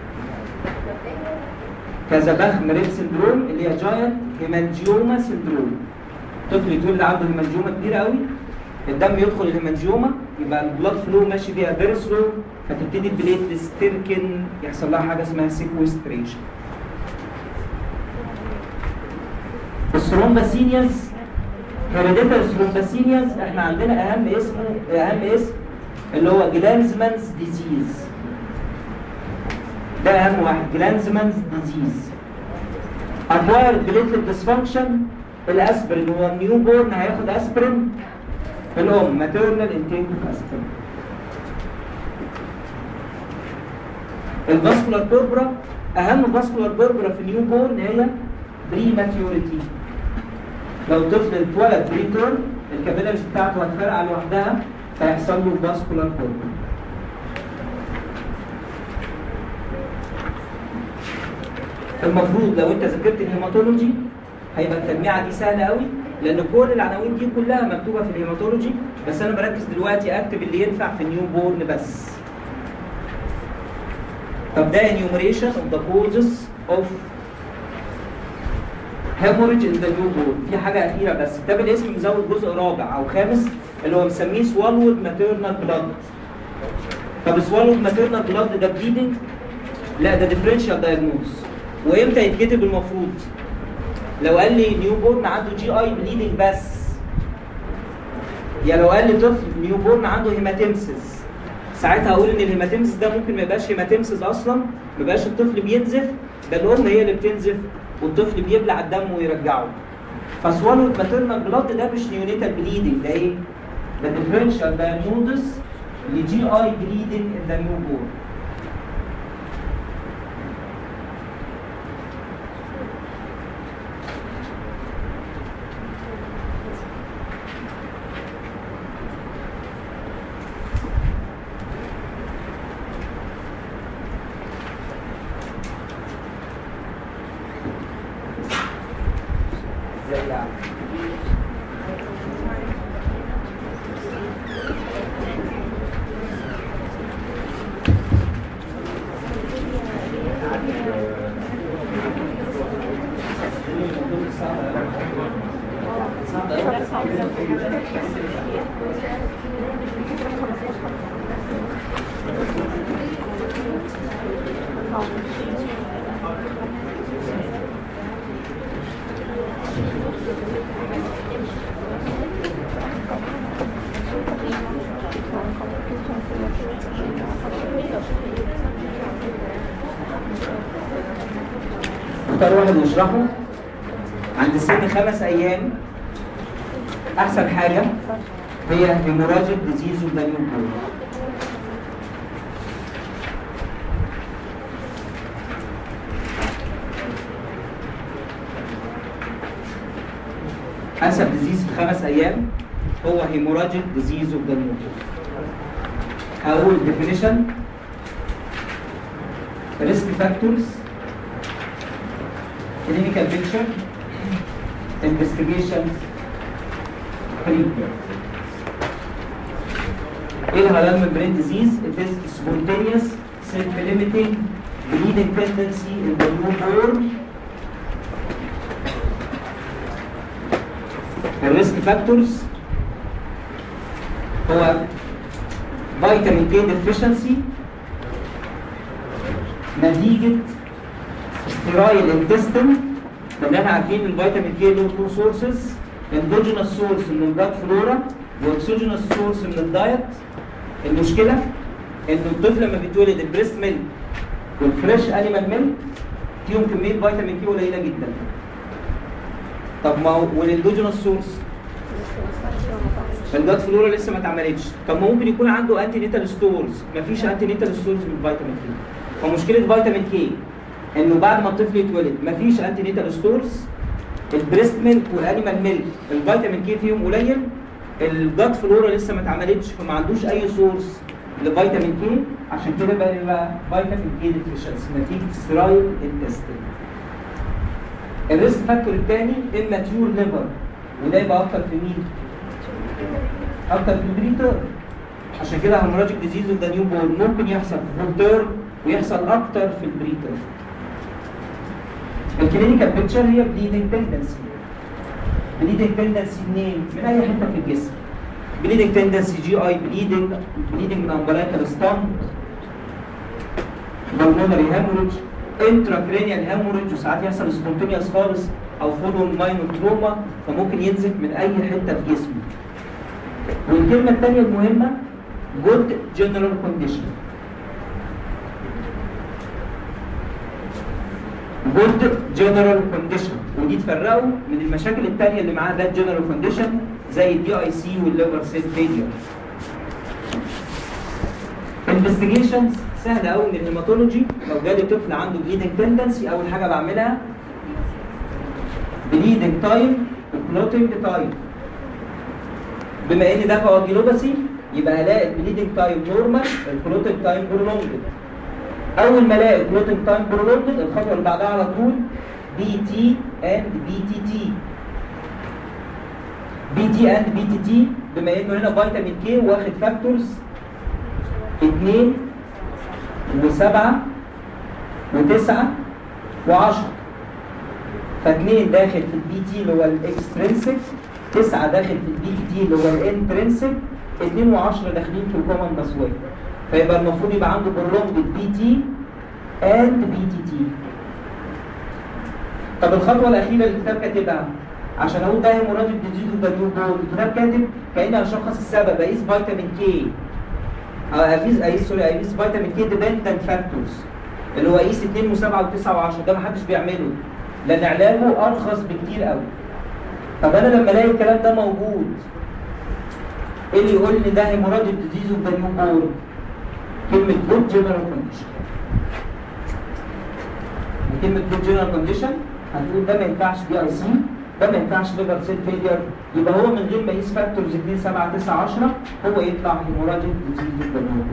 كازاباخ ميريت سندروم اللي هي جاينت هيمانجيوما سندروم طفل يتولد عنده هيمانجيوما كبيره قوي الدم يدخل الهيمانجيوما يبقى البلاد فلو ماشي بيها فيري سلو فتبتدي البليتلس تركن يحصل لها حاجه اسمها سيكوستريشن الثرومباسينياس هيريديتال ثرومباسينياس احنا عندنا اهم اسمه اهم اسم اللي هو جلانزمانز ديزيز ده اهم واحد جلانزمانز ديزيز acquired platelet dysfunction الاسبرين هو النيو بورن هياخد اسبرين الام ماتيرنال انتيك اوف اسبرين الفاسكولار بيربرا اهم فاسكولار بيربرا في النيو بورن هي بري ماتيوريتي لو طفل اتولد بري تيرم الكابيلاريز بتاعته هتفرقع لوحدها فيحصل له فاسكولار بيربرا المفروض لو انت ذاكرت الهيماتولوجي هيبقى التجميعه دي سهله قوي لان كل العناوين دي كلها مكتوبه في الهيماتولوجي بس انا بركز دلوقتي اكتب اللي ينفع في النيو بورن بس طب ده enumeration of the causes of hemorrhage in the newborn في حاجة أخيرة بس كتاب الاسم مزود جزء رابع أو خامس اللي هو مسميه swallowed maternal blood طب swallowed maternal blood ده bleeding؟ لا ده differential diagnosis وإمتى يتكتب المفروض؟ لو قال لي نيو بورن عنده جي اي بليدنج بس يا لو قال لي طفل نيو بورن عنده هيماتيمسيس ساعتها اقول ان الهيماتيمسيس ده ممكن ما يبقاش هيماتيمسيس اصلا ما يبقاش الطفل بينزف ده الام هي اللي بتنزف والطفل بيبلع الدم ويرجعه فسوالو الماتيرنال بلاد ده مش نيونيتال بليدنج ده ايه؟ ده ديفرنشال دايجنوزس لجي اي بليدنج ان ذا نيو بورن ازاي يعني؟ اختار واحد نشرحه عند سن خمس ايام احسن حاجه هي هيموراجيك ديزيز اوف ذا نيو بورن انسب ديزيز في خمس ايام هو هيموراجيك ديزيز اوف ذا نيو بورن هقول definition risk factors clinical picture investigation treatment ايه الهلال membrane disease it is spontaneous self-limiting bleeding tendency in the newborn الريسك فاكتورز هو فيتامين كي ديفيشنسي نتيجة ستيرايل انتستين لان احنا عارفين ان الفيتامين كي له تو سورسز اندوجينوس سورس من البلاد فلورا واكسوجينوس سورس من الدايت المشكله ان الطفل لما بيتولد البريست ميلك والفريش انيمال ميلك فيهم كميه فيتامين كي قليله جدا طب ما هو والاندوجينوس سورس البلاد فلورا لسه ما اتعملتش طب ما ممكن يكون عنده انتي نيتال ستورز مفيش انتي نيتال ستورز من الفيتامين كي فمشكله فيتامين كي انه بعد ما الطفل يتولد مفيش انتي نيتال ستورز البريست ميلك والانيمال ميلك الفيتامين كي فيهم قليل الجات فلورا لسه ما اتعملتش فما عندوش اي سورس لفيتامين كي عشان كده بقى يبقى فيتامين كي ديفيشنسي نتيجه سترايل انتستين الريسك فاكتور الثاني اماتيور ليفر وده يبقى اكتر في مين؟ اكتر في البريتر عشان كده هيموراجيك ديزيز اوف ذا نيو بورن ممكن يحصل في التيرم ويحصل اكتر في البريتر الكلينيكال بيكتشر هي بليدنج تندنسي بليدنج تندنسي منين؟ من اي حته في الجسم بليدنج تندنسي جي اي بليدنج بليدنج من امبلايكال ستان بالمونري هيموريج انتراكرينيال هيموريج وساعات يحصل سبونتينيوس خالص او فولون ماينور تروما فممكن ينزف من اي حته في جسمه والكلمه الثانيه المهمه جود جنرال كونديشن جود جنرال كونديشن ودي تفرقوا من المشاكل الثانيه اللي معاها ده جنرال كونديشن زي الدي اي سي والليفر سيل فيلير انفستيجيشنز سهله قوي من الهيماتولوجي لو جالي طفل عنده بليدنج تندنسي اول حاجه بعملها بليدنج تايم وكلوتنج تايم بما ان ده كواجيلوباسي يبقى الاقي البليدنج تايم نورمال الكلوتنج تايم برولونجد اول ما الاقي الكلوتنج تايم برولونجد الخطوه اللي بعدها على طول بي تي اند بي تي تي بي تي اند بي تي تي بما انه هنا فيتامين كي واخد فاكتورز 2 و7 وتسعة وعشرة فاتنين داخل في البي تي اللي هو الاكسترنسك تسعة داخل في البي تي اللي هو الانترنسك اتنين وعشرة داخلين في الكومن باسوي فيبقى المفروض يبقى عنده برولونج بي تي اند بي تي تي طب الخطوة الأخيرة اللي الكتاب كاتبها عشان أقول ده هيموراجيك ديزيز وده نيو بورن الكتاب كاتب كأني أشخص السبب أقيس فيتامين كي أو أقيس أقيس سوري أقيس فيتامين كي ديبندنت فاكتورز اللي هو أقيس 2 و7 و9 و10 ده محدش بيعمله لأن علاجه أرخص بكتير قوي طب أنا لما ألاقي الكلام ده موجود إيه اللي يقول لي ده هيموراجيك ديزيز وده نيو بورن كلمة جود جنرال كونديشن كلمة جود جنرال كونديشن هتقول ده ما ينفعش دي اي سي ده ما ينفعش ليفر سيل فيلير يبقى هو من غير ما يقيس فاكتورز 2 7 9 10 هو يطلع هيموراجيك ديزيز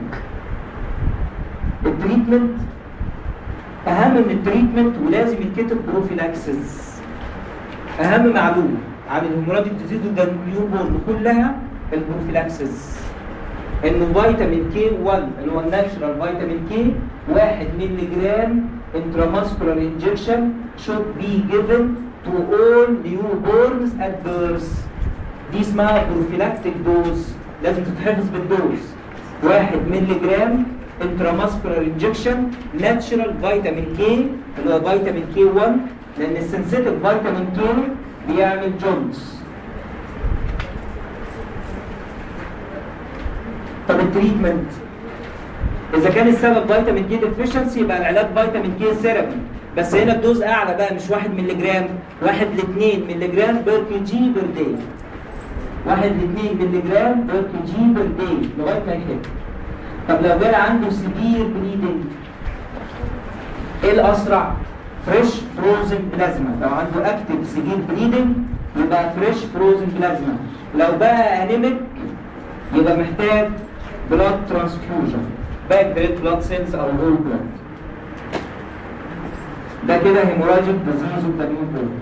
التريتمنت اهم من التريتمنت ولازم يتكتب بروفيلاكسس اهم معلومه عن الهيموراجيك ديزيز وده نيو بورن كلها البروفيلاكسس انه فيتامين كي 1 اللي هو الناتشرال فيتامين كي 1 مللي جرام intramuscular injection should be given to all newborns at birth دي اسمها بروفيلاكتيك دوز لازم تتحفظ بالدوز 1 مللي جرام intramuscular injection natural vitamin K اللي هو فيتامين كي 1 لان السنسيتيف فيتامين كي بيعمل جونز طب التريتمنت اذا كان السبب فيتامين كي ديفيشنسي يبقى العلاج فيتامين كي ثيرابي بس هنا الدوز اعلى بقى مش 1 مللي جرام 1 ل 2 مللي جرام بير كي جي بير داي 1 ل 2 مللي جرام بير كي جي بير داي لغايه ما يخف طب لو جال عنده سيفير بليدنج ايه الاسرع؟ فريش فروزن بلازما لو عنده اكتف سيفير بليدنج يبقى فريش فروزن بلازما لو بقى انيميك يبقى محتاج بلاد ترانسفيوجن باك ريد بلاد سيلز او هول بلاد ده كده هيموراجيك ديزيز اوف ذا نيو بورن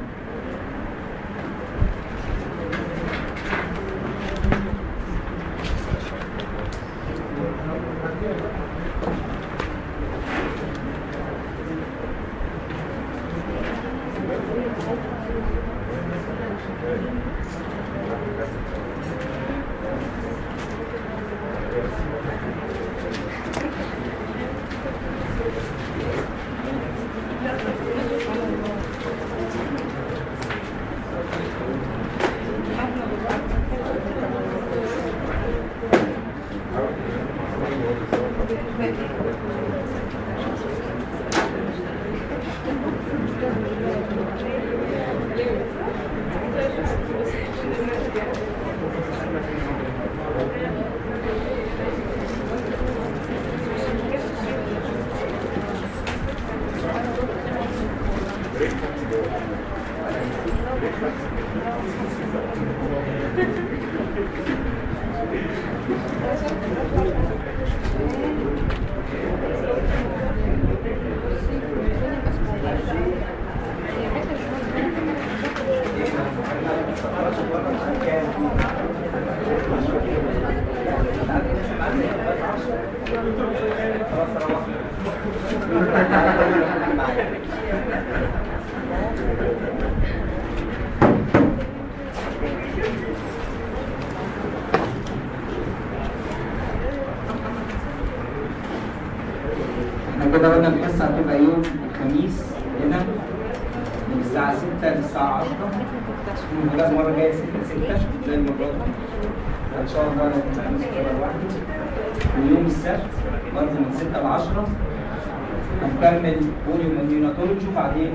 احنا كده قلنا الحصه هتبقى يوم الخميس هنا من الساعه 6 للساعه 10 لا المره الجايه 6 6 زي المره دي ان شاء الله انا كنت خميس كده لوحدي ويوم السبت برضه من 6 ل 10 هنكمل فوليوم اميوناتولوجي وبعدين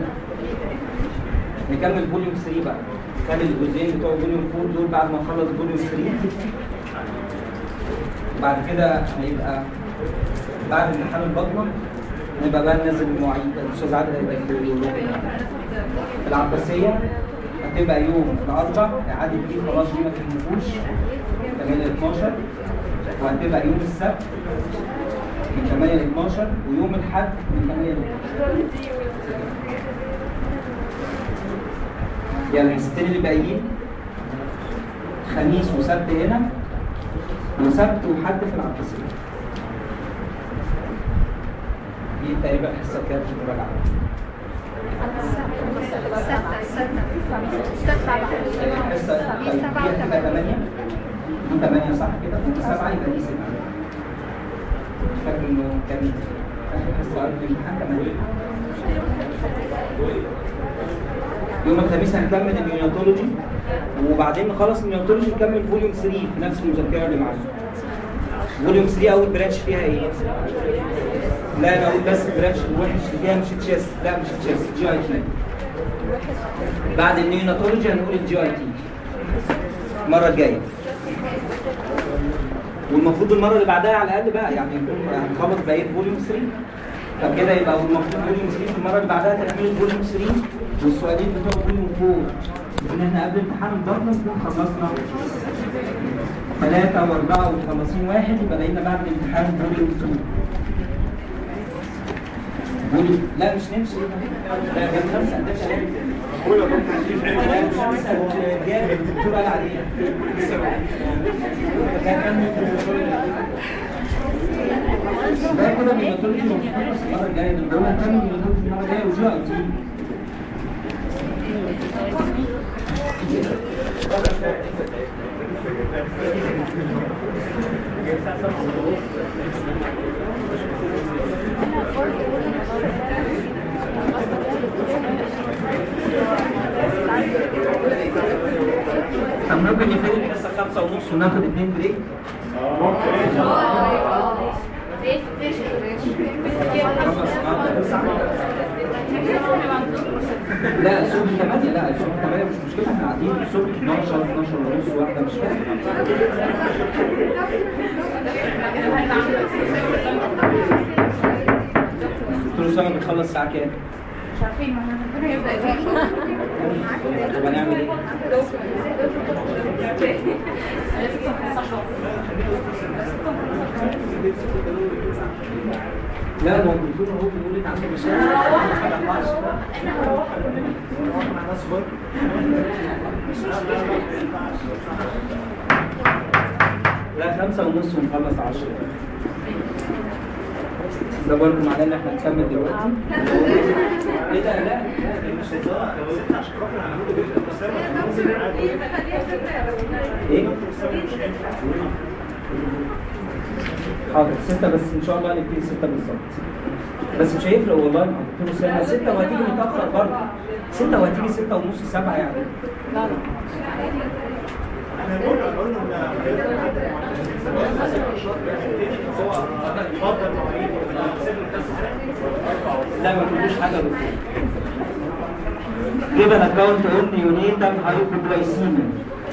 نكمل فوليوم 3 بقى نكمل الجزئين بتوع فوليوم 4 دول بعد ما نخلص فوليوم 3 وبعد كده هيبقى بعد امتحان البطنه نبقى بقى ننزل المواعيد الاستاذ عادل هيبقى في العباسيه هتبقى يوم الاربع اعاده دي خلاص دي ما تهمكوش 8 ل 12 وهتبقى يوم السبت من 8 ل 12 ويوم الاحد من 8 ل 12 يعني الحصتين اللي باقيين خميس وسبت هنا وسبت وحد في العباسيه دي تقريبا الحصه الكام في المراجعه الحصه طيب دي هتبقى 8 دي 8 صح كده دي 7 يبقى دي 6 فاكر انه كان اخر حصه قبل الامتحان 8 يوم الخميس هنكمل النيوناتولوجي وبعدين نخلص النيوناتولوجي نكمل فوليوم 3 في نفس المذكره اللي معانا فوليوم 3 اول برانش فيها ايه؟ لا انا اقول بس البرانش الوحش اللي فيها مش تشيست لا مش تشيست جي اي تي بعد النيوناتولوجي هنقول الجي اي تي المره الجايه والمفروض المره اللي بعدها على الاقل بقى يعني نكون هنخلص بقيه فوليوم 3 طب كده يبقى المفروض فوليوم 3 في المره اللي بعدها تكمله فوليوم 3 والسؤالين بتوع فوليوم 4 ان احنا قبل امتحان البطنه نكون خلصنا ثلاثة وأربعة وخمسين واحد يبقى لقينا بعد الامتحان فوليوم 2 فوليوم لا مش نمشي لا كان خمسة ده كلام لا مش خمسة الجاب الدكتور قال عليه كان كان ده كده النيوتولوجي المفروض بس المرة الجاية ده هو كان النيوتولوجي المرة الجاية وجي اي تي طب ممكن نبتدي الحصة خمسة ونص وناخد اتنين بريك لا الصبح 8 لا الصبح 8 مش مشكلة احنا قاعدين الصبح 12 12 ونص واحدة مش كده دكتور أسامة بتخلص الساعة كام؟ مش عارفين ما احنا ربنا يبدا طب هنعمل ايه؟ لازم تكون 15 لا ما هو الدكتور هو بيقول لك عنده مشاكل ما ينفعش مع ناس بره لا خمسة ونص ونخلص عشرة ده برضه معناه ان احنا نكمل دلوقتي ايه ده لا لا مش ايه حاضر ستة بس ان شاء الله نبتدي ستة بالظبط بس مش هيفرق والله مع دكتور اسامه ستة وهتيجي متأخر برضه ستة وهتيجي ستة ونص سبعة يعني لا ما تقولوش حاجة يا دكتور given account on neonatal hypoglycemia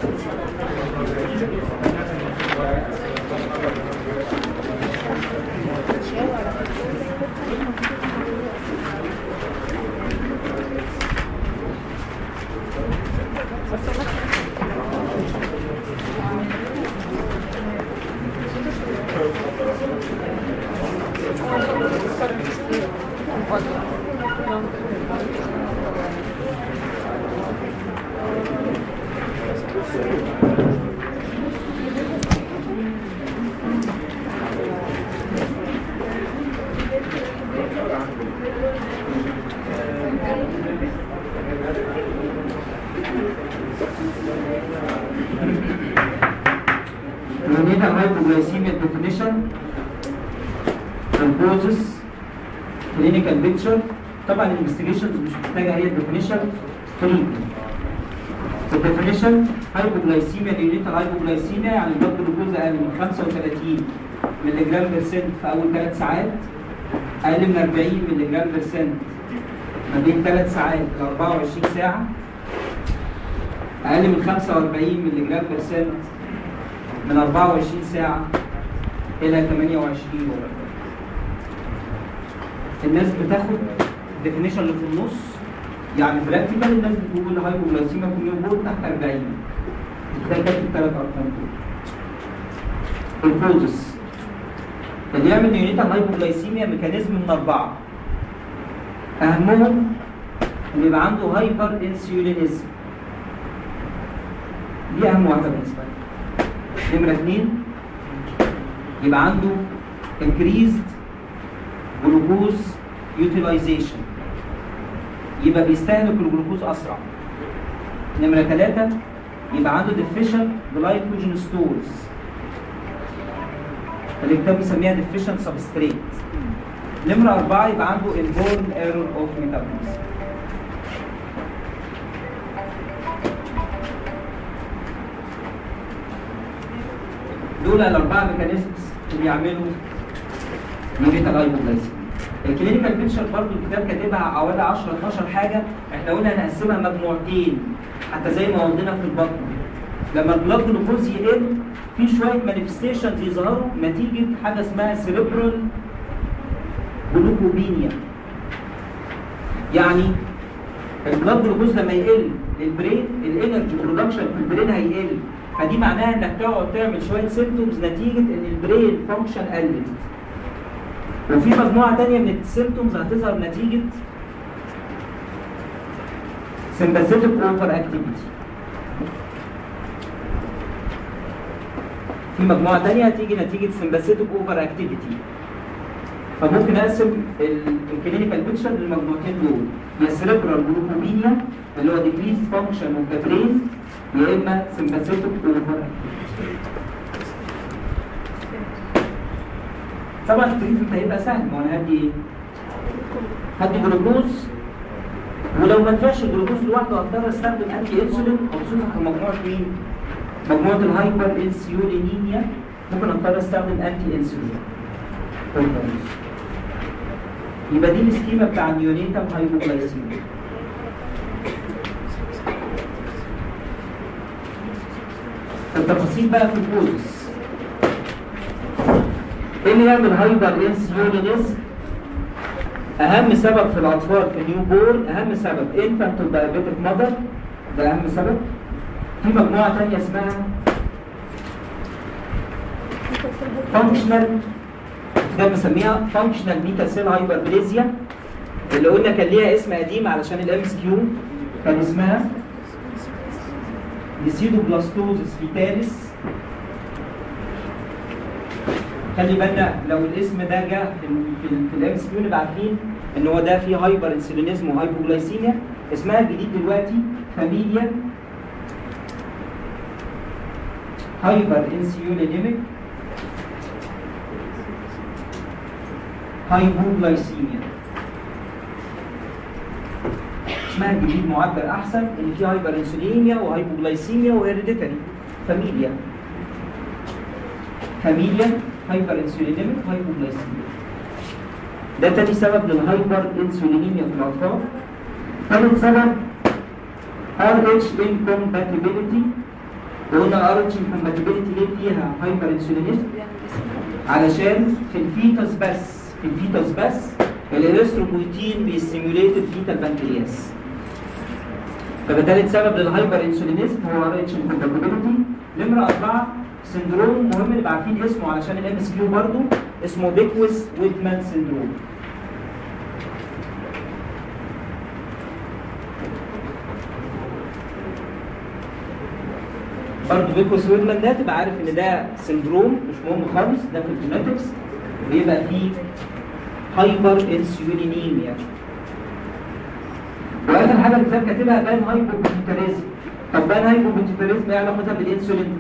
neonatal hypoglycemia definition and causes clinical picture طبعا الانفستيجيشنز مش محتاجه هي الديفينيشن تريتمنت الديفينيشن هايبوجلايسيميا نيونيتال هايبوجلايسيميا يعني البلد جلوكوز اقل من 35 مللي جرام بيرسنت في اول ثلاث ساعات اقل من 40 مللي جرام بيرسنت ما بين ثلاث ساعات ل 24 ساعه اقل من 45 مللي جرام بيرسنت من 24 ساعه الى 28 الناس بتاخد الديفينيشن اللي في النص يعني براكتيكال الناس بتقول هايبوجلايسيميا في اليوم دول تحت 40 ده كاتب ثلاث ارقام دول الكوزس اللي يعمل نيونيتال هايبوجلايسيميا ميكانيزم من اربعه اهمهم ان يبقى عنده هايبر انسيولينيزم دي اهم واحده بالنسبه لي نمره اثنين يبقى عنده increased جلوكوز يوتيلايزيشن يبقى بيستهلك الجلوكوز اسرع نمره ثلاثه يبقى عنده deficient glycogen stores الكتاب بيسميها deficient substrate نمرة أربعة يبقى عنده inborn error of metabolism دول الأربعة ميكانيزمز اللي يعملوا نيجيتال هايبوغلايسيميا الكلينيكال بيكتشر برضه الكتاب كاتبها حوالي 10 12 حاجة احنا قلنا هنقسمها مجموعتين حتى زي ما ودينا في البطن لما البلاد جلوكوز يقل في شوية مانيفستيشنز يظهروا نتيجة حاجة اسمها سيريبرال جلوكوبينيا يعني البلاد جلوكوز لما يقل البرين الانرجي برودكشن في البرين هيقل فدي معناها انك تقعد تعمل شويه سيمتومز نتيجه ان البرين فانكشن قلت وفي مجموعه تانية من السيمتومز هتظهر نتيجه سمباثيتك اوفر اكتيفيتي في مجموعه تانية هتيجي نتيجه سمباثيتك اوفر اكتيفيتي فممكن اقسم الكلينيكال بيكتشر للمجموعتين دول يا سيريبرال جلوكومينيا اللي هو ديكريز فانكشن اوف ذا برين يا اما سمباثيتك اوفر طبعا التريتمنت هيبقى سهل ما هو انا هدي ايه؟ هدي جلوكوز ولو ما نفعش الجلوكوز لوحده هضطر استخدم انتي انسولين خصوصا في مجموعه مين؟ مجموعه الهايبر انسيولينيميا ممكن اضطر استخدم انتي انسولين هرمونز يبقى دي السكيما بتاع النيونيتال هايبوغلايسيميا التفاصيل بقى في الكوزس ايه اللي يعمل هايبر انسيولينيزم اهم سبب في الاطفال في نيو بورن اهم سبب انفانت دايابيتك ماذر ده اهم سبب في مجموعه ثانيه اسمها فانكشنال ده بنسميها فانكشنال ميتا سيل هايبربليزيا اللي قلنا كان ليها اسم قديم علشان الام اس كيو كان اسمها ليسيدوبلاستوزس فيتاليس خلي بالنا لو الاسم ده جه في ال في, ال في الام اس كيو نبقى عارفين ان هو ده فيه هايبر انسولينيزم وهايبوغلايسيميا اسمها الجديد دلوقتي فاميليا هايبر انسيولينيميك هايبوغلايسيميا اسمها الجديد معبر احسن ان في هايبر انسوليميا وهايبوغلايسيميا وهيريديتري فاميليا فاميليا هايبر انسولينيميك هايبوغلايسيميا ده تاني سبب للهايبر انسولينيميا في الاطفال ثالث سبب RH incompatibility وقلنا RH incompatibility ليه فيها هايبر انسولينيزم علشان في الفيتوس بس في الفيتوس بس الاريثروبويتين بيستيموليت الفيتال بنكرياس فده ثالث سبب للهايبر انسولينيزم هو ار اتش انكومباتيبيلتي نمره اربعه سندروم مهم نبقى عارفين اسمه علشان الام اس كيو برضه اسمه بيكويس ويتمان سندروم برضه بيكويس ويتمان ده تبقى عارف ان ده سندروم مش مهم خالص ده في الجينetics بيبقى فيه هايبر انسولينيميا واخر حاجه الكتاب كاتبها بان هايبوبيتيتاريزم طب بان هايبوبيتيتاريزم ايه علاقتها بالانسولين؟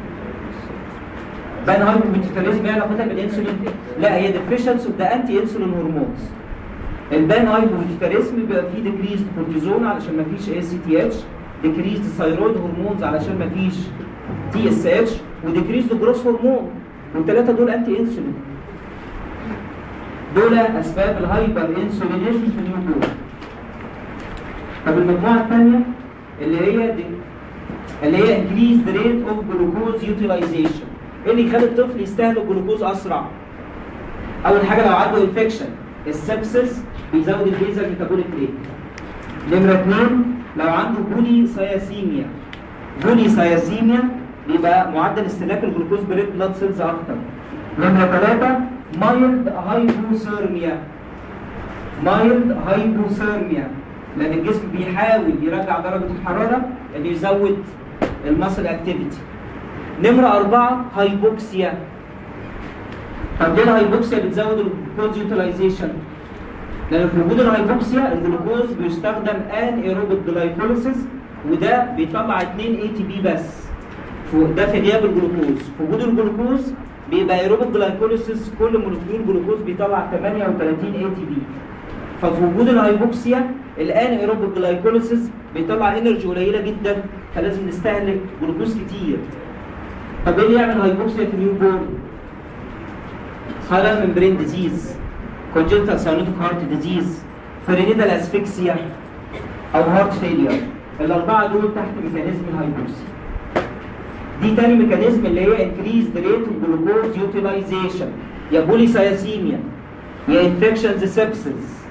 بان هايبوبيتيتاريزم ايه علاقتها بالانسولين؟ لا هي ديفيشنس اوف ذا انتي انسولين هرمونز البان هايبوبيتيتاريزم بيبقى فيه ديكريز كورتيزون علشان ما فيش اي سي تي اتش ديكريز ثايرويد هرمونز علشان ما فيش تي اس اتش وديكريز جروس هرمون والثلاثه دول انتي انسولين دول اسباب الهايبر انسولينيزم في النيوبورن طب المجموعه الثانيه اللي هي دي اللي هي increased rate of glucose utilization ايه اللي يخلي الطفل يستهلك جلوكوز اسرع اول حاجه لو عنده انفكشن السبسس بيزود البيزل ميتابوليك ريت نمره اثنين لو عنده بولي سياسيميا بولي سياسيميا بيبقى معدل استهلاك الجلوكوز بريد بلاد سيلز اكتر نمره ثلاثه مايلد هايبوثيرميا مايلد هايبوثيرميا لان الجسم بيحاول يرجع درجه الحراره اللي يزود المسل اكتيفيتي نمره أربعة هايبوكسيا طب ليه الهايبوكسيا بتزود الجلوكوز يوتيلايزيشن لان في وجود الهايبوكسيا الجلوكوز بيستخدم ان ايروبيك جلايكوليسيس وده بيطلع 2 اي تي بي بس ف- ده في غياب الجلوكوز في وجود الجلوكوز بيبقى ايروبيك جلايكوليسيس كل مولكيول جلوكوز بيطلع 38 اي تي بي ففي وجود الهايبوكسيا الان ايروبيك جلايكوليسيس بيطلع انرجي قليله جدا فلازم نستهلك جلوكوز كتير طب ايه اللي يعمل هايبوكسيا في النيو بورن؟ سايلنت ممبرين ديزيز كونجنتال ساينوتيك هارت ديزيز فرينيتال اسفكسيا او هارت فيلير الاربعه دول تحت ميكانيزم الهايبوكسيا دي تاني ميكانيزم اللي هي انكريزد ريت جلوكوز يوتيلايزيشن يا بوليسايسيميا يا انفكشنز سيبسس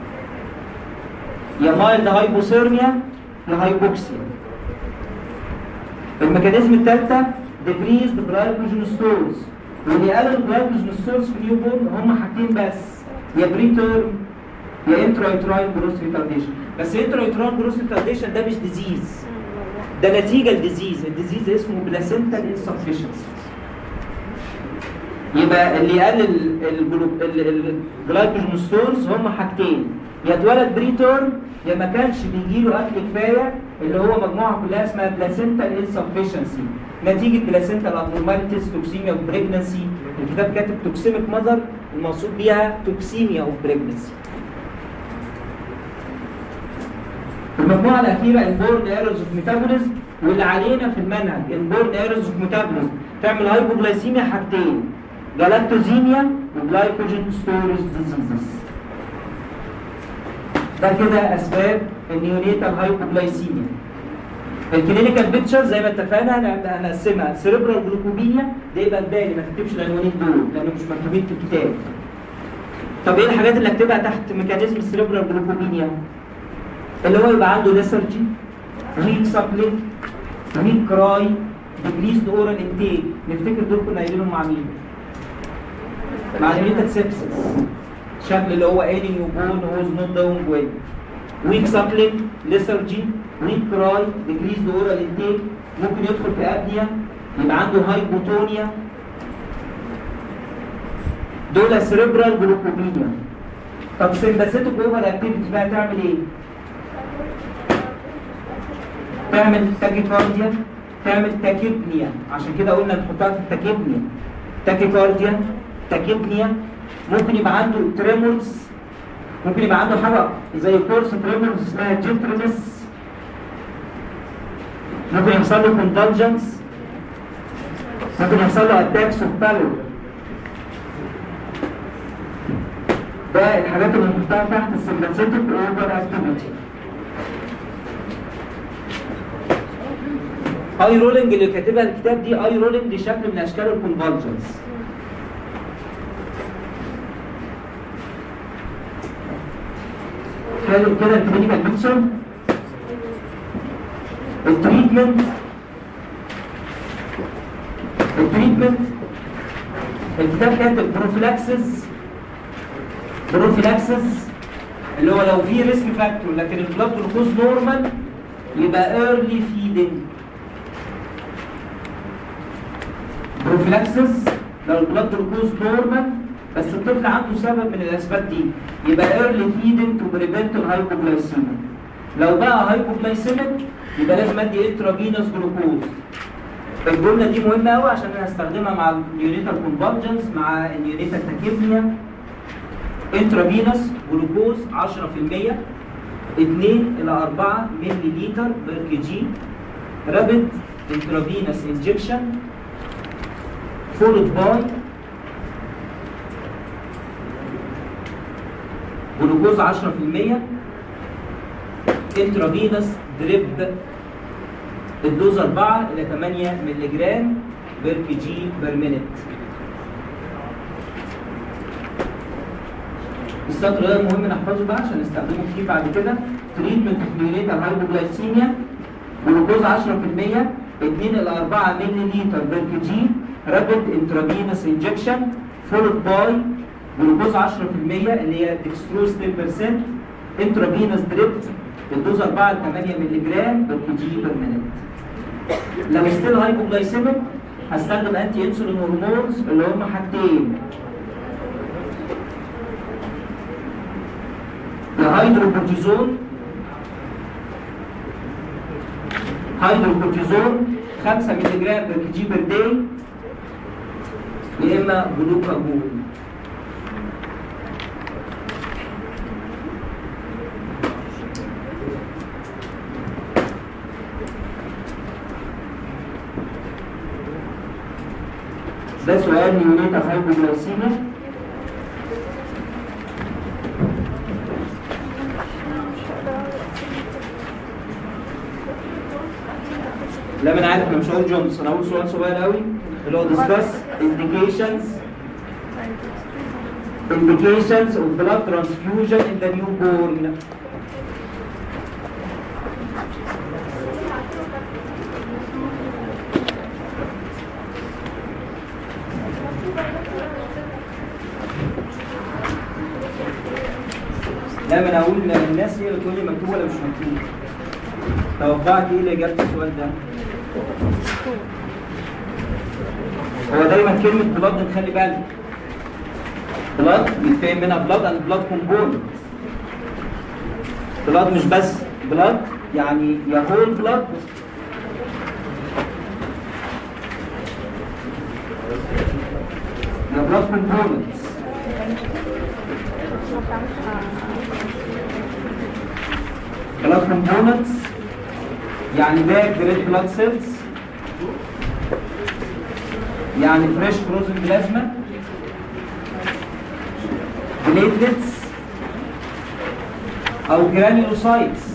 يا مايلد هايبوثيرميا يا هايبوكسيا الميكانيزم الثالثه ديكريزد جلايكوجين ستورز واللي قلل الجلايكوجين ستورز في النيو بورن هم حاجتين بس يا بريتيرم يا انترايتراين جروث ريتارديشن بس انترايتراين جروث ريتارديشن ده مش ديزيز ده نتيجه لديزيز الديزيز اسمه بلاسنتال انسفشنسي يبقى اللي يقلل الجلايكوجين ستورز هم حاجتين يا اتولد بريتورم يا ما كانش بيجيله اكل كفايه اللي هو مجموعه كلها اسمها بلاسنتال انسفشنسي نتيجه بلاسنتال ابنورماليتيز توكسيميا اوف بريجنسي الكتاب كاتب توكسيميك ماذر المقصود بيها توكسيميا اوف بريجنسي المجموعه الاخيره انبورن ايرورز اوف ميتابوليزم واللي علينا في المنهج انبورن ايرورز اوف ميتابوليزم تعمل هايبوجلايسيميا حاجتين جلاكتوزيميا وجلايكوجين ستورج ديزيزز ده كده اسباب النيونيتال هايبوجلايسيميا الكلينيكال بيكتشر زي ما اتفقنا هن- هنقسمها سيريبرال جلوكوميا ده يبقى الباقي ما تكتبش العنوانين دول لانه مش مكتوبين في الكتاب طب ايه الحاجات اللي اكتبها تحت ميكانيزم السيريبرال جلوكومينيا اللي هو يبقى عنده ليسرجي ويك سابلين ويك كراي ديكريسد اورال انتيك نفتكر دول كنا قايلينهم مع مين؟ مع الميتال سيبسس الشكل اللي هو اني نيو بون هوز نوت داون ويل ويك سابلين ليسرجي ويك كراي ديكريسد اورال انتيك ممكن يدخل في ابنيا يبقى عنده هايبوتونيا دول سيريبرال جلوكومينيا طب سمباثيتك اوفر اكتيفيتي بقى تعمل ايه؟ تعمل تاكيكارديا تعمل تاكيبنيا عشان كده قلنا نحطها في التاكيبنيا تاكيكارديا تاكيبنيا ممكن يبقى عنده تريمورز ممكن يبقى عنده حاجه زي كورس تريمورز اسمها جيترنس ممكن يحصل له كوندلجنس ممكن يحصل له اتاكس اوف بالور ده الحاجات اللي بنحطها تحت السمباثيتك اوفر اكتيفيتي اي رولينج اللي كاتبها الكتاب دي اي رولينج دي شكل من اشكال الكونفرجنس حلو كده الكلينيكال بيكتشر التريتمنت التريتمنت الكتاب كاتب بروفيلاكسس بروفيلاكسس اللي هو لو في ريسك فاكتور لكن البلاد جلوكوز نورمال يبقى ايرلي فيدنج بروفيلاكسس لو البلاد جلوكوز نورمال بس الطفل عنده سبب من الاسباب دي يبقى ايرلي فيدنج تو بريفنت الهايبوجلايسيميا لو بقى هايبوجلايسيميك يبقى لازم ادي انترافينوس جلوكوز الجمله دي مهمه قوي عشان انا هستخدمها مع النيونيتال كونفرجنس مع النيونيتال تاكيبنيا انترافينوس جلوكوز 10% 2 الى 4 ملي لتر بير كي جي رابid intravenous injection followed by جلوكوز 10% intravenous دريب الدوز 4 الى 8 ملي جرام بير كي جي بير مينيت السطر ده مهم نحفظه بقى عشان نستخدمه كتير بعد كده تريتمنت كلينيكال هايبوجلايسيميا جلوكوز 10% 2 الى 4 ملي لتر بير كي جي رابيد انترافينوس انجكشن فولد باي جلوكوز 10% اللي هي ديكستروز 10% انترافينوس دريب الدوز 4 ل 8 ملي جرام بير كي جي بير مينيت لو ستيل هايبوجلايسيميك هستخدم انتي انسولين هرمونز اللي هم حاجتين يا هيدروكورتيزون هيدروكورتيزون 5 مللي جرام بر كي جي بر داي يا اما جلوكاجون ده سؤال نيونيتا هايبوجلايسيميا لا ما انا عارف انا مش هقول جونز انا هقول سؤال صغير قوي اللي هو discuss indications indications of blood transfusion in the newborn لا ما انا هقول الناس هي اللي تقول لي مكتوب ولا مش مكتوب توقعت ايه اللي اجابه السؤال ده؟ هو دايما كلمة بلاد نخلي بالك بلاد بيتفهم منها بلاد اند بلاد كومبوننت بلاد مش بس بلاد يعني يا هول بلاد يا بلاد كومبوننتس بلاد كومبوننتس يعني باك ريد بلاد سيلز يعني فريش فروزن بلازما بليتلتس او جرانيولوسايتس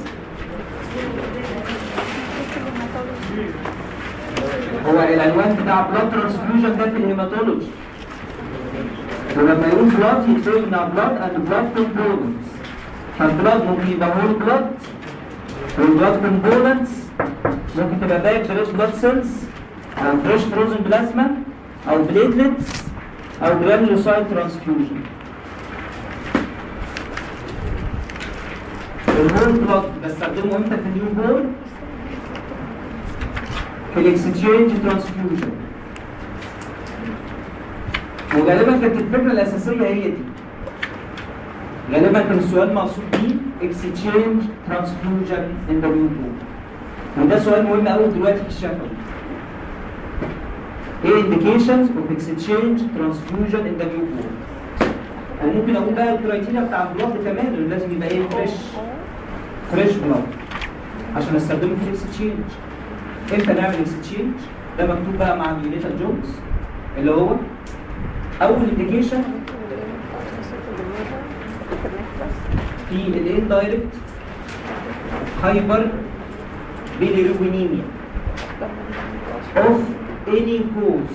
هو العنوان بتاع بلاد ترانسفيوجن ده في الهيماتولوجي ولما يقول بلاد يتفهم انها بلاد اند بلاد كومبوننتس فالبلاد ممكن يبقى هول بلاد والبلاد كومبوننتس ممكن تبقى باك ريد بلاد سيلز او فريش فروزن بلازما او بليتلتس او جرانيولوسايت ترانسفيوجن الهول بلاد بستخدمه امتى في النيو بورن في الاكسشينج ترانسفيوجن وغالبا كانت الفكره الاساسيه هي دي غالبا كان السؤال مقصود بيه اكسشينج ترانسفيوجن ان ذا نيو بورن وده سؤال مهم قوي دلوقتي في الشفوي ايه indications of exchange transfusion in the newborn وممكن اقول بقى الكرايتيريا بتاع البلاد كمان اللي لازم يبقى ايه فريش فريش بلاد عشان استخدمه في الاكسشينج امتى نعمل اكسشينج ده مكتوب بقى مع اليونيتال جونز اللي هو اول انديكيشن في الاندايركت هايبر bilirubinemia of any cause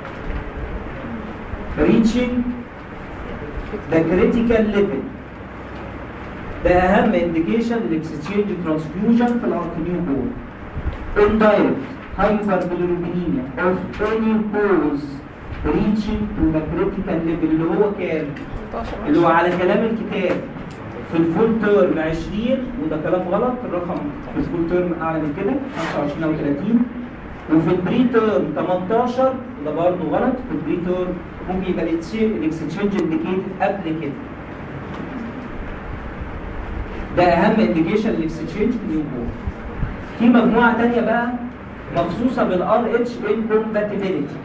reaching the critical level ده اهم indication للاكسشينج ترانسفيوجن في الاركنيو بول indirect hyperbilirubinemia of any cause reaching to the critical level اللي هو كام؟ اللي هو على كلام الكتاب في الفول تيرم 20 وده كلام غلط الرقم في الفول تيرم اعلى من كده 25 او 30 وفي البري تيرم 18 ده برضه غلط في البري تيرم ممكن يبقى الاكسشينج انديكيتد قبل كده ده اهم انديكيشن للاكسشينج في النيو بورن في مجموعه ثانيه بقى مخصوصه بالار اتش انكومباتيبيليتي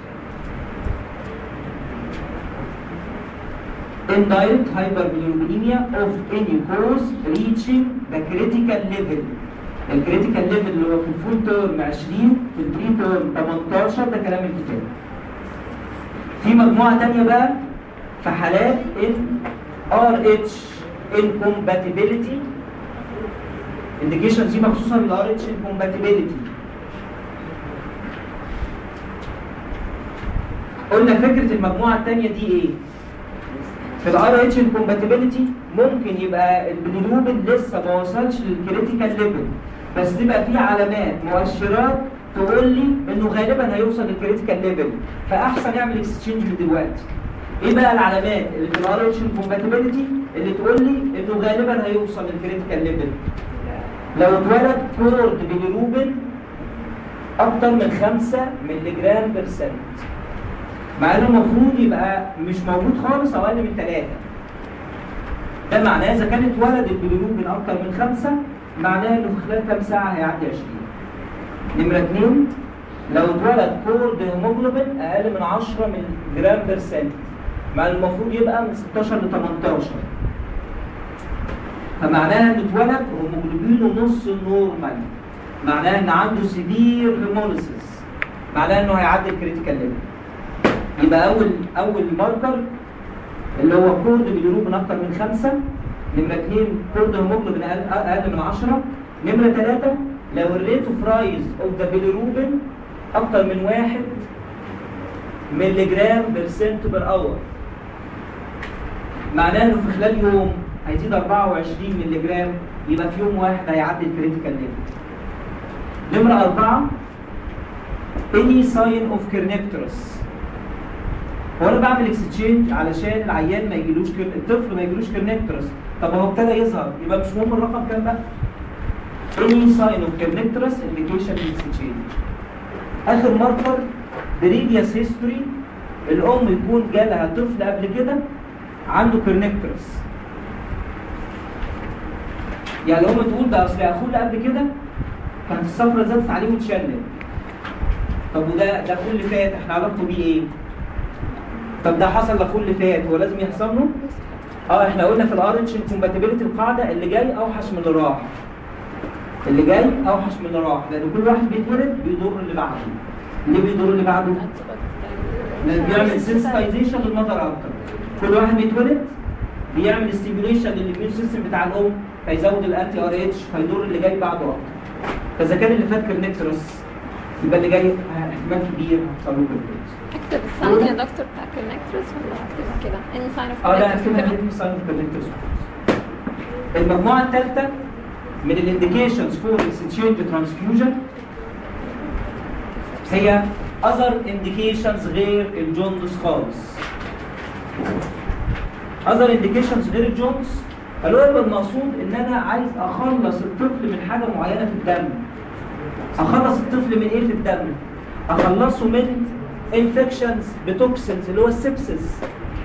indirect hyperbilirubinemia of any cause reaching the critical level الكريتيكال ليفل اللي هو في الفول تيرم 20 في البري تيرم 18 ده كلام الكتاب في مجموعه ثانيه بقى في حالات ال RH incompatibility indications دي مخصوصه بال RH incompatibility قلنا فكره المجموعه الثانيه دي ايه؟ في الار اتش انكومباتيبيليتي ممكن يبقى البليروبين لسه ما وصلش للكريتيكال ليفل بس تبقى فيه علامات مؤشرات تقول لي انه غالبا هيوصل للكريتيكال ليفل فاحسن اعمل اكسشينج من دلوقتي ايه بقى العلامات اللي في الار اتش انكومباتيبيليتي اللي تقول لي انه غالبا هيوصل للكريتيكال ليفل لو اتولد كورد بليروبين اكتر من 5 مللي جرام برسنت مع انه المفروض يبقى مش موجود خالص او اقل من ثلاثه ده معناه اذا كان اتولد البيليروبين اكتر من خمسه معناه انه في خلال كام ساعه هيعدي 20 نمره اثنين لو اتولد كورد هيموجلوبين اقل من 10 من جرام برسنت مع المفروض يبقى من 16 ل 18 فمعناها ان اتولد هيموجلوبينه نص النورمال معناها ان عنده سيفير هيموليسيس معناها انه هيعدي الكريتيكال ليفل يبقى اول اول ماركر اللي هو كورد باليروبين اكتر من خمسه نمره اثنين كورد هيموجلوبين اقل أقل من 10 نمره ثلاثه لو الريت اوف رايز اوف ذا بيليروبين اكتر من واحد ملي جرام برسنت بر اور معناه انه في خلال يوم هيزيد 24 ملي جرام يبقى في يوم واحد هيعدي الكريتيكال ليفل نمره اربعه any sign of kernicterus هو انا بعمل اكستشينج علشان العيان ما يجيلوش كر... الطفل ما يجيلوش كرنكترس طب هو ابتدى يظهر يبقى مش مهم الرقم كام بقى any sign of kernicterus indication exchange اخر ماركر بريفيوس هيستوري الام يكون جالها طفل قبل كده عنده كرنكترس يعني الام تقول ده اصل اخوه اللي قبل كده كانت الصفرة زادت عليه واتشنج طب وده ده اخوه اللي فات احنا علاقته بيه ايه؟ طب ده حصل لاخوه اللي فات هو لازم يحصل له؟ اه احنا قلنا في الار اتش الكومباتيبيلتي القاعده اللي جاي اوحش من اللي راح اللي جاي اوحش من اللي راح لان كل واحد بيتولد بيضر اللي بعده ليه بيضر اللي بعده؟ لان بيعمل سنسيتايزيشن للمذر اكتر كل واحد بيتولد بيعمل ستيميوليشن للاميون سيستم بتاع الام فيزود الانتي ار اتش فيضر اللي جاي بعده اكتر فاذا كان اللي فات كرنكترس يبقى اللي جاي احتمال كبير هيحصل له كرنكترس اكتب الساين يا دكتور بتاع كونكترس ولا اكتب كده ان ساين اوف اه لا اكتبها هيدي ساين كرنكترس المجموعه الثالثه من الانديكيشنز فور اكسشينج ترانسفيوجن هي اذر انديكيشنز غير الجوندس خالص اذر انديكيشنز غير الجوندس اللي هو يبقى المقصود ان انا عايز اخلص الطفل من حاجه معينه في الدم اخلص الطفل من ايه في الدم اخلصه من انفكشنز بتوكسنز اللي هو السبسس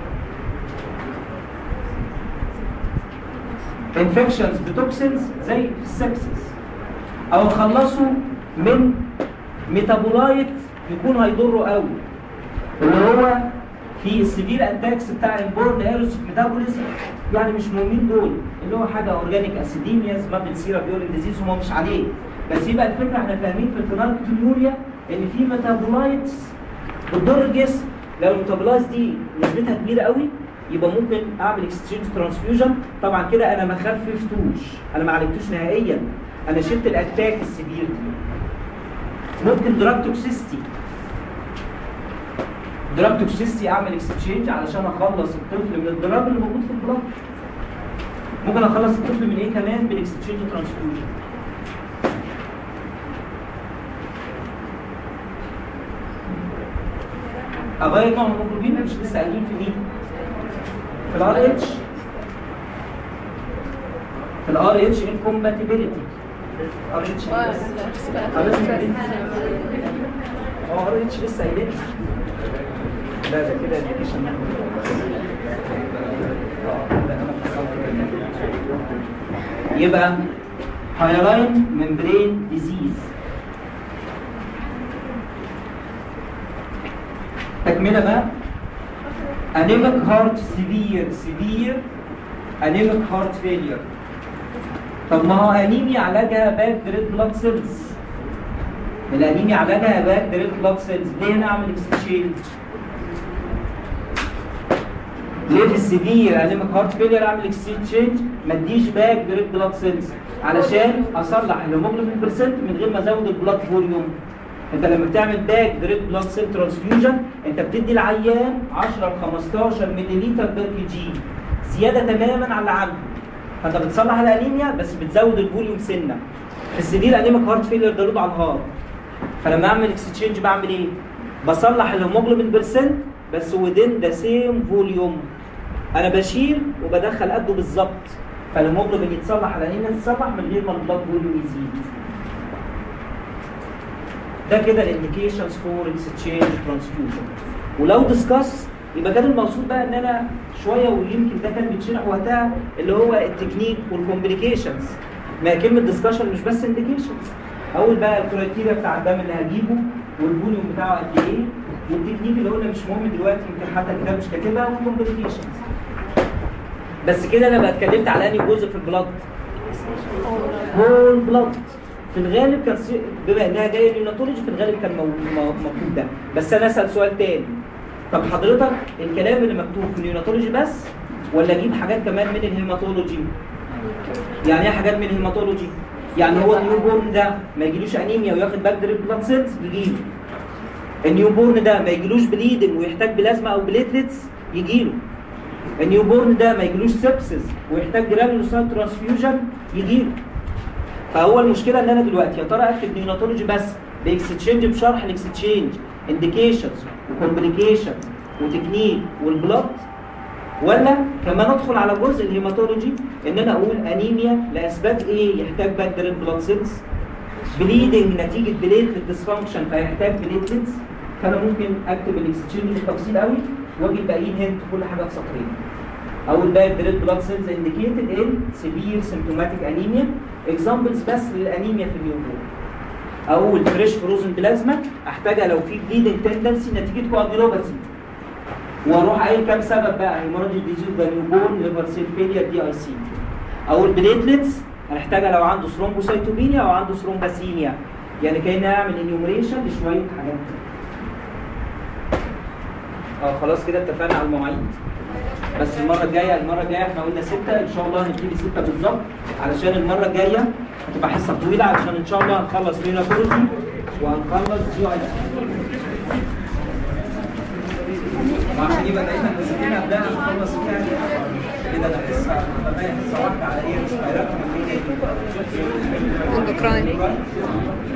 انفكشنز بتوكسنز زي السبسس او اخلصه من ميتابولايت يكون هيضره قوي اللي هو في السيفير اتاكس بتاع البورن ايروس ميتابوليزم يعني مش مهمين دول اللي هو حاجه اورجانيك اسيديمياز مابل سيرا بيورين ديزيز هم مش عليه بس يبقى الفكره احنا فاهمين في الفينالكتونيوريا ان في ميتابولايتس بتضر الجسم لو الميتابولايتس دي نسبتها كبيره قوي يبقى ممكن اعمل اكستشينج ترانسفيوجن طبعا كده انا ما خففتوش انا ما عالجتوش نهائيا انا شلت الاتاك السبير دي ممكن دراج توكسيستي دراج توكسيستي اعمل اكستشينج علشان اخلص الطفل من الدراج اللي موجود في البلاد ممكن اخلص الطفل من ايه كمان بالاكستشينج ترانسفيوجن اغير نوع الهيموجلوبين مش لسه قايلين في مين؟ في الار اتش في الار اتش انكومباتيبيليتي ار اتش اه ار اتش لسه قايلين لا ده كده education. آه، لا، أنا فصلت كده. يبقى هايلاين ممبرين ديزيز تكمله بقى انيميك هارت سيفير سيفير انيميك هارت فيلير طب ما هو انيميا علاجها باك ريد بلاد سيلز الانيميا علاجها باك ريد بلاد سيلز ليه انا اعمل اكستشينج ليه في السيفير انيميك هارت فيلير اعمل اكستشينج ما اديش باك ريد بلاد سيلز علشان اصلح الهيموجلوبين برسنت من غير ما ازود البلاد فوليوم انت لما بتعمل باك ريد بلاد سيل ترانسفيوجن انت بتدي العيان 10 ل 15 مللي بير كي جي زياده تماما عن اللي عنده فانت بتصلح الانيميا بس بتزود الفوليوم سنه في السيفير انيميك هارت فيلير ده لود على الهارت فلما اعمل اكستشينج بعمل ايه؟ بصلح الهيموجلوبين برسنت بس within ذا سيم فوليوم انا بشيل وبدخل قده بالظبط فالهيموجلوبين يتصلح الانيميا تتصلح من غير ما البلاد فوليوم يزيد ده كده الانديكيشنز فور اكستشينج ترانسفيوجن ولو ديسكاس يبقى كان المقصود بقى ان انا شويه ويمكن ده كان بيتشرح وقتها اللي هو التكنيك والكومبليكيشنز ما هي كلمه ديسكشن مش بس انديكيشنز اول بقى الكرايتيريا بتاع الدم اللي هجيبه والفوليوم بتاعه قد ايه والتكنيك اللي قلنا مش مهم دلوقتي يمكن حتى الكتاب مش كاتبها والكومبليكيشنز بس كده انا بقى اتكلمت على انهي جزء في البلاد هول بلاد في الغالب كان سي- بما انها جايه نيوناتولوجي في الغالب كان مو- مو- مكتوب ده بس انا اسال سؤال تاني طب حضرتك الكلام اللي مكتوب في النيوناتولوجي بس ولا اجيب حاجات كمان من الهيماتولوجي يعني ايه حاجات من الهيماتولوجي يعني هو النيو بورن ده ما يجيلوش انيميا وياخد باك دريب بلاد سيلز يجيله النيو بورن ده ما يجيلوش بليدنج ويحتاج بلازما او بليتلتس يجيله النيو بورن ده ما يجيلوش سبسس ويحتاج جرانيولوسايت ترانسفيوجن يجيله فهو المشكله ان انا دلوقتي يا ترى اكتب نيوناتولوجي بس باكستشينج بشرح الاكستشينج انديكيشنز وكومبليكيشن وتكنيك والبلاد ولا كمان ادخل على جزء الهيماتولوجي ان انا اقول انيميا لاسباب ايه يحتاج باك دريد بلاد سيلز بليدنج نتيجه بليتلت ديسفانكشن فيحتاج بليتلتس فانا ممكن اكتب الاكستشينج بالتفصيل قوي واجي الباقيين هنت كل حاجه في سطرين اول باك دريد بلاد سيلز انديكيتد ان سيفير سيمتوماتيك انيميا اكزامبلز بس للانيميا في النيوبورن اول فريش فروزن بلازما احتاجها لو في بليدنج تندنسي نتيجه كوارديولوباثي واروح قايل كام سبب بقى هيموراجيك ديزيز ده نيوبورن ليفر سيل فيلير دي اي سي او البليتلتس هنحتاجها لو عنده ثرومبوسايتوبينيا او عنده ثرومباسيميا يعني كاني اعمل انيومريشن لشويه حاجات اه خلاص كده اتفقنا على المواعيد بس المره الجايه المره الجايه احنا قلنا ستة ان شاء الله هنبتدي ستة بالظبط علشان المره الجايه هتبقى حصه طويله علشان ان شاء الله هنخلص ميوناتولوجي وهنخلص جي اي وعشان يبقى دايما السكينه قبلها نخلص فيها كده انا حصه بقى حصه واحده على ايه ريسبيراتوري اندوكراين